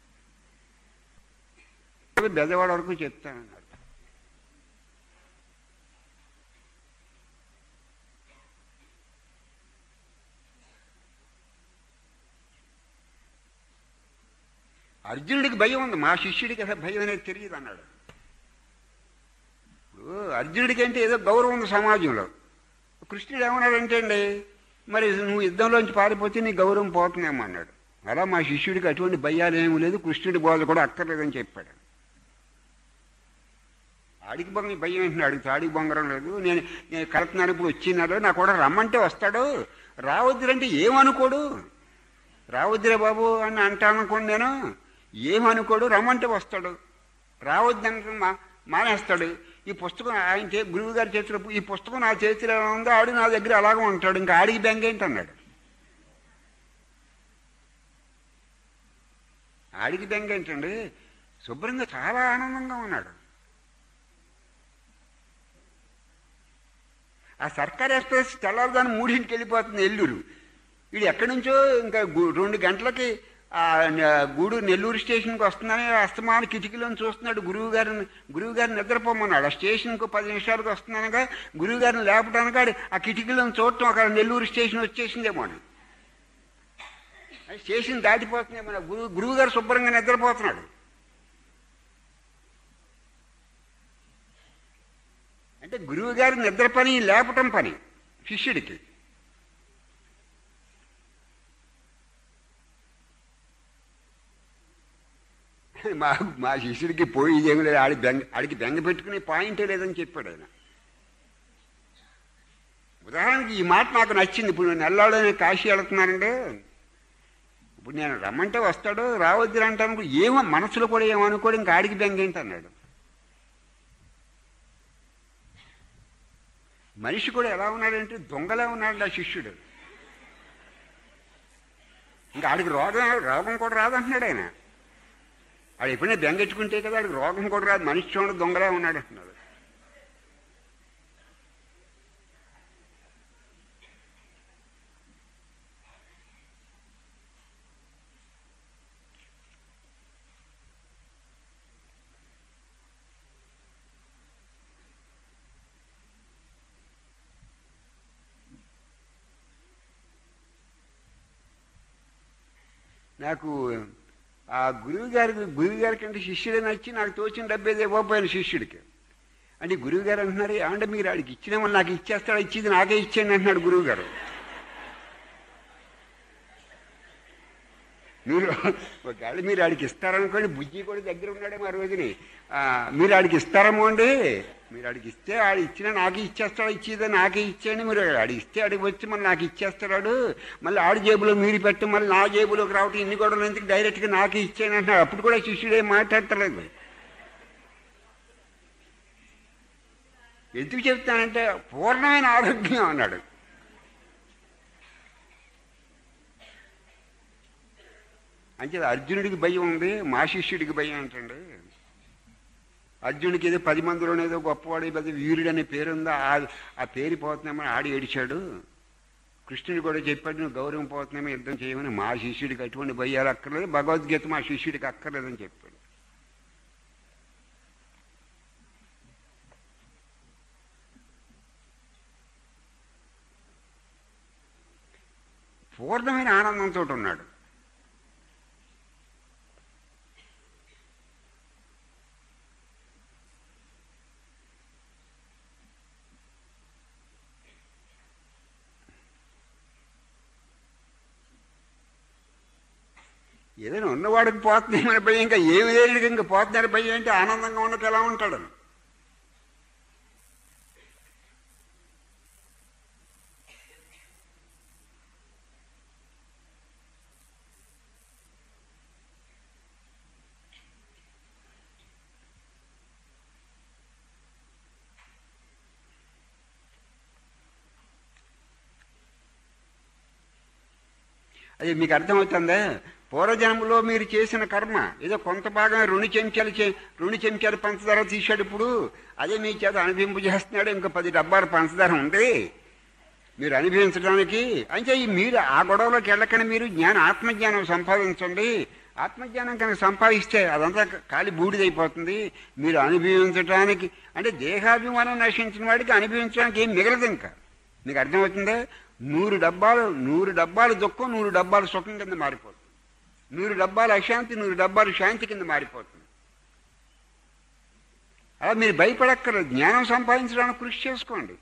బెదవాడ వరకు చెప్తానన్నారు అర్జునుడికి భయం ఉంది మా శిష్యుడికి అసలు భయం అనేది తెలియదు అన్నాడు ఇప్పుడు అర్జునుడికి అంటే ఏదో గౌరవం ఉంది సమాజంలో కృష్ణుడు ఏమన్నాడంటే అండి మరి నువ్వు యుద్ధంలోంచి పారిపోతే నీ గౌరవం పోతుందేమో అన్నాడు అలా మా శిష్యుడికి అటువంటి భయాలు ఏమీ లేదు కృష్ణుడి బోధ కూడా అక్కర్లేదని చెప్పాడు ఆడికి బంగ భయం ఏంటి ఆడికి తాడికి బంగారం లేదు నేను నేను కలుపుతున్నాను ఇప్పుడు వచ్చినాడు నా కూడా రమ్మంటే వస్తాడు రావద్దురంటే ఏమనుకోడు రావద్దురే బాబు అని అంటాననుకోండి నేను ఏమనుకోడు రమ్మంటే వస్తాడు రావద్దంటే మా మానేస్తాడు ఈ పుస్తకం ఆయన చే గురువు గారి చేతిలో ఈ పుస్తకం నా చేతిలో ఎలా ఉందో ఆడు నా దగ్గర అలాగే ఉంటాడు ఇంకా ఆడికి బెంగ ఏంటి అన్నాడు ఆడికి బెంగ ఏంటండి శుభ్రంగా చాలా ఆనందంగా ఉన్నాడు ఆ సర్కార్ ఎక్స్ప్రెస్ తెల్లవారుదాన్ని మూడింటికి వెళ్ళిపోతుంది ఎల్లూరు వీడు ఎక్కడి నుంచో ఇంకా గు- రెండు గంటలకి ఆ న- గూడూరు నెల్లూరు స్టేషన్కి వస్తుందని అస్తమాన కిటికీలను చూస్తున్నాడు గురువు గారిని గురువు గారిని నిద్రపోమన్నాడు ఆ స్టేషన్కు పది నిమిషాలకు వస్తున్నానుగా గురువు గారిని లేపడానికి ఆడు ఆ కిటికీలను చూడటం అక్కడ నెల్లూరు స్టేషన్ వచ్చేసిందేమో అని అది స్టేషన్ దాటిపోతుందేమో అని గురువు గురువు గారు శుభ్రంగా నిద్రపోతున్నాడు అంటే గురువు గారి నిద్ర పని లేపటం పని శిష్యుడికి మా మా శిష్యుడికి పోయి ఏమి లేదు ఆడి బెంగ ఆడికి బెంగ పెట్టుకునే పాయింటే లేదని చెప్పాడు ఆయన ఉదాహరణకి ఈ మాట నాకు నచ్చింది ఇప్పుడు నేను నెల్లాడని కాశీ వెళుతున్నానండి ఇప్పుడు నేను రమ్మంటే వస్తాడు రావద్దు అంటాను ఏమో మనసులో కూడా ఏమనుకోడు ఇంకా ఆడికి బెంగ ఏంటి అన్నాడు మనిషి కూడా ఎలా ఉన్నాడంటే దొంగలా ఉన్నాడు ఆ శిష్యుడు ఇంకా ఆడికి రోగం రోగం కూడా రాదంటున్నాడు ఆయన ఆడు ఎప్పుడైనా బెంగెట్టుకుంటే కదా ఆడికి రోగం కూడా రాదు మనిషి చూడ దొంగలా ఉన్నాడు అంటున్నాడు నాకు ఆ గురువు గారికి గురువు గారి కంటే శిష్యుడే నచ్చి నాకు తోచిన డబ్బేది ఇవ్వకపోయాను శిష్యుడికి అంటే గురువు గారు అంటున్నారు ఏమంటే మీరు ఆడికి ఇచ్చినామని నాకు ఇచ్చేస్తాడు ఇచ్చేది నాకే ఇచ్చేయండి అంటున్నాడు గురువు గారు మీరు ఒకవేళ మీరు ఆడికి ఇస్తారనుకోండి బుజ్జి కూడా దగ్గర ఉన్నాడే మా రోజుని ఆ, మీరు ఆడికి ఇస్తారేమో అండి మీరు ఆడికి ఇస్తే ఆడు ఇచ్చినా నాకే ఇచ్చేస్తాడు ఇచ్చేదే నాకే ఇచ్చేయండి మీరు ఆడికి ఇస్తే ఆడికి వచ్చి మళ్ళీ నాకు ఇచ్చేస్తాడు మళ్ళీ ఆడి జేబులో మీరు పెట్టి మళ్ళీ నా జేబులోకి రావటం ఇన్ని కూడా ఎందుకు డైరెక్ట్గా నాకే ఇచ్చేయండి అంటున్నాడు అప్పుడు కూడా శిష్యుడు ఏం మాట్లాడతలేదు ఎందుకు చెప్తానంటే పూర్ణమైన ఆరోగ్యం అన్నాడు అంటే అర్జునుడికి భయం ఉంది మా శిష్యుడికి భయం ఏంటండి అర్జునుడికి ఏదో పది మందిలోనే ఏదో గొప్పవాడు పెద్ద వీరుడు అనే పేరుందా ఆ ఆ పేరు పోతున్నామని ఆడి ఏడిచాడు కృష్ణుడు కూడా చెప్పాడు నువ్వు గౌరవం పోతున్నామో యుద్ధం చేయమని మా శిష్యుడికి అటువంటి భయాలు అక్కర్లేదు భగవద్గీత మా శిష్యుడికి అక్కర్లేదని చెప్పాడు పూర్ణమైన ఆనందంతో ఉన్నాడు ఏదైనా ఉన్నవాడికి పోతున్నామని భయం ఇంకా ఏమి లేని ఇంకా పోతున్నాడు భయం అంటే ఆనందంగా ఉన్నట్టు ఎలా ఉంటాడు అది మీకు అర్థమవుతుందా పూర్వజన్మలో మీరు చేసిన కర్మ ఏదో కొంత భాగం రెండు చెంచాలు చే రెండు చెంచాలు పంచదార తీశాడు ఇప్పుడు అదే మీ చేత అనుభవింపు చేస్తున్నాడు ఇంకా పది డబ్బాలు పంచదార ఉంది మీరు అనుభవించడానికి అంటే ఈ మీరు ఆ గొడవలోకి వెళ్ళకండి మీరు జ్ఞానం ఆత్మజ్ఞానం సంపాదించండి ఆత్మజ్ఞానం కనుక సంపాదిస్తే అదంతా కాలి బూడిదైపోతుంది మీరు అనుభవించడానికి అంటే దేహాభిమానం నశించిన వాడికి అనుభవించడానికి ఏం మిగలదు ఇంకా మీకు అర్థమవుతుందా నూరు డబ్బాలు నూరు డబ్బాలు దుఃఖం నూరు డబ్బాలు సుఖం కింద మారిపోతుంది నూరు డబ్బాలు అశాంతి నూరు డబ్బాలు శాంతి కింద మారిపోతుంది అలా మీరు భయపడక్కర్లేదు జ్ఞానం సంపాదించడానికి కృషి చేసుకోండి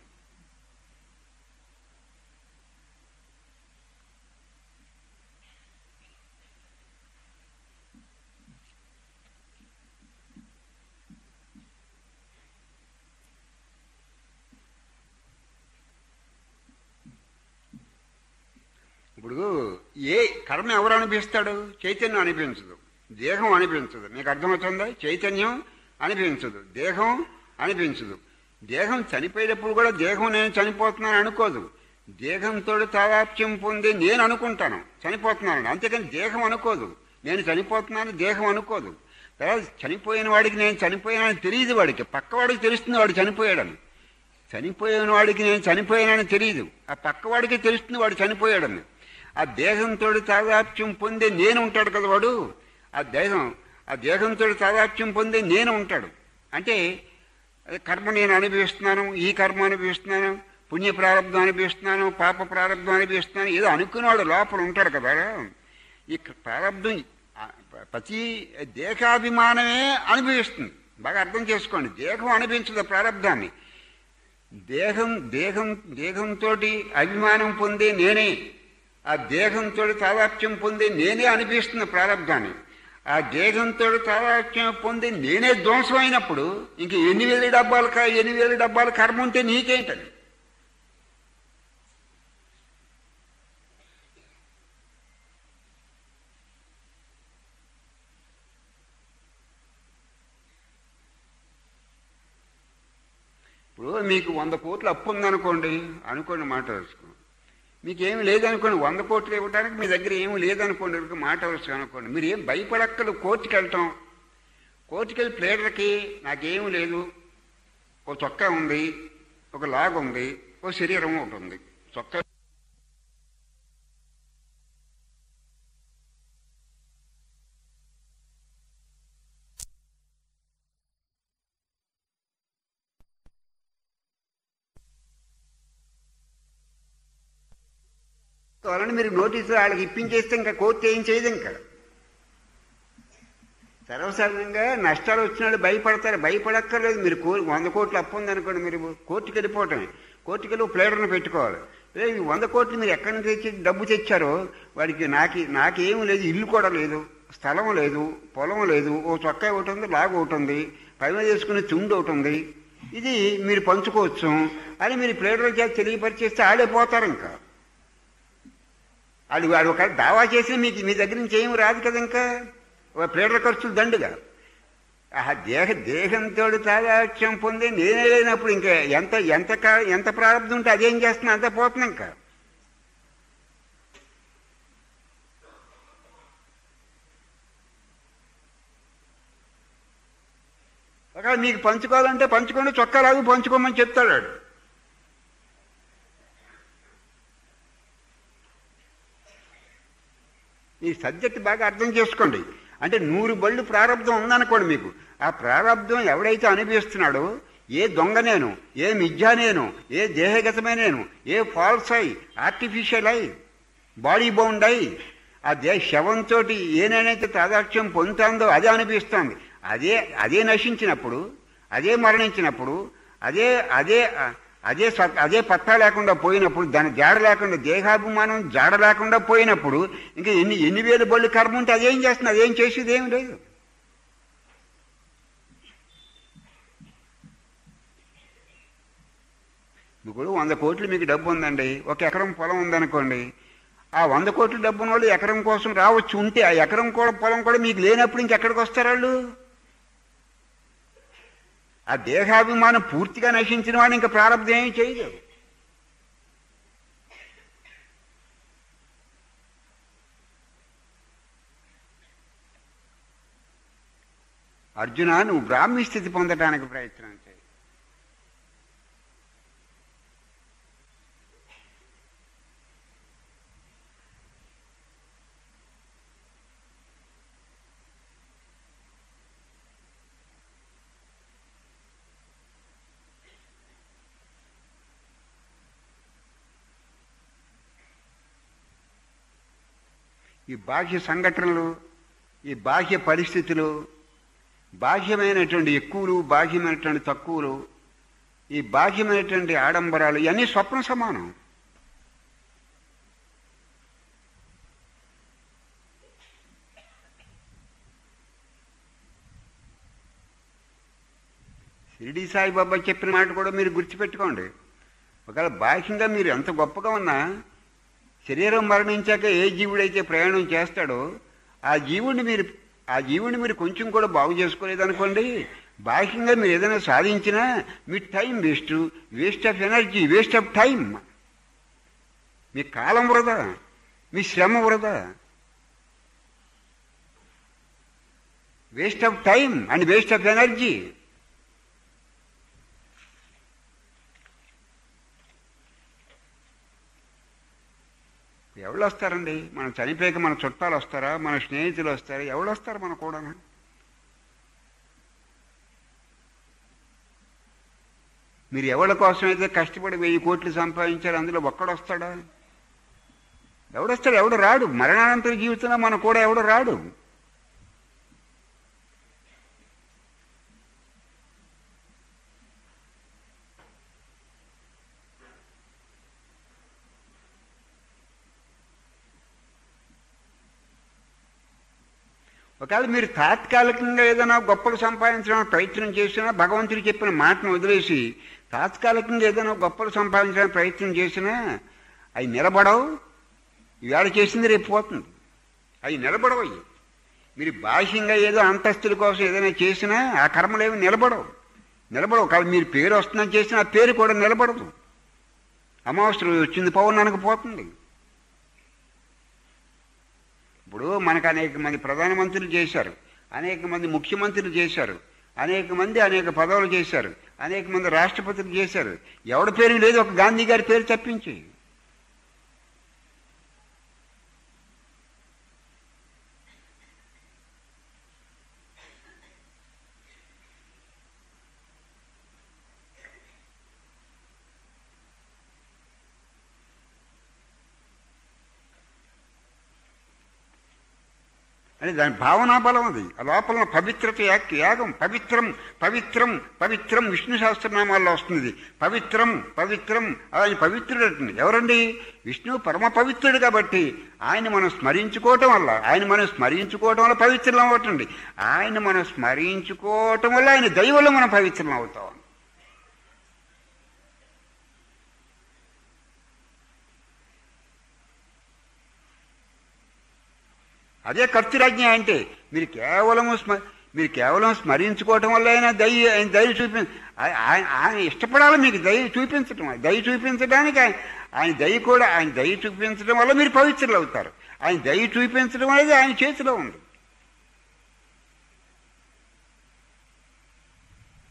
ఇప్పుడు ఏ కర్మ ఎవరు అనిపిస్తాడు చైతన్యం అనిపించదు దేహం అనిపించదు మీకు అర్థమవుతుందా చైతన్యం అనిపించదు దేహం అనిపించదు దేహం చనిపోయేటప్పుడు కూడా దేహం నేను చనిపోతున్నాను అనుకోదు దేహంతో తాదాప్యం పొంది నేను అనుకుంటాను చనిపోతున్నాను అంతేకాని దేహం అనుకోదు నేను చనిపోతున్నాను దేహం అనుకోదు తర్వాత చనిపోయిన వాడికి నేను చనిపోయానని తెలియదు వాడికి పక్కవాడికి తెలుస్తుంది వాడు చనిపోయాడని చనిపోయిన వాడికి నేను చనిపోయానని తెలియదు ఆ పక్కవాడికి తెలుస్తుంది వాడు చనిపోయాడని ఆ దేహంతో తాదాప్యం పొందే నేను ఉంటాడు కదా వాడు ఆ దేహం ఆ దేహంతో తాదాప్యం పొందే నేను ఉంటాడు అంటే అది కర్మ నేను అనుభవిస్తున్నాను ఈ కర్మ అనుభవిస్తున్నాను పుణ్య ప్రారంభం అనుభవిస్తున్నాను పాప ప్రారంభం అనుభవిస్తున్నాను ఏదో అనుకునేవాడు లోపల ఉంటాడు కదా ఈ ప్రారంభం ఆ, ప్రతి దేహాభిమానమే అనుభవిస్తుంది బాగా అర్థం చేసుకోండి దేహం అనుభవించదు ఆ ప్రారంధాన్ని దేహం దేహం దేహంతో అభిమానం పొందే నేనే ఆ దేహంతో తాదాప్యం పొంది నేనే అనిపిస్తున్న ప్రారంభాన్ని ఆ దేహంతో తాదాప్యం పొంది నేనే ధ్వంసం అయినప్పుడు ఇంక ఎన్ని వేల డబ్బాలు కా ఎన్ని వేల డబ్బాల కర్మ ఉంటే నీకేంటది ఇప్పుడు మీకు వంద కోట్లు అప్పు ఉందనుకోండి అనుకోండి మాట వేసుకోండి మీకు ఏమి లేదనుకోండి వంద కోట్లు ఇవ్వడానికి మీ దగ్గర ఏమి లేదనుకోండి ఒక మాట వరుస అనుకోండి మీరు ఏం భయపడక్కలు కోర్టుకి వెళ్తాం కోర్టుకి వెళ్ళి ప్లేడర్కి నాకేమీ లేదు ఒక చొక్కా ఉంది ఒక లాగ్ ఉంది ఒక శరీరం ఒకటి ఉంది చొక్కా వాళ్ళని మీరు నోటీసు వాళ్ళకి ఇప్పించేస్తే ఇంకా కోర్టు ఏం చేయదు ఇంకా సర్వసాధారణంగా నష్టాలు వచ్చినాడు భయపడతారు భయపడక్కర్లేదు మీరు కో వంద కోట్లు అప్పు ఉందనుకోండి మీరు కోర్టుకి వెళ్ళిపోవటమే కోర్టుకి వెళ్ళి ప్లేడర్ని పెట్టుకోవాలి ఏ ఈ వంద కోట్లు మీరు ఎక్కడి నుంచి తెచ్చి డబ్బు తెచ్చారో వాడికి నాకు నాకేం లేదు ఇల్లు కూడా లేదు స్థలం లేదు పొలం లేదు ఓ చొక్కా ఒకటి ఉంది లాగు ఒకటి ఉంది పైన చేసుకునే చుండు ఒకటి ఉంది ఇది మీరు పంచుకోవచ్చు అని మీరు ప్లేడర్ చేసి తెలియపరిచేస్తే ఆడే పోతారు ఇంకా వాడు వాడు ఒక దావా చేసి మీకు మీ దగ్గర నుంచి ఏమి రాదు కదా ఇంకా ఒక ప్లేడర్ ఖర్చులు దండుగా ఆ దేహ దేహంతో తాదాక్ష్యం పొంది నేనే లేనప్పుడు ఇంకా ఎంత ఎంత కా- ఎంత ప్రారంభం ఉంటే అదేం చేస్తున్నా అంత పోతుంది ఇంకా ఒకవేళ మీకు పంచుకోవాలంటే పంచుకోండి చొక్కా లాగు పంచుకోమని చెప్తాడు వాడు. ఈ సబ్జెక్ట్ బాగా అర్థం చేసుకోండి అంటే నూరు బళ్ళు ప్రారంధం ఉందనుకోండి మీకు ఆ ప్రారంధం ఎవడైతే అనుభవిస్తున్నాడో ఏ దొంగ నేను ఏ మిథ్యా నేను ఏ దేహగతమే నేను ఏ ఫాల్స్ అయి ఆర్టిఫిషియల్ అయి బాడీ బౌండ్ అయి ఆ దే శవంతో ఏనేనైతే తాదాక్ష్యం పొందుతుందో అదే అనిపిస్తోంది అదే అదే నశించినప్పుడు అదే మరణించినప్పుడు అదే అదే అదే సత్- అదే పట్టా లేకుండా పోయినప్పుడు దాని జాడ లేకుండా దేహాభిమానం జాడ లేకుండా పోయినప్పుడు ఇంకా ఎన్ని ఎన్ని వేలు బళ్ళు కర్మ ఉంటే అదేం చేస్తుంది అదేం చేసేది ఏమి లేదు ఇప్పుడు వంద కోట్లు మీకు డబ్బు ఉందండి ఒక ఎకరం పొలం ఉందనుకోండి ఆ వంద కోట్ల డబ్బున్న వాళ్ళు ఎకరం కోసం రావచ్చు ఉంటే ఆ ఎకరం కూడా పొలం కూడా మీకు లేనప్పుడు ఇంకెక్కడికి వస్తారు వాళ్ళు ఆ దేహాభిమానం పూర్తిగా నశించిన వాడు ఇంకా ప్రారంభం ఏమీ చేయదు అర్జున నువ్వు బ్రాహ్మీ స్థితి పొందడానికి ప్రయత్నం చేయి ఈ బాహ్య సంఘటనలు ఈ బాహ్య పరిస్థితులు బాహ్యమైనటువంటి ఎక్కువలు బాహ్యమైనటువంటి తక్కువలు ఈ బాహ్యమైనటువంటి ఆడంబరాలు ఇవన్నీ స్వప్న సమానం షిరిడి సాయిబాబా చెప్పిన మాట కూడా మీరు గుర్తుపెట్టుకోండి ఒకవేళ బాహ్యంగా మీరు ఎంత గొప్పగా ఉన్నా శరీరం మరణించాక ఏ జీవుడైతే ప్రయాణం చేస్తాడో ఆ జీవుడిని మీరు ఆ జీవుడిని మీరు కొంచెం కూడా బాగు చేసుకోలేదనుకోండి బాహ్యంగా మీరు ఏదైనా సాధించినా మీ time waste waste of energy waste of time మీ కాలం వృధా మీ శ్రమ వృధా waste of time and waste of energy ఎవరు వస్తారండి మనం చనిపోయాక మన చుట్టాలు వస్తారా మన స్నేహితులు వస్తారా ఎవరు వస్తారు మన కూడా మీరు ఎవరి కోసం అయితే కష్టపడి వెయ్యి కోట్లు సంపాదించారు అందులో ఒక్కడు వస్తాడా ఎవడొస్తాడు ఎవడు రాడు మరణానంతర జీవితంలో మన కూడా ఎవడు రాడు ఒకవేళ మీరు తాత్కాలికంగా ఏదైనా గొప్పలు సంపాదించడానికి ప్రయత్నం చేసినా భగవంతుడు చెప్పిన మాటను వదిలేసి తాత్కాలికంగా ఏదైనా గొప్పలు సంపాదించడానికి ప్రయత్నం చేసినా అవి నిలబడవు ఇవాళ చేసింది రేపు పోతుంది అవి నిలబడవు అవి మీరు బాహ్యంగా ఏదో అంతస్తుల కోసం ఏదైనా చేసినా ఆ కర్మలేవి నిలబడవు నిలబడవు కాదు మీరు పేరు వస్తుందని చేసినా ఆ పేరు కూడా నిలబడదు అమావాస్య రోజు వచ్చింది పౌర్ణానికి పోతుంది ఇప్పుడు మనకు అనేక మంది ప్రధానమంత్రులు చేశారు అనేక మంది ముఖ్యమంత్రులు చేశారు అనేక మంది అనేక పదవులు చేశారు అనేక మంది రాష్ట్రపతులు చేశారు ఎవడి పేరు లేదు ఒక గాంధీ గారి పేరు తప్పించి అని దాని భావనా బలం అది ఆ లోపల ఉన్న పవిత్రత యాక్ యాగం పవిత్రం పవిత్రం పవిత్రం విష్ణు సహస్రనామాల్లో వస్తుంది పవిత్రం పవిత్రం ఆయన పవిత్రుడు అంటుంది ఎవరండి విష్ణువు పరమ పవిత్రుడు కాబట్టి ఆయన మనం స్మరించుకోవటం వల్ల ఆయన మనం స్మరించుకోవటం వల్ల పవిత్రం అవుతుంది ఆయన మనం స్మరించుకోవటం వల్ల ఆయన దైవంలో మనం పవిత్రం అవుతాం అదే కర్తృరాజ్ఞ అంటే మీరు కేవలం స్మ మీరు కేవలం స్మరించుకోవటం వల్ల ఆయన దయ ఆయన దయ చూపి ఆయ- ఆయన ఆయన ఇష్టపడాలి మీకు దయ చూపించటం దయ చూపించడానికి ఆయన ఆయన దయ కూడా ఆయన దయ చూపించడం వల్ల మీరు పవిత్రులు అవుతారు ఆయన దయ చూపించడం అనేది ఆయన చేతిలో ఉంది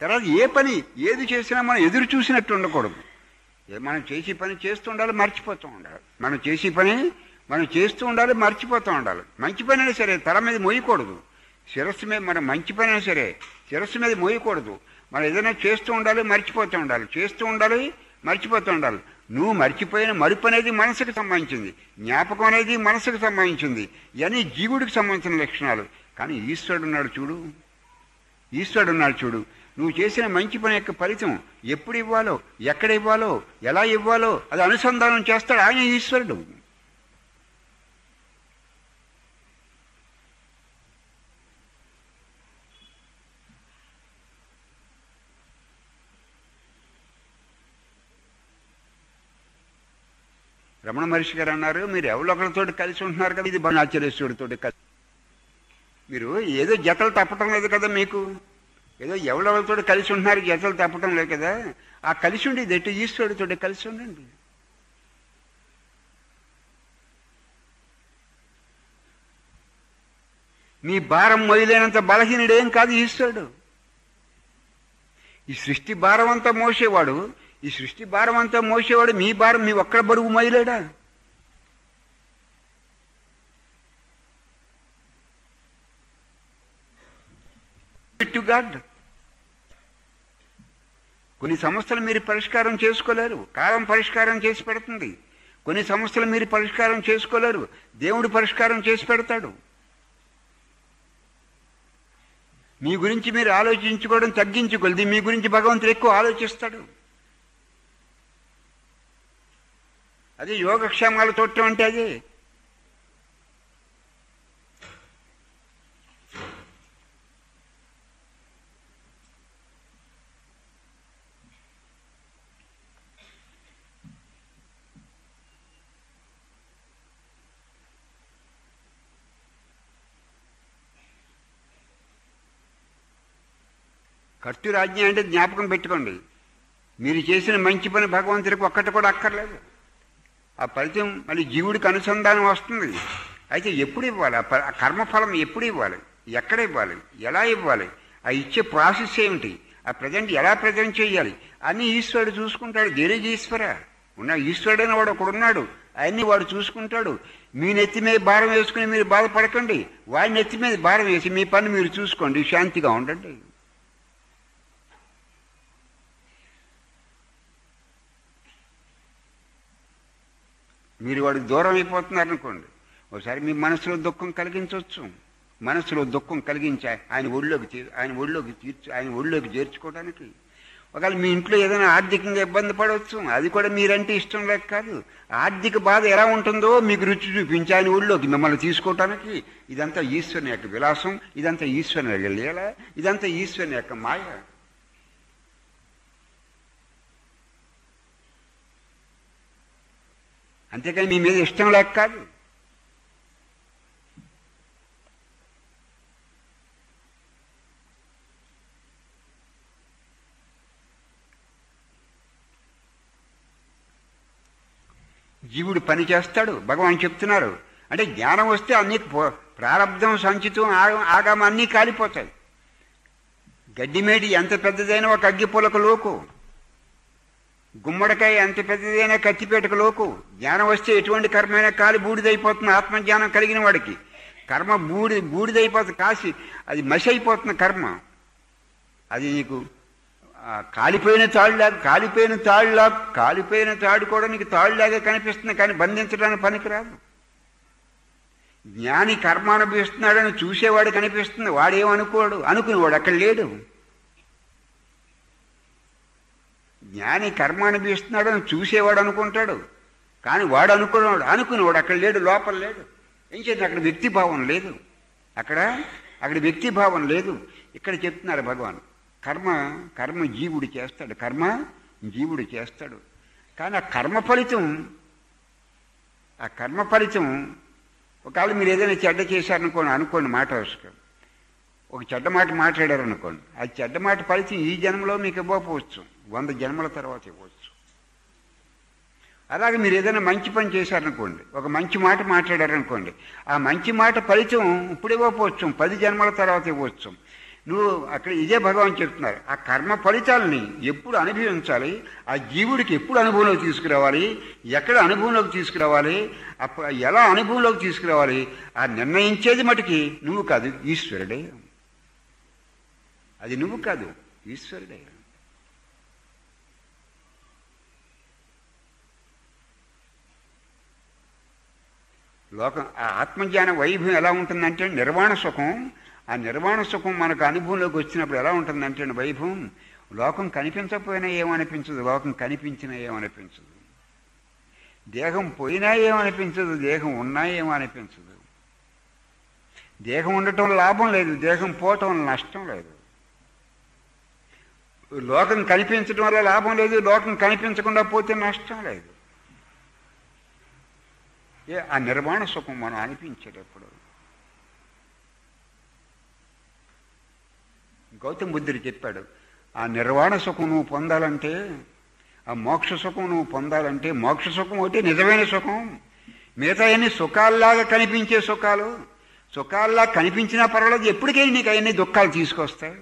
తర్వాత ఏ పని ఏది చేసినా మనం ఎదురు చూసినట్టు ఉండకూడదు ఏ మనం చేసే పని చేస్తూ ఉండాలి మర్చిపోతూ ఉండాలి మనం చేసే పని మనం చేస్తూ ఉండాలి మర్చిపోతూ ఉండాలి మంచి పని అయినా సరే తల మీద మోయకూడదు శిరస్సు మీద మనం మంచి పని అయినా సరే శిరస్సు మీద మోయకూడదు మనం ఏదైనా చేస్తూ ఉండాలి మర్చిపోతూ ఉండాలి చేస్తూ ఉండాలి మర్చిపోతూ ఉండాలి నువ్వు మర్చిపోయిన మరుపు అనేది మనసుకు సంబంధించింది జ్ఞాపకం అనేది మనసుకు సంబంధించింది ఇవన్నీ జీవుడికి సంబంధించిన లక్షణాలు కానీ ఈశ్వరుడు ఉన్నాడు చూడు ఈశ్వరుడు ఉన్నాడు చూడు నువ్వు చేసిన మంచి పని యొక్క ఫలితం ఎప్పుడు ఇవ్వాలో ఎక్కడ ఇవ్వాలో ఎలా ఇవ్వాలో అది అనుసంధానం చేస్తాడు ఆయన ఈశ్వరుడు రమణ మహర్షి గారు అన్నారు మీరు ఎవరొకరితో కలిసి ఉంటున్నారు కదా ఇది బాణాచలేశ్వరుడితో కలిసి మీరు ఏదో జతలు తప్పటం లేదు కదా మీకు ఏదో ఎవరెవరితో కలిసి ఉంటున్నారు జతలు తప్పటం లేదు కదా ఆ కలిసి ఉండేది ఎటు ఈశ్వరుడితో కలిసి ఉండండి మీ భారం మొదలైనంత బలహీనుడేం కాదు ఈశ్వరుడు ఈ సృష్టి భారం అంతా మోసేవాడు ఈ సృష్టి భారం అంతా మోసేవాడు మీ భారం మీ ఒక్కడ బరువు మొయలేడా టు గాడ్ కొన్ని సమస్యలు మీరు పరిష్కారం చేసుకోలేరు కాలం పరిష్కారం చేసి పెడుతుంది కొన్ని సమస్యలు మీరు పరిష్కారం చేసుకోలేరు దేవుడు పరిష్కారం చేసి పెడతాడు మీ గురించి మీరు ఆలోచించుకోవడం తగ్గించుకోలేదు మీ గురించి భగవంతుడు ఎక్కువ ఆలోచిస్తాడు అది యోగక్షేమాలు తోటం అంటే అదే కర్తు రాజ్ఞ అంటే జ్ఞాపకం పెట్టుకోండి మీరు చేసిన మంచి పని భగవంతుడికి ఒక్కటి కూడా అక్కర్లేదు ఆ ఫలితం మళ్ళీ జీవుడికి అనుసంధానం వస్తుంది అయితే ఎప్పుడు ఇవ్వాలి ఆ ప- ఆ కర్మఫలం ఎప్పుడు ఇవ్వాలి ఎక్కడ ఇవ్వాలి ఎలా ఇవ్వాలి ఆ ఇచ్చే ప్రాసెస్ ఏమిటి ఆ ప్రజెంట్ ఎలా ప్రజెంట్ చేయాలి అన్ని ఈశ్వరుడు చూసుకుంటాడు దేనికి ఈశ్వర ఉన్న ఈశ్వరుడైన వాడు ఒకడున్నాడు అన్ని వాడు చూసుకుంటాడు మీ నెత్తి మీద భారం వేసుకుని మీరు బాధపడకండి వాడి నెత్తి మీద భారం వేసి మీ పని మీరు చూసుకోండి శాంతిగా ఉండండి మీరు వాడికి దూరం అయిపోతున్నారు అనుకోండి ఒకసారి మీ మనసులో దుఃఖం కలిగించవచ్చు మనసులో దుఃఖం కలిగించి ఆయన ఒళ్ళోకి తీ- ఆయన ఒళ్ళోకి తీర్చు ఆయన ఒళ్ళోకి చేర్చుకోవడానికి ఒకవేళ మీ ఇంట్లో ఏదైనా ఆర్థికంగా ఇబ్బంది పడవచ్చు అది కూడా మీరంటే ఇష్టం లేక కాదు ఆర్థిక బాధ ఎలా ఉంటుందో మీకు రుచి చూపించి ఆయన ఒళ్ళోకి మిమ్మల్ని తీసుకోవటానికి ఇదంతా ఈశ్వరుని యొక్క విలాసం ఇదంతా ఈశ్వరుని యొక్క లీల ఇదంతా ఈశ్వరుని యొక్క మాయ అంతేకాని మీ మీద ఇష్టం లేక కాదు జీవుడు పని చేస్తాడు భగవాన్ చెప్తున్నారు అంటే జ్ఞానం వస్తే అన్ని పో- ప్రారంధం సంచితం ఆగం ఆగం అన్నీ కాలిపోతాయి గడ్డిమేటి ఎంత పెద్దదైనా ఒక అగ్గిపులకు లోకు గుమ్మడికాయ ఎంత పెద్దదైనా కత్తిపేటకు లోకు జ్ఞానం వస్తే ఎటువంటి కర్మైనా కాలి బూడిదైపోతుంది ఆత్మజ్ఞానం కలిగిన వాడికి కర్మ బూడి బూడిదైపోతుంది కాసి అది మసి అయిపోతుంది కర్మ అది నీకు ఆ, కాలిపోయిన తాళ్ళలాగా కాలిపోయిన తాళ్ళలా కాలిపోయిన తాడు కూడా నీకు తాళ్ళలాగా కనిపిస్తుంది కానీ బంధించడానికి పనికిరాదు జ్ఞాని కర్మ అనుభవిస్తున్నాడని చూసేవాడు కనిపిస్తుంది వాడేమనుకోడు అనుకునేవాడు అక్కడ లేడు జ్ఞాని కర్మ అనుభవిస్తున్నాడని చూసేవాడు అనుకుంటాడు కానీ వాడు అనుకునేవాడు అనుకునేవాడు అక్కడ లేడు లోపల లేడు ఏం చేద్దాం అక్కడ వ్యక్తిభావం లేదు అక్కడ అక్కడ వ్యక్తిభావం లేదు ఇక్కడ చెప్తున్నారు భగవాన్ కర్మ కర్మ జీవుడు చేస్తాడు కర్మ జీవుడు చేస్తాడు కానీ ఆ కర్మ ఫలితం ఆ కర్మ ఫలితం ఒకవేళ మీరు ఏదైనా చెడ్డ చేశారనుకోండి అనుకోండి మాట వస్తుంది ఒక చెడ్డ మాట మాట్లాడారు అనుకోండి ఆ చెడ్డ మాట ఫలితం ఈ జన్మలో మీకు ఇవ్వకపోవచ్చు వంద జన్మల తర్వాత ఇవ్వచ్చు అలాగే మీరు ఏదైనా మంచి పని చేశారనుకోండి ఒక మంచి మాట మాట్లాడారనుకోండి ఆ మంచి మాట ఫలితం ఇప్పుడు ఇవ్వకపోవచ్చు పది జన్మల తర్వాత ఇవ్వచ్చు నువ్వు అక్కడ ఇదే భగవాన్ చెప్తున్నారు ఆ కర్మ ఫలితాలని ఎప్పుడు అనుభవించాలి ఆ జీవుడికి ఎప్పుడు అనుభవంలోకి తీసుకురావాలి ఎక్కడ అనుభవంలోకి తీసుకురావాలి అప్పుడు ఎలా అనుభవంలోకి తీసుకురావాలి ఆ నిర్ణయించేది మటుకి నువ్వు కాదు ఈశ్వరుడే అది నువ్వు కాదు ఈశ్వరుడే లోకం ఆ ఆత్మజ్ఞాన వైభవం ఎలా ఉంటుందంటే నిర్వాణ సుఖం ఆ నిర్వాణ సుఖం మనకు అనుభవంలోకి వచ్చినప్పుడు ఎలా ఉంటుందంటే వైభవం లోకం కనిపించకపోయినా ఏమనిపించదు లోకం కనిపించినా ఏమనిపించదు దేహం పోయినా ఏమనిపించదు దేహం ఉన్నా ఏమనిపించదు దేహం ఉండటం లాభం లేదు దేహం పోవటం వల్ల నష్టం లేదు లోకం కనిపించడం వల్ల లాభం లేదు లోకం కనిపించకుండా పోతే నష్టం లేదు ఏ ఆ నిర్మాణ సుఖం మనం అనిపించేటప్పుడు గౌతమ బుద్ధుడు చెప్పాడు ఆ నిర్వాణ సుఖం నువ్వు పొందాలంటే ఆ మోక్ష సుఖం నువ్వు పొందాలంటే మోక్ష సుఖం ఒకటి నిజమైన సుఖం మిగతా అన్ని సుఖాల్లాగా కనిపించే సుఖాలు సుఖాల్లా కనిపించినా పర్వాలేదు ఎప్పటికైనా నీకు అవన్నీ దుఃఖాలు తీసుకొస్తాయి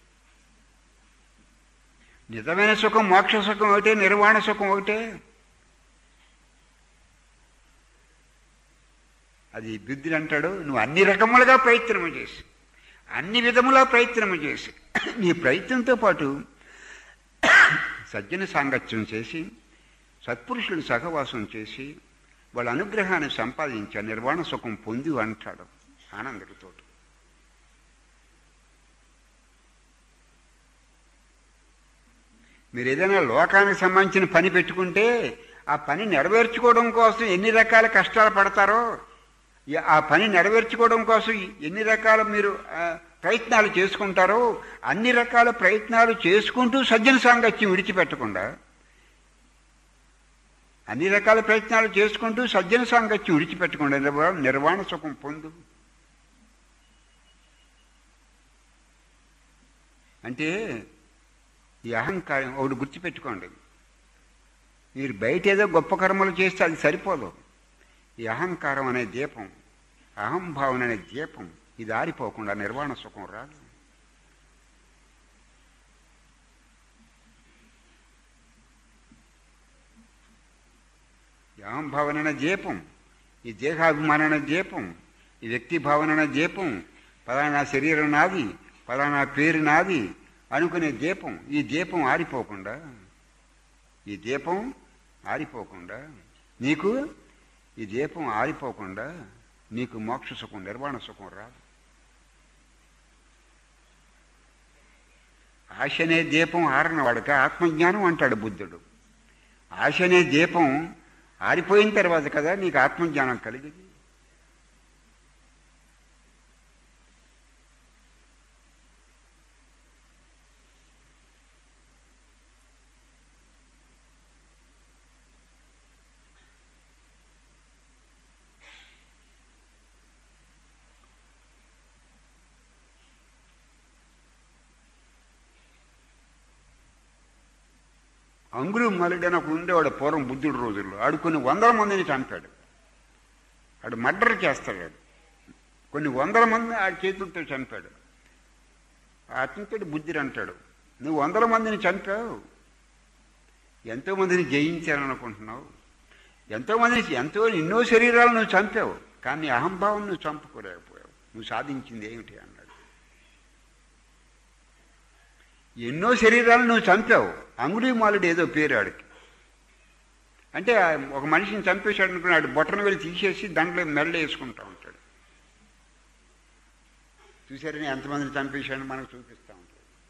నిజమైన సుఖం మోక్ష సుఖం ఒకటే నిర్వాణ సుఖం ఒకటే అది బుద్ధుడు అంటాడు నువ్వు అన్ని రకములుగా ప్రయత్నము చేసి అన్ని విధములా ప్రయత్నము చేసి నీ ప్రయత్నంతో పాటు సజ్జన సాంగత్యం చేసి సత్పురుషులు సహవాసం చేసి వాళ్ళ అనుగ్రహాన్ని సంపాదించి ఆ నిర్వాణ సుఖం పొంది అంటాడు ఆనందుడితో మీరు ఏదైనా లోకానికి సంబంధించిన పని పెట్టుకుంటే ఆ పని నెరవేర్చుకోవడం కోసం ఎన్ని రకాల కష్టాలు పడతారో ఈ- ఆ పని నెరవేర్చుకోవడం కోసం ఎన్ని రకాల మీరు ఆ, ప్రయత్నాలు చేసుకుంటారో అన్ని రకాల ప్రయత్నాలు చేసుకుంటూ సజ్జన సాంగత్యం విడిచిపెట్టకుండా అన్ని రకాల ప్రయత్నాలు చేసుకుంటూ సజ్జన సాంగత్యం విడిచిపెట్టకుండా నిర్వా- నిర్వాణ సుఖం పొందు అంటే ఈ అహంకారం ఒకటి గుర్తుపెట్టుకోండి మీరు బయట ఏదో గొప్ప కర్మలు చేస్తే అది సరిపోదు ఈ అహంకారం అనే దీపం అహంభావన అనే దీపం ఇది ఆరిపోకుండా నిర్వాణ సుఖం రాదు ఈ అహంభావన అనే దీపం ఈ దేహాభిమానం అనే దీపం ఈ వ్యక్తి భావన అనే దీపం పలానా శరీరం నాది పలానా పేరు నాది అనుకునే దీపం ఈ దీపం ఆరిపోకుండా ఈ దీపం ఆరిపోకుండా నీకు ఈ దీపం ఆరిపోకుండా నీకు మోక్ష సుఖం నిర్వాణ సుఖం రాదు ఆశ అనే దీపం ఆరిన వాడిక ఆత్మజ్ఞానం అంటాడు బుద్ధుడు ఆశ అనే దీపం ఆరిపోయిన తర్వాత కదా నీకు ఆత్మజ్ఞానం కలిగింది అంగురు మలుడని ఒక ఉండేవాడు పూర్వం బుద్ధుడు రోజుల్లో ఆడు కొన్ని వందల మందిని చంపాడు ఆడు మర్డర్ చేస్తాడు ఆడు కొన్ని వందల మంది ఆడి చేతులతో చంపాడు అతనితో బుద్ధుడు అంటాడు నువ్వు వందల మందిని చంపావు ఎంతో మందిని జయించాలనుకుంటున్నావు ఎంతో మందిని ఎంతో ఎన్నో శరీరాలు నువ్వు చంపావు కానీ అహంభావం నువ్వు చంపుకోలేకపోయావు నువ్వు సాధించింది ఏమిటి అన్నాడు ఎన్నో శరీరాలు నువ్వు చంపావు అంగుళీమాలుడు ఏదో పేరు ఆడికి అంటే ఆ ఒక మనిషిని చంపేశాడు అనుకున్నాడు బొట్టను వెళ్ళి తీసేసి దాంట్లో మెల్ల వేసుకుంటా ఉంటాడు చూసారని ఎంతమందిని చంపేశాడని మనకు చూపిస్తూ ఉంటాడు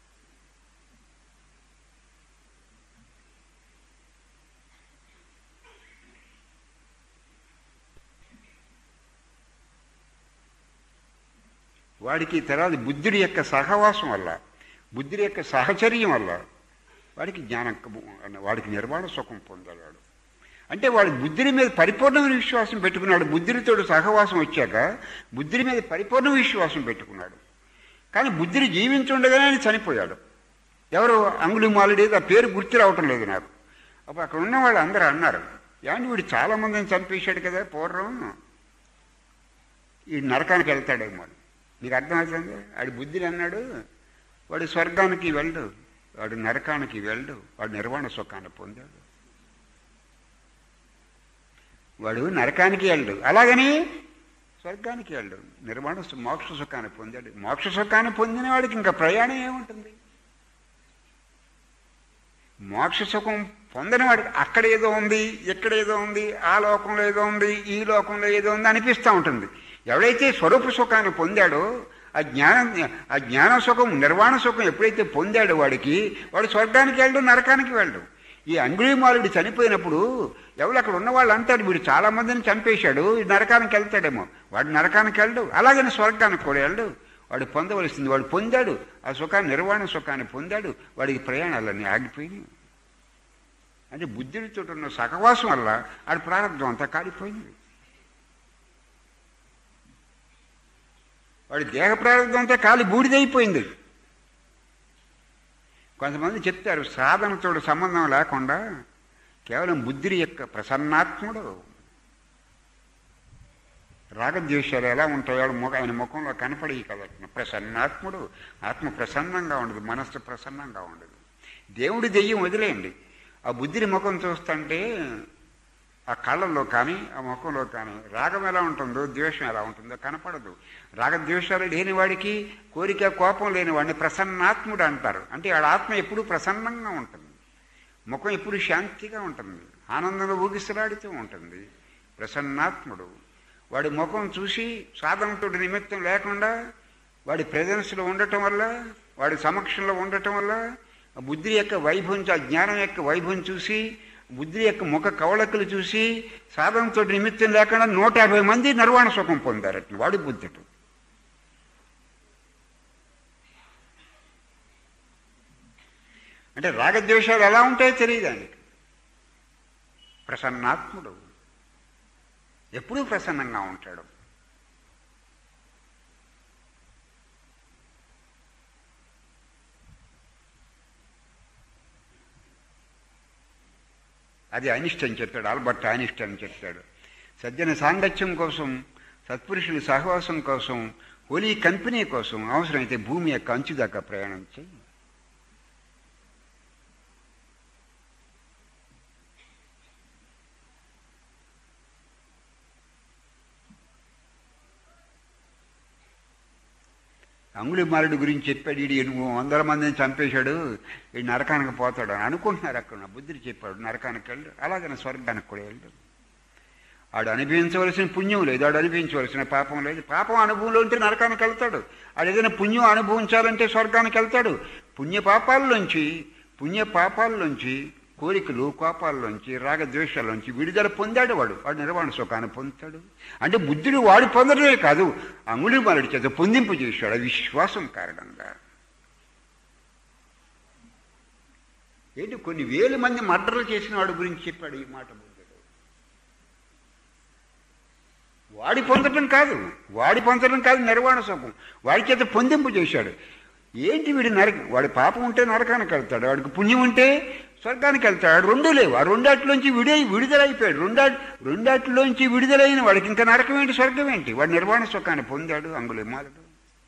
వాడికి తర్వాత బుద్ధుడి యొక్క సహవాసం వల్ల బుద్ధుడి యొక్క సహచర్యం వల్ల వాడికి జ్ఞానం కమ్ము- వాడికి నిర్వాణ సుఖం పొందాడు వాడు అంటే వాడు బుద్ధుడి మీద పరిపూర్ణమైన విశ్వాసం పెట్టుకున్నాడు బుద్ధుడితో సహవాసం వచ్చాక బుద్ధుడి మీద పరిపూర్ణ విశ్వాసం పెట్టుకున్నాడు కానీ బుద్ధుడు జీవించుండగానే ఆయన చనిపోయాడు ఎవరు అంగుళి మాలుడేది ఆ పేరు గుర్తు రావటం లేదు నాకు అప్పుడు అక్కడ ఉన్న వాళ్ళు అందరూ అన్నారు ఏమంటే వీడు చాలా మందిని చంపేశాడు కదా పూర్వం ఈ నరకానికి వెళ్తాడేమో అని. నీకు అర్థమవుతుంది ఆడి బుద్ధిని అన్నాడు వాడు స్వర్గానికి వెళ్ళడు వాడు నరకానికి వెళ్ళడు వాడు నిర్వాణ సుఖాన్ని పొందాడు వాడు నరకానికి వెళ్ళడు అలాగని స్వర్గానికి వెళ్ళడు నిర్వాణ సు- మోక్ష సుఖాన్ని పొందాడు మోక్ష సుఖాన్ని పొందిన వాడికి ఇంకా ప్రయాణం ఏముంటుంది మోక్ష సుఖం పొందని వాడికి అక్కడ ఏదో ఉంది ఇక్కడ ఏదో ఉంది ఆ లోకంలో ఏదో ఉంది ఈ లోకంలో ఏదో ఉంది అనిపిస్తూ ఉంటుంది ఎవడైతే స్వరూప సుఖాన్ని పొందాడో ఆ జ్ఞానం ఆ జ్ఞాన సుఖం నిర్వాణ సుఖం ఎప్పుడైతే పొందాడో వాడికి వాడు స్వర్గానికి వెళ్ళడు నరకానికి వెళ్ళడు ఈ అంగుళీమాలుడు చనిపోయినప్పుడు ఎవరు అక్కడ ఉన్న వాళ్ళు అంటారు వీడు చాలా మందిని చంపేశాడు వీడు నరకానికి వెళ్తాడేమో వాడు నరకానికి వెళ్ళడు అలాగని స్వర్గానికి కూడా వెళ్ళడు వాడు పొందవలసింది వాడు పొందాడు ఆ సుఖాన్ని నిర్వాణ సుఖాన్ని పొందాడు వాడికి ప్రయాణాలన్నీ ఆగిపోయినాయి అంటే బుద్ధుడితో ఉన్న సహవాసం వల్ల ఆడి ప్రారంభం అంతా కాలిపోయింది వాడి దేహ ప్రారంభం అంతా కాలి బూడిదైపోయింది కొంతమంది చెప్తారు సాధనతో సంబంధం లేకుండా కేవలం బుద్ధుడి యొక్క ప్రసన్నాత్ముడు రాగద్వేషాలు ఎలా ఉంటాయో వాడి ముఖ ఆయన ముఖంలో కనపడి కదా ప్రసన్నాత్ముడు ఆత్మ ప్రసన్నంగా ఉండదు మనస్సు ప్రసన్నంగా ఉండదు దేవుడి దెయ్యం వదిలేయండి ఆ బుద్ధిని ముఖం చూస్తుంటే ఆ కళ్ళల్లో కానీ ఆ ముఖంలో కానీ రాగం ఎలా ఉంటుందో ద్వేషం ఎలా ఉంటుందో కనపడదు రాగద్వేషాలు లేని వాడికి కోరిక కోపం లేని వాడిని ప్రసన్నాత్ముడు అంటారు అంటే వాడి ఆత్మ ఎప్పుడూ ప్రసన్నంగా ఉంటుంది ముఖం ఎప్పుడు శాంతిగా ఉంటుంది ఆనందంలో ఊగిసలాడుతూ ఉంటుంది ప్రసన్నాత్ముడు వాడి ముఖం చూసి సాధనతో నిమిత్తం లేకుండా వాడి ప్రెజెన్స్లో ఉండటం వల్ల వాడి సమక్షంలో ఉండటం వల్ల ఆ బుద్ధి యొక్క వైభవం చూ- ఆ జ్ఞానం యొక్క వైభవం చూసి బుద్ధి యొక్క ముఖ కవళకులు చూసి సాధనతో నిమిత్తం లేకుండా నూట యాభై మంది నిర్వాణ సుఖం పొందారట వాడి బుద్ధుడు అంటే రాగద్వేషాలు ఎలా ఉంటాయో తెలియదు ఆయనకి ప్రసన్నాత్ముడు ఎప్పుడూ ప్రసన్నంగా ఉంటాడు అది అనిష్టం చెప్పాడు ఆల్బర్ట్ అనిష్టం అని చెప్తాడు సజ్జన సాంగత్యం కోసం సత్పురుషుల సహవాసం కోసం హోలీ కంపెనీ కోసం అవసరమైతే భూమి యొక్క అంచు దాకా ప్రయాణం చేయి అంగుళిమారుడు గురించి చెప్పాడు ఈడు ఎనుగు వందల మందిని చంపేశాడు ఈ నరకానికి పోతాడు అని అనుకుంటున్నారు అక్కడ బుద్ధుడు చెప్పాడు నరకానికి వెళ్ళు అలాగనే స్వర్గానికి కూడా వెళ్ళు ఆడు అనుభవించవలసిన పుణ్యం లేదు ఆడు అనుభవించవలసిన పాపం లేదు పాపం అనుభవంలో ఉంటే నరకానికి వెళ్తాడు ఆడు ఏదైనా పుణ్యం అనుభవించాలంటే స్వర్గానికి వెళ్తాడు పుణ్య పాపాల్లోంచి పుణ్య పాపాల్లోంచి కోరికలు కోపాల్లోంచి రాగద్వేషాల్లోంచి విడుదల పొందాడు వాడు వాడు నిర్వాణ సుఖాన్ని పొందుతాడు అంటే బుద్ధుడు వాడు పొందడమే కాదు అంగుళి మరడి చేత పొందింపు చేశాడు ఆ విశ్వాసం కారణంగా ఏంటి కొన్ని వేల మంది మర్డర్లు చేసిన వాడి గురించి చెప్పాడు ఈ మాట బుద్ధుడు వాడి పొందడం కాదు వాడి పొందడం కాదు నిర్వాణ సుఖం వాడి చేత పొందింపు చేశాడు ఏంటి వీడి నరక వాడి పాపం ఉంటే నరకానికి వెళ్తాడు వాడికి పుణ్యం ఉంటే స్వర్గానికి వెళ్తాడు రెండు లేవు ఆ రెండాటిలోంచి విడే విడుదలైపోయాడు రెండా రెండాటిలోంచి విడుదలైన వాడికి ఇంకా నరకం ఏంటి స్వర్గం ఏంటి వాడు నిర్వాణ సుఖాన్ని పొందాడు అంగుళిమాలుడు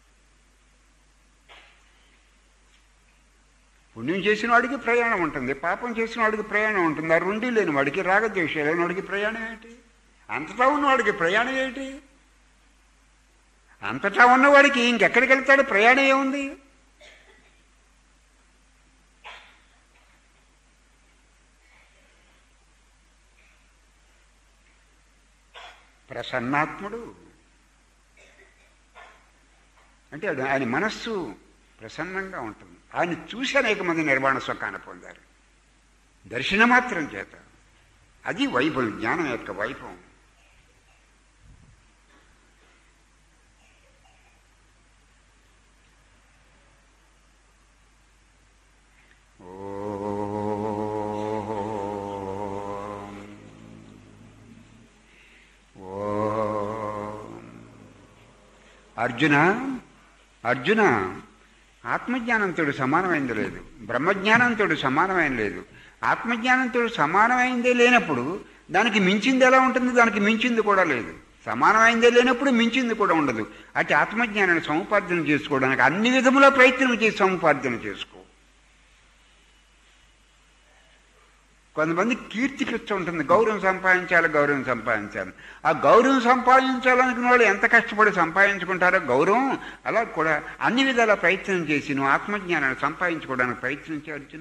పుణ్యం చేసిన వాడికి ప్రయాణం ఉంటుంది పాపం చేసిన వాడికి ప్రయాణం ఉంటుంది ఆ రెండు లేని వాడికి రాగద్వేషాలు లేని వాడికి ప్రయాణం ఏంటి అంతటా ఉన్నవాడికి ప్రయాణం ఏంటి అంతటా ఉన్నవాడికి ఇంకెక్కడికి వెళ్తాడు ప్రయాణం ఏముంది ప్రసన్నాత్ముడు అంటే అది ఆయన మనస్సు ప్రసన్నంగా ఉంటుంది ఆయన చూసి అనేక మంది నిర్వాణ సుఖాన్ని పొందారు దర్శన మాత్రం చేత అది వైభవం జ్ఞానం యొక్క వైభవం ఓం. ఓం. అర్జున అర్జున ఆత్మజ్ఞానంతో సమానమైంది లేదు బ్రహ్మజ్ఞానంతో సమానమైన లేదు ఆత్మజ్ఞానంతో సమానమైందే లేనప్పుడు దానికి మించింది ఎలా ఉంటుంది దానికి మించింది కూడా లేదు సమానమైందే లేనప్పుడు మించింది కూడా ఉండదు అటు ఆత్మజ్ఞానాన్ని సముపార్జన చేసుకోవడానికి అన్ని విధముల ప్రయత్నం చేసి సముపార్జన చేసుకో కొంతమంది కీర్తికి వచ్చి ఉంటుంది గౌరవం సంపాదించాలి గౌరవం సంపాదించాలి ఆ గౌరవం సంపాదించాలనుకున్న వాళ్ళు ఎంత కష్టపడి సంపాదించుకుంటారో గౌరవం అలా కూడా అన్ని విధాల ప్రయత్నం చేసి నువ్వు ఆత్మజ్ఞానాన్ని సంపాదించుకోవడానికి ప్రయత్నించే అర్జున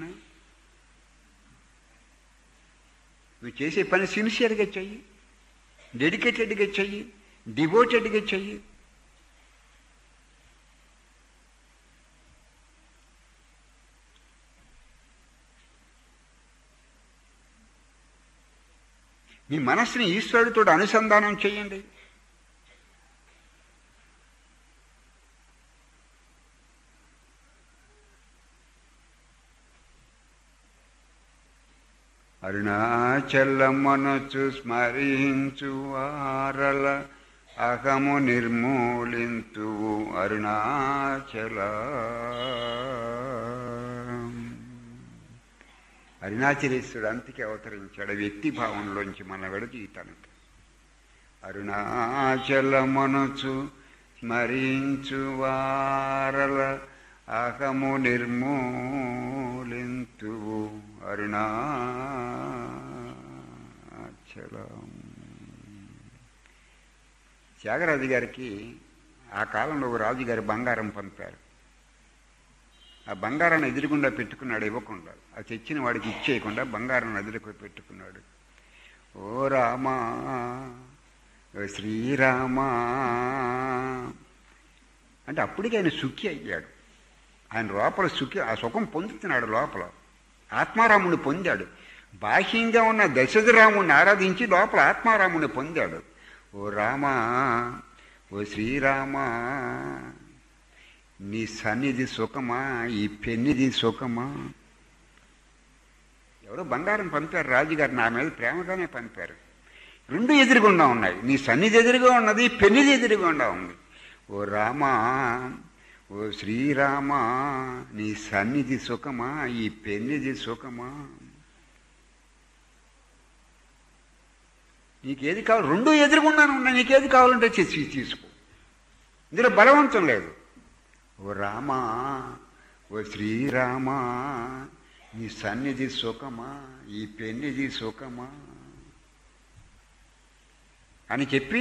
నువ్వు చేసే పని సిన్సియర్గా చెయ్యి డెడికేటెడ్గా చెయ్యి డివోటెడ్గా చెయ్యి మీ మనస్సుని ఈశ్వరుడితో అనుసంధానం చేయండి అరుణాచలమనొచ్చు స్మరించు వారల అహము నిర్మూలింతు అరుణాచల అరుణాచలేశ్వరుడు అంతకి అవతరించాడు వ్యక్తి భావంలోంచి మన విడదీయటానికి అరుణాచలమనుచు స్మరించు వారల అహము నిర్మూలింతు అరుణాచలం త్యాగరాజు గారికి ఆ కాలంలో ఒక రాజుగారి బంగారం పంపారు ఆ బంగారాన్ని ఎదురుగుండా పెట్టుకున్నాడు ఇవ్వకుండా ఆ తెచ్చిన వాడికి ఇచ్చేయకుండా బంగారాన్ని ఎదురుకు పెట్టుకున్నాడు ఓ రామా ఓ శ్రీరామా అంటే అప్పటికి ఆయన సుఖి అయ్యాడు ఆయన లోపల సుఖి ఆ సుఖం పొందుతున్నాడు లోపల ఆత్మారాముని పొందాడు బాహ్యంగా ఉన్న దశరథరాముని ఆరాధించి లోపల ఆత్మారాముని పొందాడు ఓ రామా ఓ శ్రీరామా నీ సన్నిధి సుఖమా ఈ పెన్నిది సుఖమా ఎవరో బంగారం పంపారు రాజుగారు నా మీద ప్రేమగానే పంపారు రెండు ఎదురుగుండా ఉన్నాయి నీ సన్నిధి ఎదురుగా ఉన్నది పెన్నిది ఎదురుగుండా ఉంది ఓ రామా ఓ శ్రీరామా నీ సన్నిధి సుఖమా ఈ పెన్నిది సుఖమా నీకేది కావాలి రెండు ఎదురుగుండానే ఉన్నాయి నీకేది కావాలంటే చేసి తీసుకో ఇందులో బలవంతం లేదు ఓ రామా ఓ శ్రీరామా నీ సన్నిధి సుఖమా ఈ పెన్నిది సుఖమా అని చెప్పి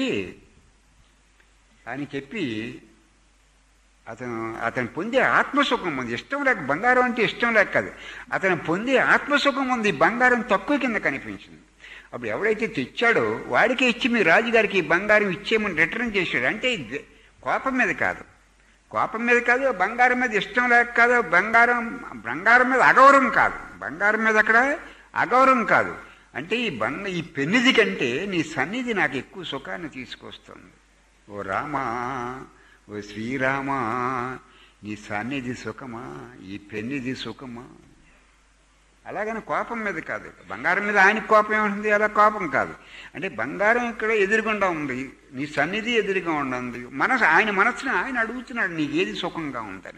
అని చెప్పి అతను అతను పొందే ఆత్మసుఖం ఉంది ఇష్టం లేక బంగారం అంటే ఇష్టం లేక కాదు అతను పొందే ఆత్మసుఖం ఉంది బంగారం తక్కువ కింద కనిపించింది అప్పుడు ఎవడైతే తెచ్చాడో వాడికే ఇచ్చి మీ రాజుగారికి ఈ బంగారం ఇచ్చేయమని రిటర్న్ చేశాడు అంటే ఇది కోపం మీద కాదు కోపం మీద కాదు బంగారం మీద ఇష్టం లేక కాదు బంగారం బంగారం మీద అగౌరవం కాదు బంగారం మీద అక్కడ అగౌరవం కాదు అంటే ఈ బంగ ఈ పెన్నిది కంటే నీ సన్నిధి నాకు ఎక్కువ సుఖాన్ని తీసుకొస్తుంది ఓ రామా ఓ శ్రీరామా నీ సన్నిధి సుఖమా ఈ పెన్నిది సుఖమా అలాగని కోపం మీద కాదు బంగారం మీద ఆయన కోపం ఏముంటుంది అలా కోపం కాదు అంటే బంగారం ఇక్కడ ఎదురుగుండా ఉంది నీ సన్నిధి ఎదురుగా ఉండండి మనసు ఆయన మనసుని ఆయన అడుగుతున్నాడు నీకు ఏది సుఖంగా ఉందని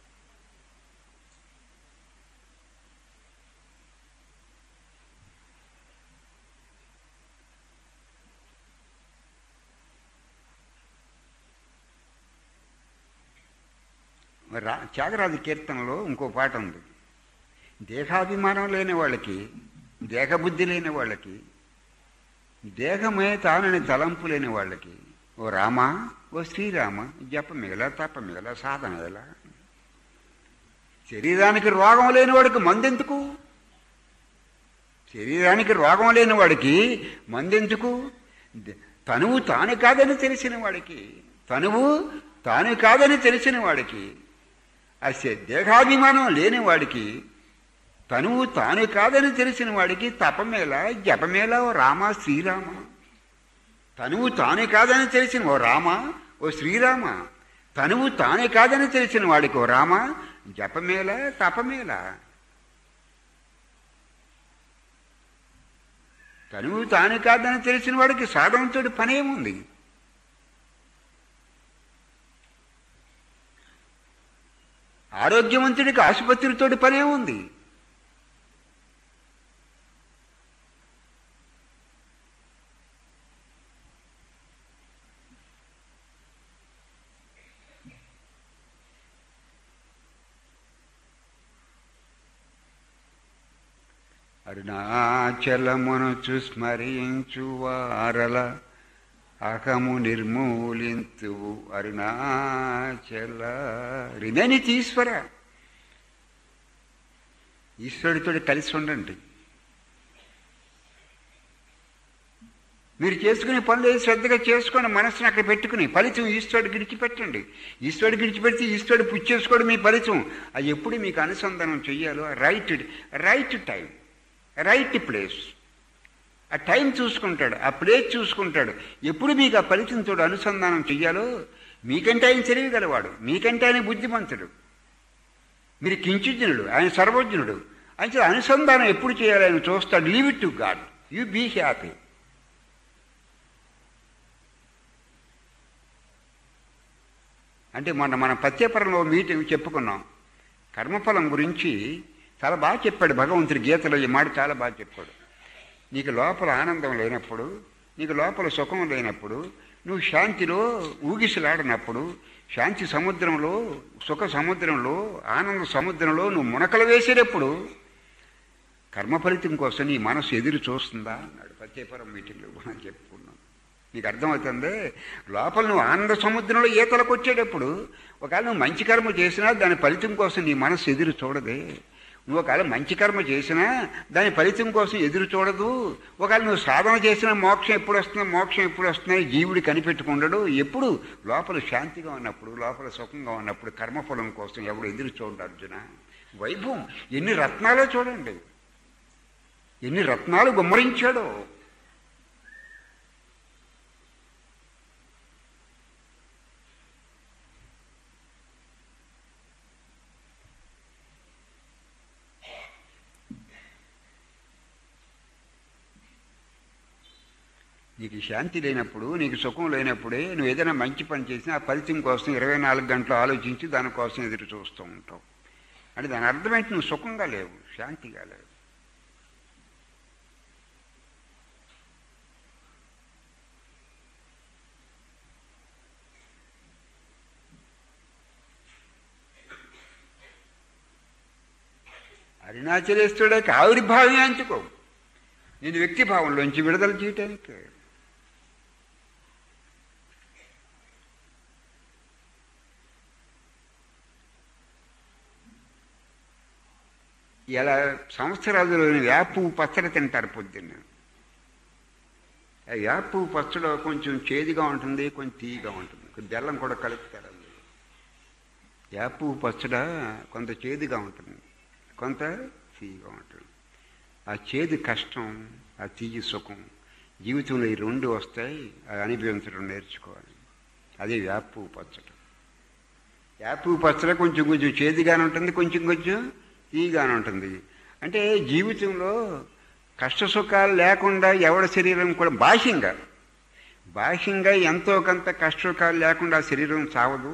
మరి రా త్యాగరాజు కీర్తనలో ఇంకో పాట ఉంది దేహాభిమానం లేని వాళ్ళకి దేహబుద్ధి లేని వాళ్ళకి దేహమే తానని తలంపు లేని వాళ్ళకి ఓ రామ ఓ శ్రీరామ జపం మిగల తప్ప మిగల సాధన ఎలా శరీరానికి రోగం లేని వాడికి మందెందుకు శరీరానికి రోగం లేని వాడికి మందెందుకు ద- తనువు తాను కాదని తెలిసిన వాడికి తనువు తాను కాదని తెలిసిన వాడికి ఆ శ- దేహాభిమానం లేని వాడికి తనువు తాను కాదని తెలిసిన వాడికి తపమేలా జపమేలా ఓ రామ శ్రీరామ తనువు తాను కాదని తెలిసిన ఓ రామ ఓ శ్రీరామ తనువు తాను కాదని తెలిసిన వాడికి ఓ రామ జపమేలా తపమేలా తనువు తాను కాదని తెలిసిన వాడికి సాధనతో పనేముంది ఆరోగ్యవంతుడికి ఆసుపత్రితోటి పనేముంది అరుణాచలమును స్మరించు వారల అహము నిర్మూలింతువు అరుణాచల రిమైనిత్ ఈశ్వర ఈశ్వరుడితో కలిసి ఉండండి మీరు చేసుకునే పనులు ఏది శ్రద్ధగా చేసుకోండి మనసుని అక్కడ పెట్టుకుని ఫలితం ఈశ్వరుడు విడిచిపెట్టండి ఈశ్వరుడు విడిచిపెడితే ఈశ్వరుడు పుచ్చేసుకోవడం మీ ఫలితం అది ఎప్పుడు మీకు అనుసంధానం చెయ్యాలో right right time right place ఆ టైం చూసుకుంటాడు ఆ ప్లేస్ చూసుకుంటాడు ఎప్పుడు మీకు ఆ ఫలితంతో అనుసంధానం చెయ్యాలో మీకంటే ఆయన తెలియగలవాడు మీకంటే ఆయన బుద్ధిమంతుడు మీరు కించిజ్ఞుడు ఆయన సర్వజ్ఞుడు ఆయన అనుసంధానం ఎప్పుడు చేయాలి ఆయన చూస్తాడు leave it to God you be happy అంటే మొన్న మన పత్యపరంలో మీటింగ్ చెప్పుకున్నాం కర్మఫలం గురించి చాలా బాగా చెప్పాడు భగవంతుడి గీతలో ఈ మాట చాలా బాగా చెప్పాడు నీకు లోపల ఆనందం లేనప్పుడు నీకు లోపల సుఖం లేనప్పుడు నువ్వు శాంతిలో ఊగిసలాడినప్పుడు శాంతి సముద్రంలో సుఖ సముద్రంలో ఆనంద సముద్రంలో నువ్వు మునకలు వేసేటప్పుడు కర్మ ఫలితం కోసం నీ మనసు ఎదురు చూస్తుందా అన్నాడు పత్యపరం మీటింగ్లో మనం చెప్పుకున్నాం నీకు అర్థమవుతుంది లోపల నువ్వు ఆనంద సముద్రంలో ఈతలకు వచ్చేటప్పుడు ఒకవేళ నువ్వు మంచి కర్మ చేసినా దాని ఫలితం కోసం నీ మనసు ఎదురు చూడదే నువ్వు ఒకవేళ మంచి కర్మ చేసినా దాని ఫలితం కోసం ఎదురు చూడదు ఒకవేళ నువ్వు సాధన చేసిన మోక్షం ఎప్పుడు వస్తుందో మోక్షం ఎప్పుడు వస్తుందని జీవుడు కనిపెట్టుకుండడు ఎప్పుడు లోపల శాంతిగా ఉన్నప్పుడు లోపల సుఖంగా ఉన్నప్పుడు కర్మఫలం కోసం ఎవడు ఎదురు చూడడు అర్జున వైభవం ఎన్ని రత్నాలో చూడండి ఎన్ని రత్నాలు గుమ్మరించాడో నీకు శాంతి లేనప్పుడు నీకు సుఖం లేనప్పుడే నువ్వు ఏదైనా మంచి పని చేసినా ఆ ఫలితం కోసం ఇరవై నాలుగు గంటలు ఆలోచించి దానికోసం ఎదురు చూస్తూ ఉంటావు అంటే దాని అర్థమైతే నువ్వు సుఖంగా లేవు శాంతిగా లేవు అరుణాచలేశ్వరుడికి ఆవిర్భావమే అంచుకో నేను వ్యక్తి భావంలోంచి విడుదల చేయటానికి ఇలా సంవత్సరాలలోని వేపు పచ్చడి తింటారు పొద్దున్న ఆ వేపు పచ్చడి కొంచెం చేదుగా ఉంటుంది కొంచెం తీయగా ఉంటుంది కొంచెం బెల్లం కూడా కలుపుతారు అందులో వేపు పచ్చడ కొంత చేదుగా ఉంటుంది కొంత తీయగా ఉంటుంది ఆ చేదు కష్టం ఆ తీయి సుఖం జీవితంలో ఈ రెండు వస్తాయి అది అనుభవించడం నేర్చుకోవాలి అదే వేపు పచ్చడి వేపు పచ్చడి కొంచెం కొంచెం చేదుగానే ఉంటుంది కొంచెం కొంచెం తీయగానే ఉంటుంది అంటే జీవితంలో కష్ట సుఖాలు లేకుండా ఎవడి శరీరం కూడా బాహ్యంగా బాహ్యంగా ఎంతో కొంత కష్ట సుఖాలు లేకుండా శరీరం చావదు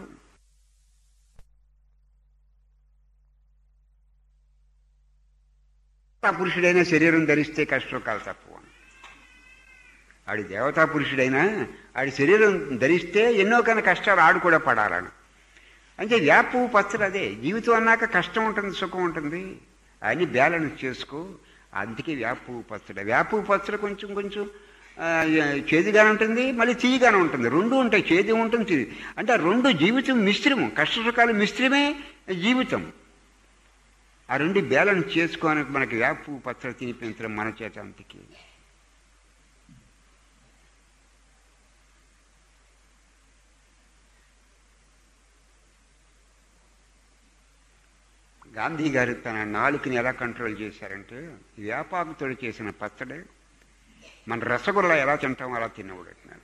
పురుషుడైన శరీరం ధరిస్తే కష్టసుఖాలు తప్పవు ఆడి దేవతా పురుషుడైనా ఆడి శరీరం ధరిస్తే ఎన్నో కన్నా కష్టాలు ఆడు కూడా పడాలని అంటే వ్యాపు పచ్చడు అదే జీవితం అన్నాక కష్టం ఉంటుంది సుఖం ఉంటుంది అన్ని బ్యాలెన్స్ చేసుకో అందుకే వ్యాపు పచ్చడి వ్యాపు పచ్చడి కొంచెం కొంచెం ఆ, చేదుగానే ఉంటుంది మళ్ళీ తీయగానే ఉంటుంది రెండు ఉంటాయి చేదు ఉంటుంది తీది అంటే ఆ రెండు జీవితం మిశ్రమం కష్ట సుఖాలు మిశ్రమే జీవితం ఆ రెండు బ్యాలెన్స్ చేసుకోవడానికి మనకి వ్యాపు పచ్చడి తినిపించడం మన చేత అంతకి గాంధీ గారు తన నాలుకని ఎలా కంట్రోల్ చేశారంటే వేపాకుతో చేసిన పచ్చడి మన రసగుల్లా ఎలా తింటామో అలా తినబడుతున్నాడు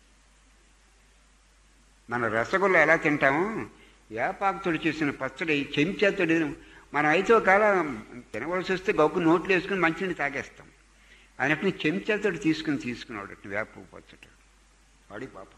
మన రసగుల్లా ఎలా తింటామో వేపాకుతో చేసిన పచ్చడి చెంచాతోడి మనం అయితే ఒకవేళ తినవలసి వస్తే గొప్ప నోట్లు వేసుకుని మంచిని తాగేస్తాం ఆయనప్పుడు చెంచాతో తీసుకుని తీసుకున్నాడు వేప పచ్చడి వాడి పాప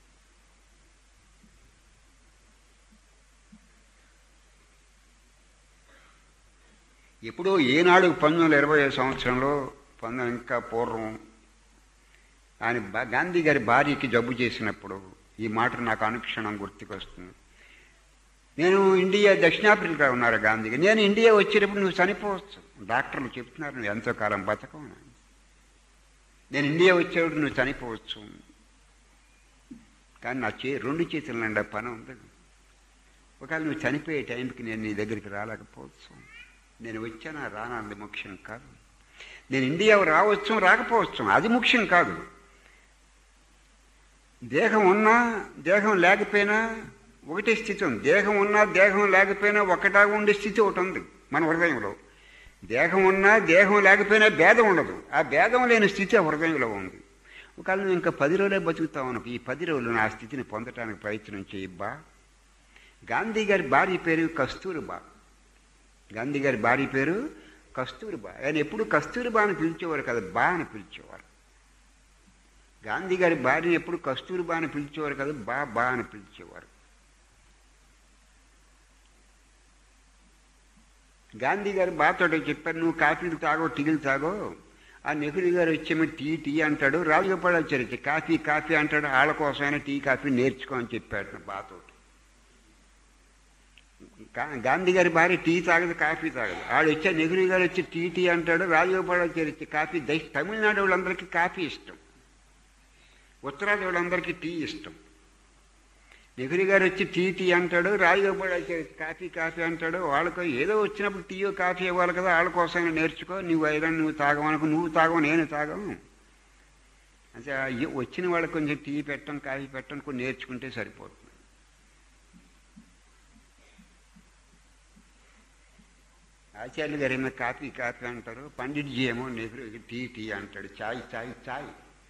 ఎప్పుడో ఏనాడు పంతొమ్మిది వందల ఇరవై సంవత్సరంలో పంతొమ్మిది ఇంకా పూర్వం ఆయన బా- గాంధీ గారి భార్యకి జబ్బు చేసినప్పుడు ఈ మాట నాకు అనుక్షణం గుర్తుకొస్తుంది నేను ఇండియా దక్షిణాఫ్రికా ఉన్నారు గాంధీ గారు. నేను ఇండియా వచ్చేటప్పుడు నువ్వు చనిపోవచ్చు డాక్టర్లు చెప్తున్నారు నువ్వు ఎంతో కాలం బతకవు అని. నేను ఇండియా వచ్చేవాడు నువ్వు చనిపోవచ్చు కానీ నా చే రెండు చేతుల నిండా పని ఉంది ఒకవేళ నువ్వు చనిపోయే టైంకి నేను నీ దగ్గరికి రాలేకపోవచ్చు నేను వచ్చానా రానన్నది ముఖ్యం కాదు నేను ఇండియా రావచ్చు రాకపోవచ్చు అది ముఖ్యం కాదు దేహం ఉన్నా దేహం లేకపోయినా ఒకటే స్థితి ఉంది దేహం ఉన్నా దేహం లేకపోయినా ఒకటా ఉండే స్థితి ఒకటి ఉంది మన హృదయంలో దేహం ఉన్నా దేహం లేకపోయినా భేదం ఉండదు ఆ భేదం లేని స్థితి ఆ హృదయంలో ఉంది ఒకవేళ నువ్వు ఇంకా పది రోజులే బతుకుతావు అనుకో ఈ పది రోజులు నా స్థితిని పొందటానికి ప్రయత్నం చేయబ్బా గాంధీ గారి భార్య పేరు కస్తూరిబా గాంధీ గారి భార్య పేరు కస్తూరిబా ఆయన ఎప్పుడు కస్తూరిబా అని పిలిచేవారు కదా బా అని పిలిచేవారు గాంధీ గారి భార్యని ఎప్పుడు కస్తూరిబా అని పిలిచేవారు కదా బా బా అని పిలిచేవారు గాంధీ గారు బాతోటే చెప్పారు నువ్వు కాఫీలు తాగో టీలు తాగో ఆ నెహ్రూ గారు వచ్చేమో టీ టీ అంటాడు రాజగోపాలాచారి వచ్చి కాఫీ కాఫీ అంటాడు వాళ్ళ కోసమైనా టీ కాఫీ నేర్చుకో అని చెప్పాడు బాతోటి గా- గాంధీ గారి భార్య టీ తాగదు కాఫీ తాగదు ఆడు వచ్చే నెహ్రూ గారు వచ్చి టీ టీ అంటాడు రాజగోపాలాచారి వచ్చి కాఫీ దై తమిళనాడు వాళ్ళందరికీ కాఫీ ఇష్టం ఉత్తరాది వాళ్ళందరికీ టీ ఇష్టం నెహ్రూ గారు వచ్చి టీ టీ అంటాడు రాజగోపాలాచారి కాఫీ కాఫీ అంటాడు వాళ్ళకు ఏదో వచ్చినప్పుడు టీయో కాఫీ ఇవ్వాలి కదా వాళ్ళ కోసమైనా నేర్చుకో నువ్వు అయినా నువ్వు తాగమనుకో నువ్వు తాగవు నేను తాగము అంటే ఆ ఏ- వచ్చిన వాళ్ళకి కొంచెం టీ పెట్టడం కాఫీ పెట్టడం కొన్ని నేర్చుకుంటే సరిపోతుంది ఆచార్యులు గారు ఏమో కాఫీ కాఫీ అంటారు పండిట్జీ ఏమో నెహ్రూ టీ టీ అంటాడు చాయ్ చాయ్ చాయ్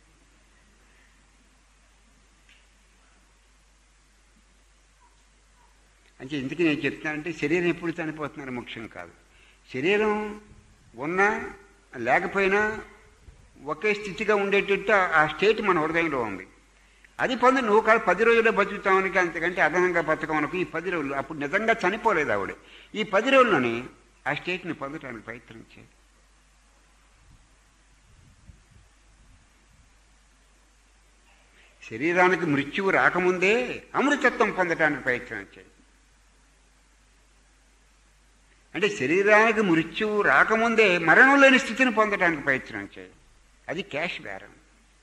అంటే ఇందుకు నేను చెప్తున్నానంటే శరీరం ఎప్పుడు చనిపోతున్నారు ముఖ్యం కాదు శరీరం ఉన్నా లేకపోయినా ఒకే స్థితిగా ఉండేటట్టు ఆ- ఆ స్టేట్ మన హృదయంలో ఉంది అది పొంది నువ్వు కాదు పది రోజుల్లో బతుకుతామనికి అంతకంటే అదనంగా బతకమనుకు ఈ పది రోజులు అప్పుడు నిజంగా చనిపోలేదు ఆవిడ ఈ పది రోజుల్లోనే ఆ స్టేట్ని పొందడానికి ప్రయత్నించే శరీరానికి మృత్యువు రాకముందే అమృతత్వం పొందడానికి ప్రయత్నించాయి అంటే శరీరానికి మృత్యువు రాకముందే మరణం లేని స్థితిని పొందడానికి ప్రయత్నం చేయి అది క్యాష్ బేరం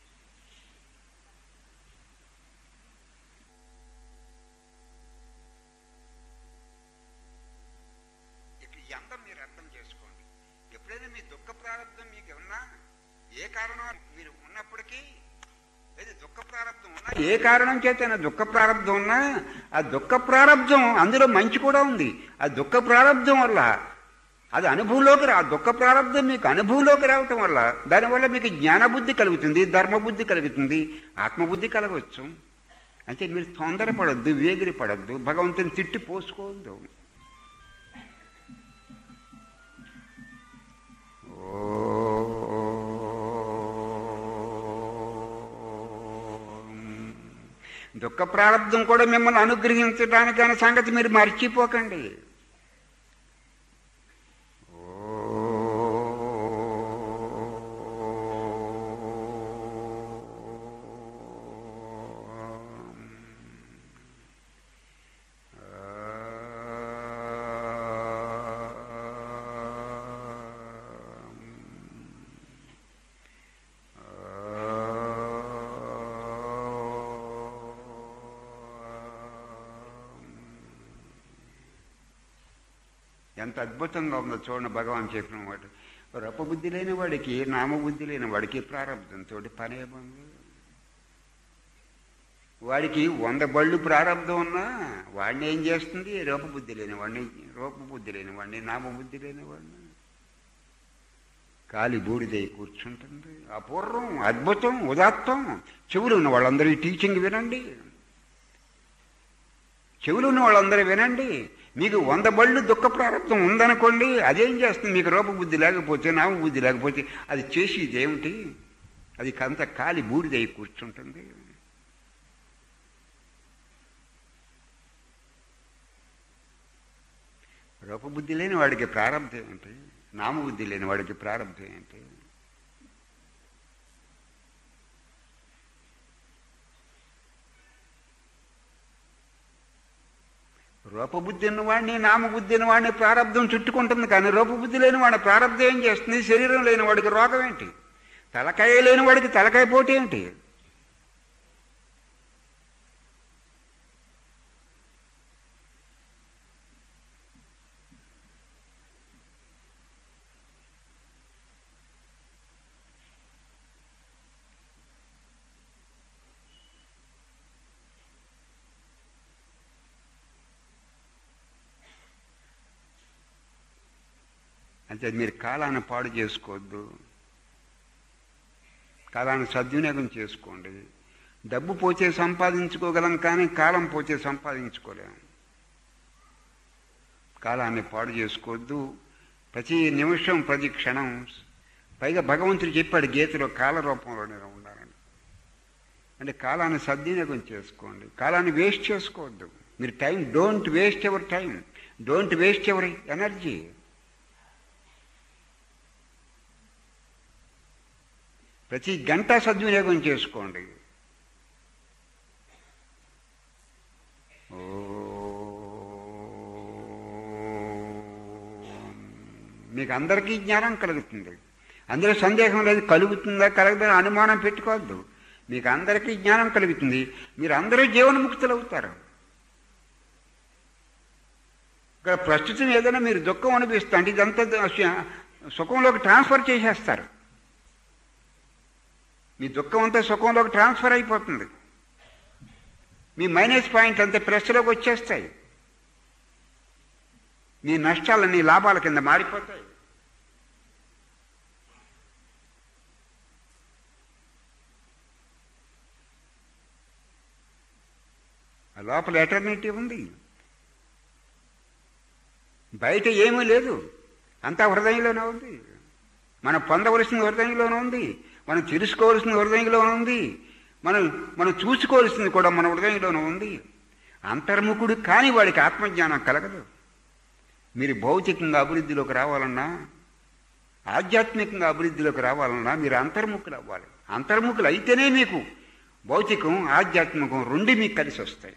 ఇప్పుడు ఈ అందం మీరు అర్థం చేసుకోండి ఎప్పుడైనా మీ దుఃఖ ప్రారంభం మీకు ఉన్నా ఏ కారణం మీరు ఉన్నప్పటికీ ఏది దుఃఖ ప్రారంభం ఉన్నా ఏ కారణం చేతైనా దుఃఖ ప్రారంభం ఉన్నా ఆ దుఃఖ ప్రారంభం అందులో మంచి కూడా ఉంది ఆ దుఃఖ ప్రారంభం వల్ల అది అనుభవంలోకి రా దుఃఖ ప్రారంభం మీకు అనుభవంలోకి రావటం వల్ల దానివల్ల మీకు జ్ఞానబుద్ధి కలుగుతుంది ధర్మబుద్ధి కలుగుతుంది ఆత్మబుద్ధి కలగవచ్చు అంటే మీరు తొందరపడద్దు వేగిరి పడద్దు భగవంతుని తిట్టి పోసుకోవద్దు దుఃఖ ప్రారంధం కూడా మిమ్మల్ని అనుగ్రహించడానికి అనే సంగతి మీరు మర్చిపోకండి ఎంత అద్భుతంగా ఉందో చూడండి భగవాన్ చెప్పిన మాట రూపబుద్ధి లేని వాడికి నామబుద్ధి లేని వాడికి ప్రారంభంతో పని ఏముంది వాడికి వంద బళ్ళు ప్రారంభం ఉన్నా వాడిని ఏం చేస్తుంది రూపబుద్ధి లేని వాడిని రూపబుద్ధి లేని వాడిని నామబుద్ధి లేని వాడిని కాలి బూడిదై కూర్చుంటుంది అపూర్వం అద్భుతం ఉదాత్తం చెవులు ఉన్న వాళ్ళందరూ ఈ టీచింగ్ వినండి చెవులు ఉన్న వాళ్ళందరూ వినండి మీకు వంద బళ్ళు దుఃఖ ప్రారంభం ఉందనుకోండి అదేం చేస్తుంది మీకు రూపబుద్ధి లేకపోతే నామబుద్ధి లేకపోతే అది చేసేది ఏమిటి అది కంత కాలి బూడిదై కూర్చుంటుంది రూపబుద్ధి లేని వాడికి ప్రారంభం ఏంటి నామబుద్ధి లేని వాడికి ప్రారంభం ఏంటి రూపబుద్ధి ఉన్నవాడిని నామబుద్ధి ఉన్నవాడిని ప్రారంధం చుట్టుకుంటుంది కానీ రూపబుద్ధి లేని వాడి ప్రారంధం ఏం చేస్తుంది శరీరం లేని వాడికి రోగం ఏంటి తలకాయ లేని వాడికి తలకాయ పోటీ ఏంటి అంటే మీరు కాలాన్ని పాడు చేసుకోవద్దు కాలాన్ని సద్వినియోగం చేసుకోండి డబ్బు పోచే సంపాదించుకోగలం కానీ కాలం పోచే సంపాదించుకోలేం కాలాన్ని పాడు చేసుకోవద్దు ప్రతి నిమిషం ప్రతి క్షణం పైగా భగవంతుడు చెప్పాడు గీతలో కాల రూపంలోనే ఉండాలని అంటే కాలాన్ని సద్వినియోగం చేసుకోండి కాలాన్ని వేస్ట్ చేసుకోవద్దు మీరు time don't waste ever time don't waste ever energy ప్రతి గంట సద్వినియోగం చేసుకోండి మీకు అందరికీ జ్ఞానం కలుగుతుంది అందులో సందేహం లేదు కలుగుతుందా కలగదని అనుమానం పెట్టుకోవద్దు మీకు అందరికీ జ్ఞానం కలుగుతుంది మీరు అందరూ జీవన్ముక్తులు అవుతారు ఇక్కడ ప్రస్తుతం ఏదైనా మీరు దుఃఖం అనిపిస్తే అంటే ఇదంతా సుఖంలోకి ట్రాన్స్ఫర్ చేసేస్తారు మీ దుఃఖం అంతా సుఖంలోకి ట్రాన్స్ఫర్ అయిపోతుంది మీ మైనస్ పాయింట్ అంతా ప్రెస్లోకి వచ్చేస్తాయి మీ నష్టాలన్నీ లాభాల కింద మారిపోతాయి ఆ లోపల ఎటర్నిటీ ఉంది బయట ఏమీ లేదు అంతా హృదయంలోనే ఉంది మనం పొందవలసిన హృదయంలోనే ఉంది మనం తెలుసుకోవాల్సిన హృదయంలోనే ఉంది మనం మనం చూసుకోవాల్సింది కూడా మన హృదయంలోనే ఉంది అంతర్ముఖుడు కాని వాడికి ఆత్మజ్ఞానం కలగదు మీరు భౌతికంగా అభివృద్ధిలోకి రావాలన్నా ఆధ్యాత్మికంగా అభివృద్ధిలోకి రావాలన్నా మీరు అంతర్ముఖులు అవ్వాలి అంతర్ముఖులు అయితేనే మీకు భౌతికం ఆధ్యాత్మికం రెండు మీకు కలిసి వస్తాయి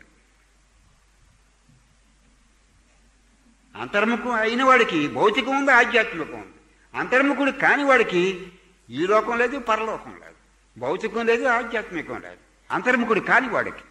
అంతర్ముఖం అయిన వాడికి భౌతికం ఉంది ఆధ్యాత్మికం ఉంది అంతర్ముఖుడు కాని వాడికి ఈ లోకం లేదు పరలోకం లేదు భౌతికం లేదు ఆధ్యాత్మికం లేదు అంతర్ముఖుడు కాని వాడికి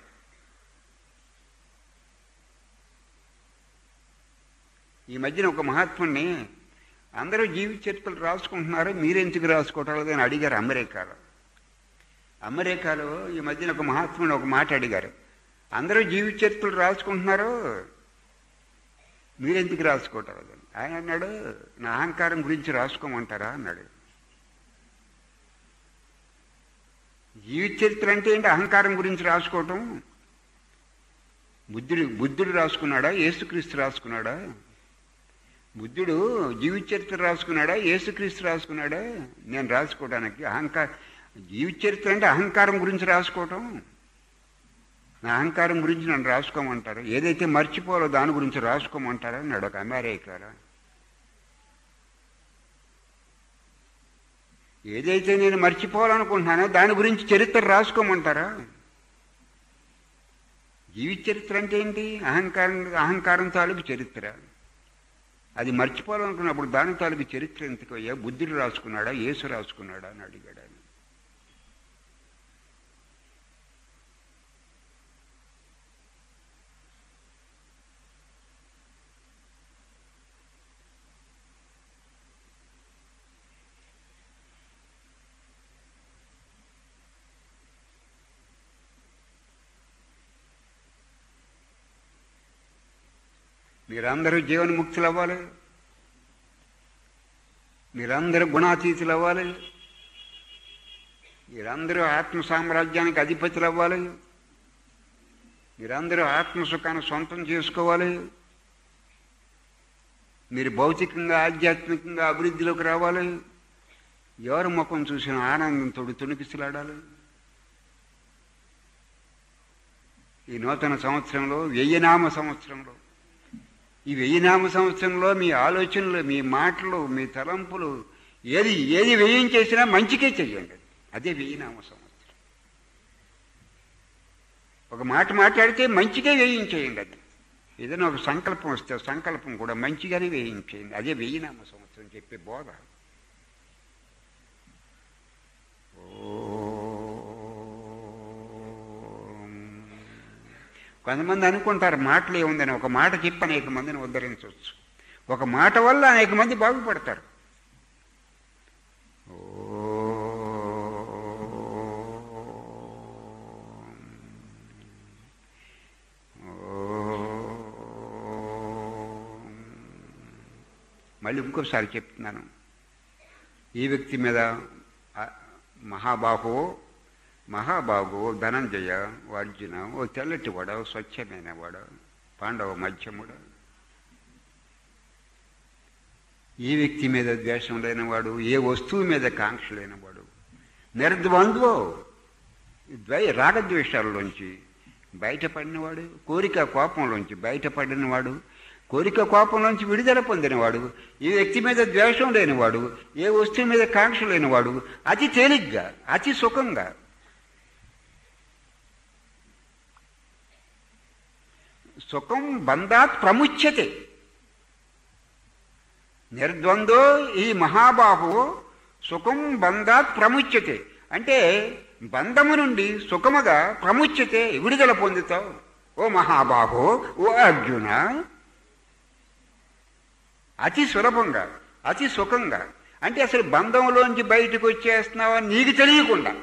ఈ మధ్యన ఒక మహాత్ముని అందరూ జీవిత చరిత్రలు రాసుకుంటున్నారు మీరెందుకు రాసుకోవటం లేదని అడిగారు అమెరికాలో అమెరికాలో ఈ మధ్యన ఒక మహాత్ముని ఒక మాట అడిగారు అందరూ జీవిత చరిత్రలు రాసుకుంటున్నారు మీరెందుకు రాసుకోవటం లేదని ఆయన అన్నాడు నా అహంకారం గురించి రాసుకోమంటారా అన్నాడు జీవిత చరిత్ర అంటే ఏంటి అహంకారం గురించి రాసుకోవటం బుద్ధుడు బుద్ధుడు రాసుకున్నాడా యేసుక్రీస్తు రాసుకున్నాడా బుద్ధుడు జీవిత చరిత్ర రాసుకున్నాడా యేసుక్రీస్తు రాసుకున్నాడా నేను రాసుకోవడానికి అహంకార జీవిత చరిత్ర అంటే అహంకారం గురించి రాసుకోవటం నా అహంకారం గురించి నన్ను రాసుకోమంటారు ఏదైతే మర్చిపోవాలో దాని గురించి రాసుకోమంటారా అన్నాడు ఒక అమెరికాలో ఏదైతే నేను మర్చిపోవాలనుకుంటున్నానో దాని గురించి చరిత్ర రాసుకోమంటారా జీవిత చరిత్ర అంటే ఏంటి అహంకారం అహంకారం తాలూకు చరిత్ర అది మర్చిపోవాలనుకున్నప్పుడు దాని తాలూకు చరిత్ర ఎందుకు అయ్యా బుద్ధుడు రాసుకున్నాడా యేసు రాసుకున్నాడా అని అడిగాడు ఆయన మీరందరూ జీవన్ముక్తులు అవ్వాలి మీరందరూ గుణాతీతులు అవ్వాలి మీరందరూ ఆత్మ సామ్రాజ్యానికి అధిపతులు అవ్వాలి మీరందరూ ఆత్మసుఖాన్ని సొంతం చేసుకోవాలి మీరు భౌతికంగా ఆధ్యాత్మికంగా అభివృద్ధిలోకి రావాలి ఎవరి ముఖం చూసిన ఆనందంతో తుణికిసలాడాలి ఈ నూతన సంవత్సరంలో వెయ్యినామ సంవత్సరంలో ఈ వెయ్యినామ సంవత్సరంలో మీ ఆలోచనలు మీ మాటలు మీ తలంపులు ఏది ఏది వ్యయం చేసినా మంచికే చెయ్యండి అదే వెయ్యినామ సంవత్సరం ఒక మాట మాట్లాడితే మంచికే వ్యయం చేయండి అది ఏదైనా ఒక సంకల్పం వస్తే ఆ సంకల్పం కూడా మంచిగానే వేయించేయండి అదే వెయ్యినామ సంవత్సరం చెప్పే బోధ ఓం. కొంతమంది అనుకుంటారు మాటలు ఏముందని ఒక మాట చెప్పి అనేక మందిని ఉద్ధరించవచ్చు ఒక మాట వల్ల అనేక మంది బాగుపడతారు మళ్ళీ ఇంకోసారి చెప్తున్నాను ఈ వ్యక్తి మీద ఆ, మహాబాహు మహాబాహు ధనంజయ ఓ అర్జున ఓ తెల్లటి వాడ ఓ స్వచ్ఛమైన వాడ పాండవ మధ్యముడు ఈ వ్యక్తి మీద ద్వేషం లేనివాడు ఏ వస్తువు మీద కాంక్ష లేనివాడు నిర్ద్వంద్వో ద్వై రాగద్వేషాలలోంచి బయటపడినవాడు కోరిక కోపంలోంచి బయటపడినవాడు కోరిక కోపంలోంచి విడుదల పొందినవాడు ఈ వ్యక్తి మీద ద్వేషం లేనివాడు ఏ వస్తువు మీద కాంక్ష లేనివాడు అతి తేలిగ్గా అతి సుఖంగా సుఖం బంధాత్ ప్రముచ్యతే నిర్ద్వందో ఈ మహాబాహు సుఖం బంధాత్ ప్రముచ్యతే అంటే బంధము నుండి సుఖముగా ప్రముచ్యతే విడుదల పొందుతావు ఓ మహాబాహు ఓ అర్జున అతి సులభంగా అతి సుఖంగా అంటే అసలు బంధంలోంచి బయటకు వచ్చేస్తున్నావా నీకు తెలియకుండా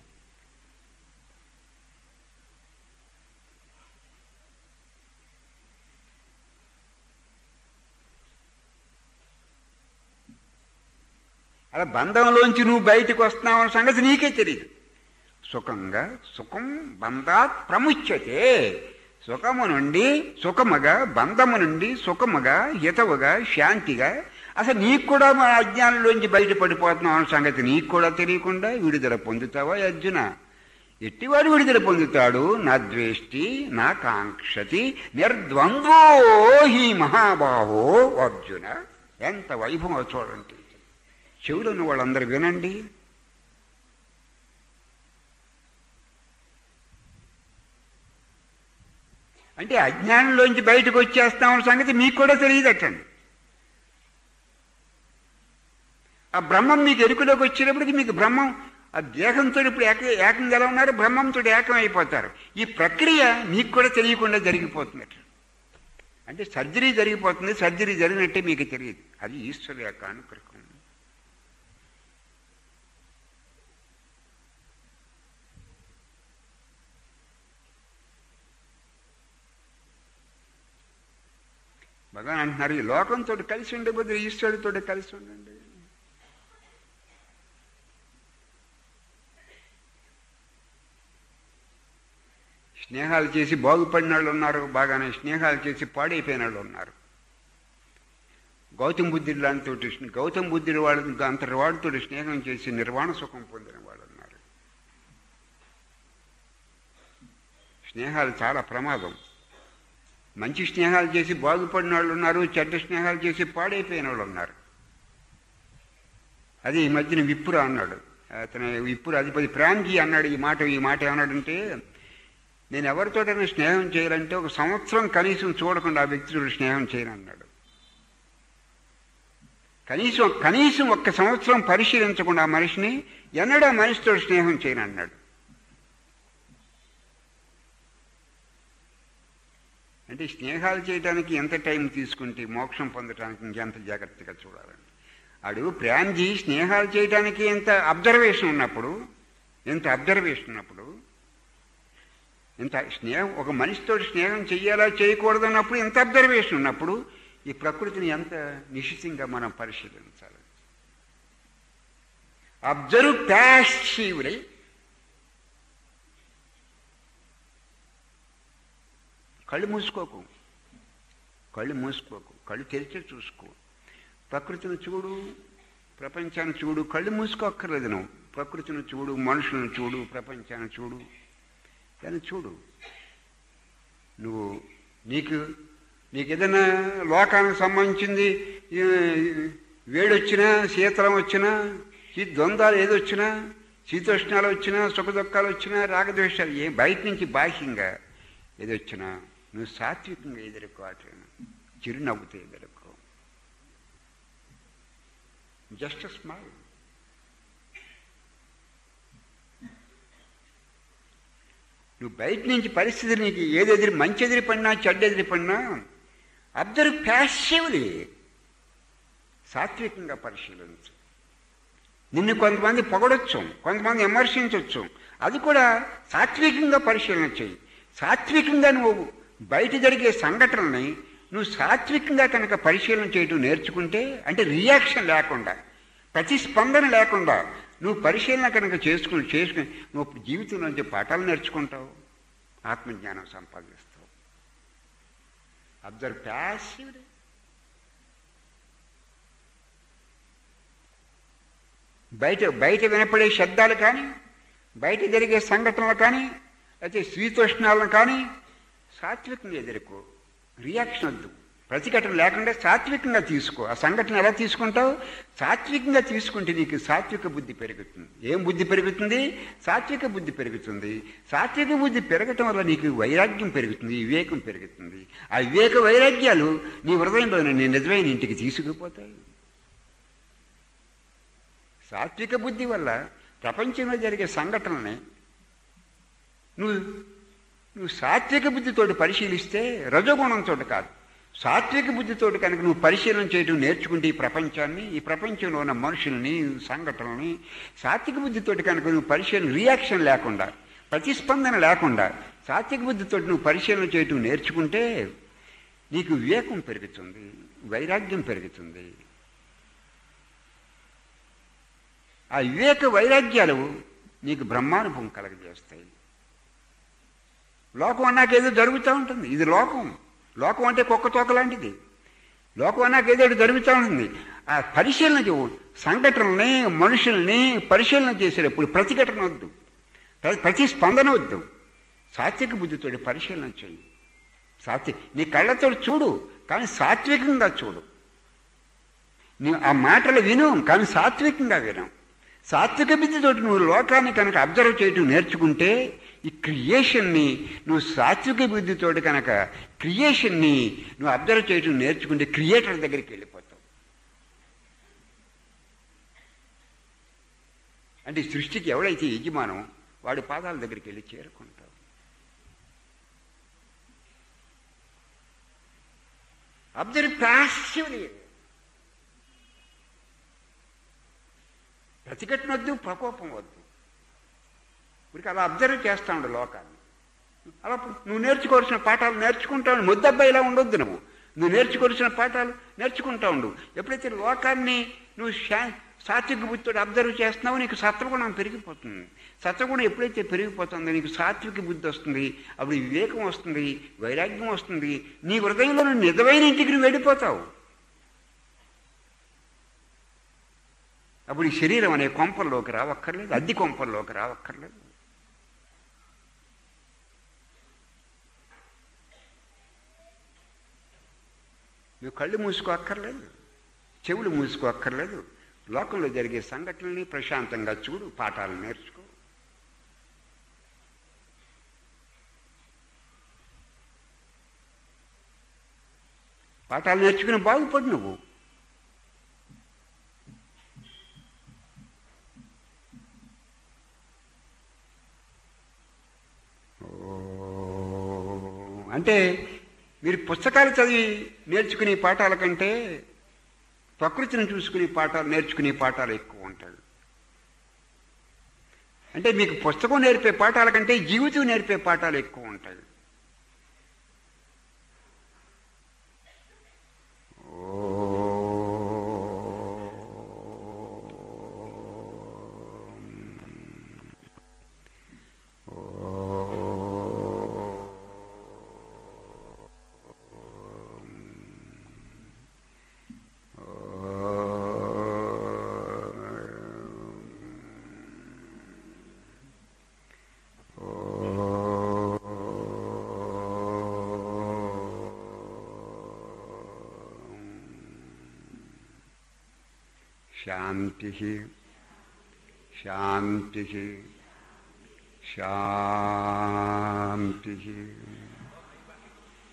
అలా బంధంలోంచి నువ్వు బయటకు వస్తున్నావు అన్న సంగతి నీకే తెలియదు సుఖంగా సుఖం బంధాత్ ప్రముచ్యతే సుఖము నుండి సుఖముగా బంధము నుండి సుఖముగా హితవుగా శాంతిగా అసలు నీకు కూడా మా అజ్ఞానంలోంచి బయటపడిపోతున్నావు అన్న సంగతి నీకు కూడా తెలియకుండా విడుదల పొందుతావా అర్జున ఎట్టివాడు విడుదల పొందుతాడు నా ద్వేష్టి నా కాంక్షతి నిర్ద్వంద్వో హి మహాబాహో అర్జున ఎంత వైభవం చూడండి చెవులను వాళ్ళందరూ వినండి అంటే అజ్ఞానంలోంచి బయటకు వచ్చేస్తామన్న సంగతి మీకు కూడా తెలియదటండి ఆ బ్రహ్మం మీకు ఎరుకులోకి వచ్చేటప్పటికి మీకు బ్రహ్మం ఆ దేహంతో ఇప్పుడు ఏక ఏకంగా ఎలా ఉన్నారు బ్రహ్మంతో ఏకం అయిపోతారు ఈ ప్రక్రియ మీకు కూడా తెలియకుండా జరిగిపోతున్నట్టు అంటే సర్జరీ జరిగిపోతుంది సర్జరీ జరిగినట్టే మీకు తెలియదు అది ఈశ్వరు యొక్క అనుగ్రహం భగవాన్ అంటున్నారు ఈ లోకంతో కలిసి ఉండే బదులు ఈశ్వరుడితో కలిసి ఉండండి స్నేహాలు చేసి బాగుపడిన వాళ్ళు ఉన్నారు బాగానే స్నేహాలు చేసి పాడైపోయిన వాళ్ళు ఉన్నారు గౌతమ బుద్ధుడు లాంటి గౌతమ బుద్ధుడు వాళ్ళ అంతటి వాడితో స్నేహం చేసి నిర్వాణ సుఖం పొందిన వాళ్ళు ఉన్నారు స్నేహాలు చాలా ప్రమాదం మంచి స్నేహాలు చేసి బాగుపడిన వాళ్ళు ఉన్నారు చెడ్డ స్నేహాలు చేసి పాడైపోయిన వాళ్ళు ఉన్నారు అది ఈ మధ్యన విప్పుర అన్నాడు అతను విప్పుర అధిపతి ప్రాంజీ అన్నాడు ఈ మాట ఈ మాట ఏమన్నాడంటే నేను ఎవరితోటైనా స్నేహం చేయాలంటే ఒక సంవత్సరం కనీసం చూడకుండా ఆ వ్యక్తితో స్నేహం చేయను అన్నాడు కనీసం కనీసం ఒక్క సంవత్సరం పరిశీలించకుండా ఆ మనిషిని ఎన్నడూ ఆ మనిషితో స్నేహం చేయను అన్నాడు అంటే స్నేహాలు చేయడానికి ఎంత టైం తీసుకుంటే మోక్షం పొందడానికి ఇంకెంత జాగ్రత్తగా చూడాలండి అడు ప్రేమ్జీ స్నేహాలు చేయడానికి ఎంత అబ్జర్వేషన్ ఉన్నప్పుడు ఎంత అబ్జర్వేషన్ ఉన్నప్పుడు ఇంత స్నేహం ఒక మనిషితో స్నేహం చెయ్యాలా చేయకూడదు అన్నప్పుడు ఎంత అబ్జర్వేషన్ ఉన్నప్పుడు ఈ ప్రకృతిని ఎంత నిశ్చితంగా మనం పరిశీలించాలి అబ్జర్వ్ ప్యాసివ్లీ కళ్ళు మూసుకోకు కళ్ళు మూసుకోకు కళ్ళు తెరిచే చూసుకో ప్రకృతిని చూడు ప్రపంచాన్ని చూడు కళ్ళు మూసుకోక్కర్లేదు నువ్వు ప్రకృతిని చూడు మనుషులను చూడు ప్రపంచాన్ని చూడు దాన్ని చూడు నువ్వు నీకు నీకు ఏదైనా లోకానికి సంబంధించింది ఈ, వేడొచ్చినా శీతలం వచ్చినా ఈ ద్వంద్వాలు ఏదొచ్చినా శీతోష్ణాలు వచ్చినా సుఖ దుఃఖాలు వచ్చినా రాగద్వేషాలు ఏ బయట నుంచి బాహ్యంగా ఏదొచ్చినా నువ్వు సాత్వికంగా ఎదుర్కో వాటిని చిరునవ్వుతో ఎదుర్కో జస్ట్ స్మైల్ నువ్వు బయట నుంచి పరిస్థితి నీకు ఏది ఎదిరి మంచి ఎదిరి పడినా చెడ్డ ఎదిరి పడినా అబ్జర్వ్ ప్యాసివ్లీ సాత్వికంగా పరిశీలించు నిన్ను కొంతమంది పొగడొచ్చు కొంతమంది విమర్శించవచ్చు అది కూడా సాత్వికంగా పరిశీలన చేయి సాత్వికంగా నువ్వు బయట జరిగే సంఘటనల్ని నువ్వు సాత్వికంగా కనుక పరిశీలన చేయడం నేర్చుకుంటే అంటే రియాక్షన్ లేకుండా ప్రతిస్పందన లేకుండా నువ్వు పరిశీలన కనుక చేసుకుని చేసుకుని నువ్వు జీవితం నుంచి పాఠాలు నేర్చుకుంటావు ఆత్మజ్ఞానం సంపాదిస్తావు అబ్జర్వ్ ప్యాసివ్ బయట బయట వినపడే శబ్దాలు కానీ బయట జరిగే సంఘటనలు కానీ అయితే శీతోష్ణాలను కానీ సాత్వికంగా ఎదుర్కో రియాక్షన్ వద్దు ప్రతిఘటన లేకుండా సాత్వికంగా తీసుకో ఆ సంఘటన ఎలా తీసుకుంటావు సాత్వికంగా తీసుకుంటే నీకు సాత్విక బుద్ధి పెరుగుతుంది ఏం బుద్ధి పెరుగుతుంది సాత్విక బుద్ధి పెరుగుతుంది సాత్విక బుద్ధి పెరగటం వల్ల నీకు వైరాగ్యం పెరుగుతుంది వివేకం పెరుగుతుంది ఆ వివేక వైరాగ్యాలు నీ హృదయంలో నీ నిజమైన ఇంటికి తీసుకుపోతాయి సాత్విక బుద్ధి వల్ల ప్రపంచంలో జరిగే సంఘటనల్ని నువ్వు నువ్వు సాత్విక బుద్ధితోటి పరిశీలిస్తే రజోగుణంతో కాదు సాత్విక బుద్ధితోటి కనుక నువ్వు పరిశీలన చేయడం నేర్చుకుంటే ఈ ప్రపంచాన్ని ఈ ప్రపంచంలో ఉన్న మనుషుల్ని సంఘటనల్ని సాత్విక బుద్ధితోటి కనుక నువ్వు పరిశీలన రియాక్షన్ లేకుండా ప్రతిస్పందన లేకుండా సాత్విక బుద్ధితోటి నువ్వు పరిశీలన చేయటం నేర్చుకుంటే నీకు వివేకం పెరుగుతుంది వైరాగ్యం పెరుగుతుంది ఆ వివేక వైరాగ్యాలు నీకు బ్రహ్మానుభవం కలగజేస్తాయి లోకం అన్నాక ఏదో జరుగుతూ ఉంటుంది ఇది లోకం లోకం అంటే కుక్క తోక లాంటిది లోకం అన్నాక ఏదో ఒకటి జరుగుతూ ఉంటుంది ఆ పరిశీలన చేయు సంఘటనల్ని మనుషుల్ని పరిశీలన చేసేటప్పుడు ప్రతిఘటన వద్దు ప్ర- ప్రతిస్పందన వద్దు సాత్విక బుద్ధితోటి పరిశీలన చేయి సాత్వి నీ కళ్ళతో చూడు కానీ సాత్వికంగా చూడు నీ ఆ మాటలు విను కానీ సాత్వికంగా విను సాత్విక బుద్ధితోటి నువ్వు లోకాన్ని కనుక అబ్జర్వ్ చేయటం నేర్చుకుంటే ఈ క్రియేషన్ని నువ్వు సాత్విక బుద్ధితోటి కనుక క్రియేషన్ని నువ్వు అబ్జర్వ్ చేయటం నేర్చుకుంటే క్రియేటర్ దగ్గరికి వెళ్ళిపోతావు అంటే ఈ సృష్టికి ఎవడైతే యజమానం వాడి పాదాల దగ్గరికి వెళ్ళి చేరుకుంటావు అబ్జర్వ్ ప్యాసివ్లీ ప్రతిఘటన వద్దు ప్రకోపం వద్దు ఇప్పుడు అలా అబ్జర్వ్ చేస్తా ఉండు లోకాన్ని అలా నువ్వు నేర్చుకోవాల్సిన పాఠాలు నేర్చుకుంటావు ముద్దబ్బా ఇలా ఉండొద్దు నువ్వు నువ్వు నేర్చుకోవాల్సిన పాఠాలు నేర్చుకుంటా ఉండు ఎప్పుడైతే లోకాన్ని నువ్వు శా సాత్విక బుద్ధితో అబ్జర్వ్ చేస్తున్నావో నీకు సత్వగుణం పెరిగిపోతుంది సత్వగుణం ఎప్పుడైతే పెరిగిపోతుందో నీకు సాత్విక బుద్ధి వస్తుంది అప్పుడు వివేకం వస్తుంది వైరాగ్యం వస్తుంది నీ హృదయంలో నువ్వు నిజమైన ఇంటికి నువ్వు వెళ్ళిపోతావు అప్పుడు ఈ శరీరం అనే కొంపల్లోకి రావక్కర్లేదు అద్దె కొంపల్లోకి రావక్కర్లేదు నువ్వు కళ్ళు మూసుకో అక్కర్లేదు చెవులు మూసుకో అక్కర్లేదు లోకంలో జరిగే సంఘటనల్ని ప్రశాంతంగా చూడు పాఠాలు నేర్చుకో పాఠాలు నేర్చుకుని బాగుపడు నువ్వు అంటే మీరు పుస్తకాలు చదివి నేర్చుకునే పాఠాల కంటే ప్రకృతిని చూసుకునే పాఠాలు నేర్చుకునే పాఠాలు ఎక్కువ ఉంటాయి అంటే మీకు పుస్తకం నేర్పే పాఠాల కంటే జీవితం నేర్పే పాఠాలు ఎక్కువ ఉంటాయి శాంతి శాంతి శాంతి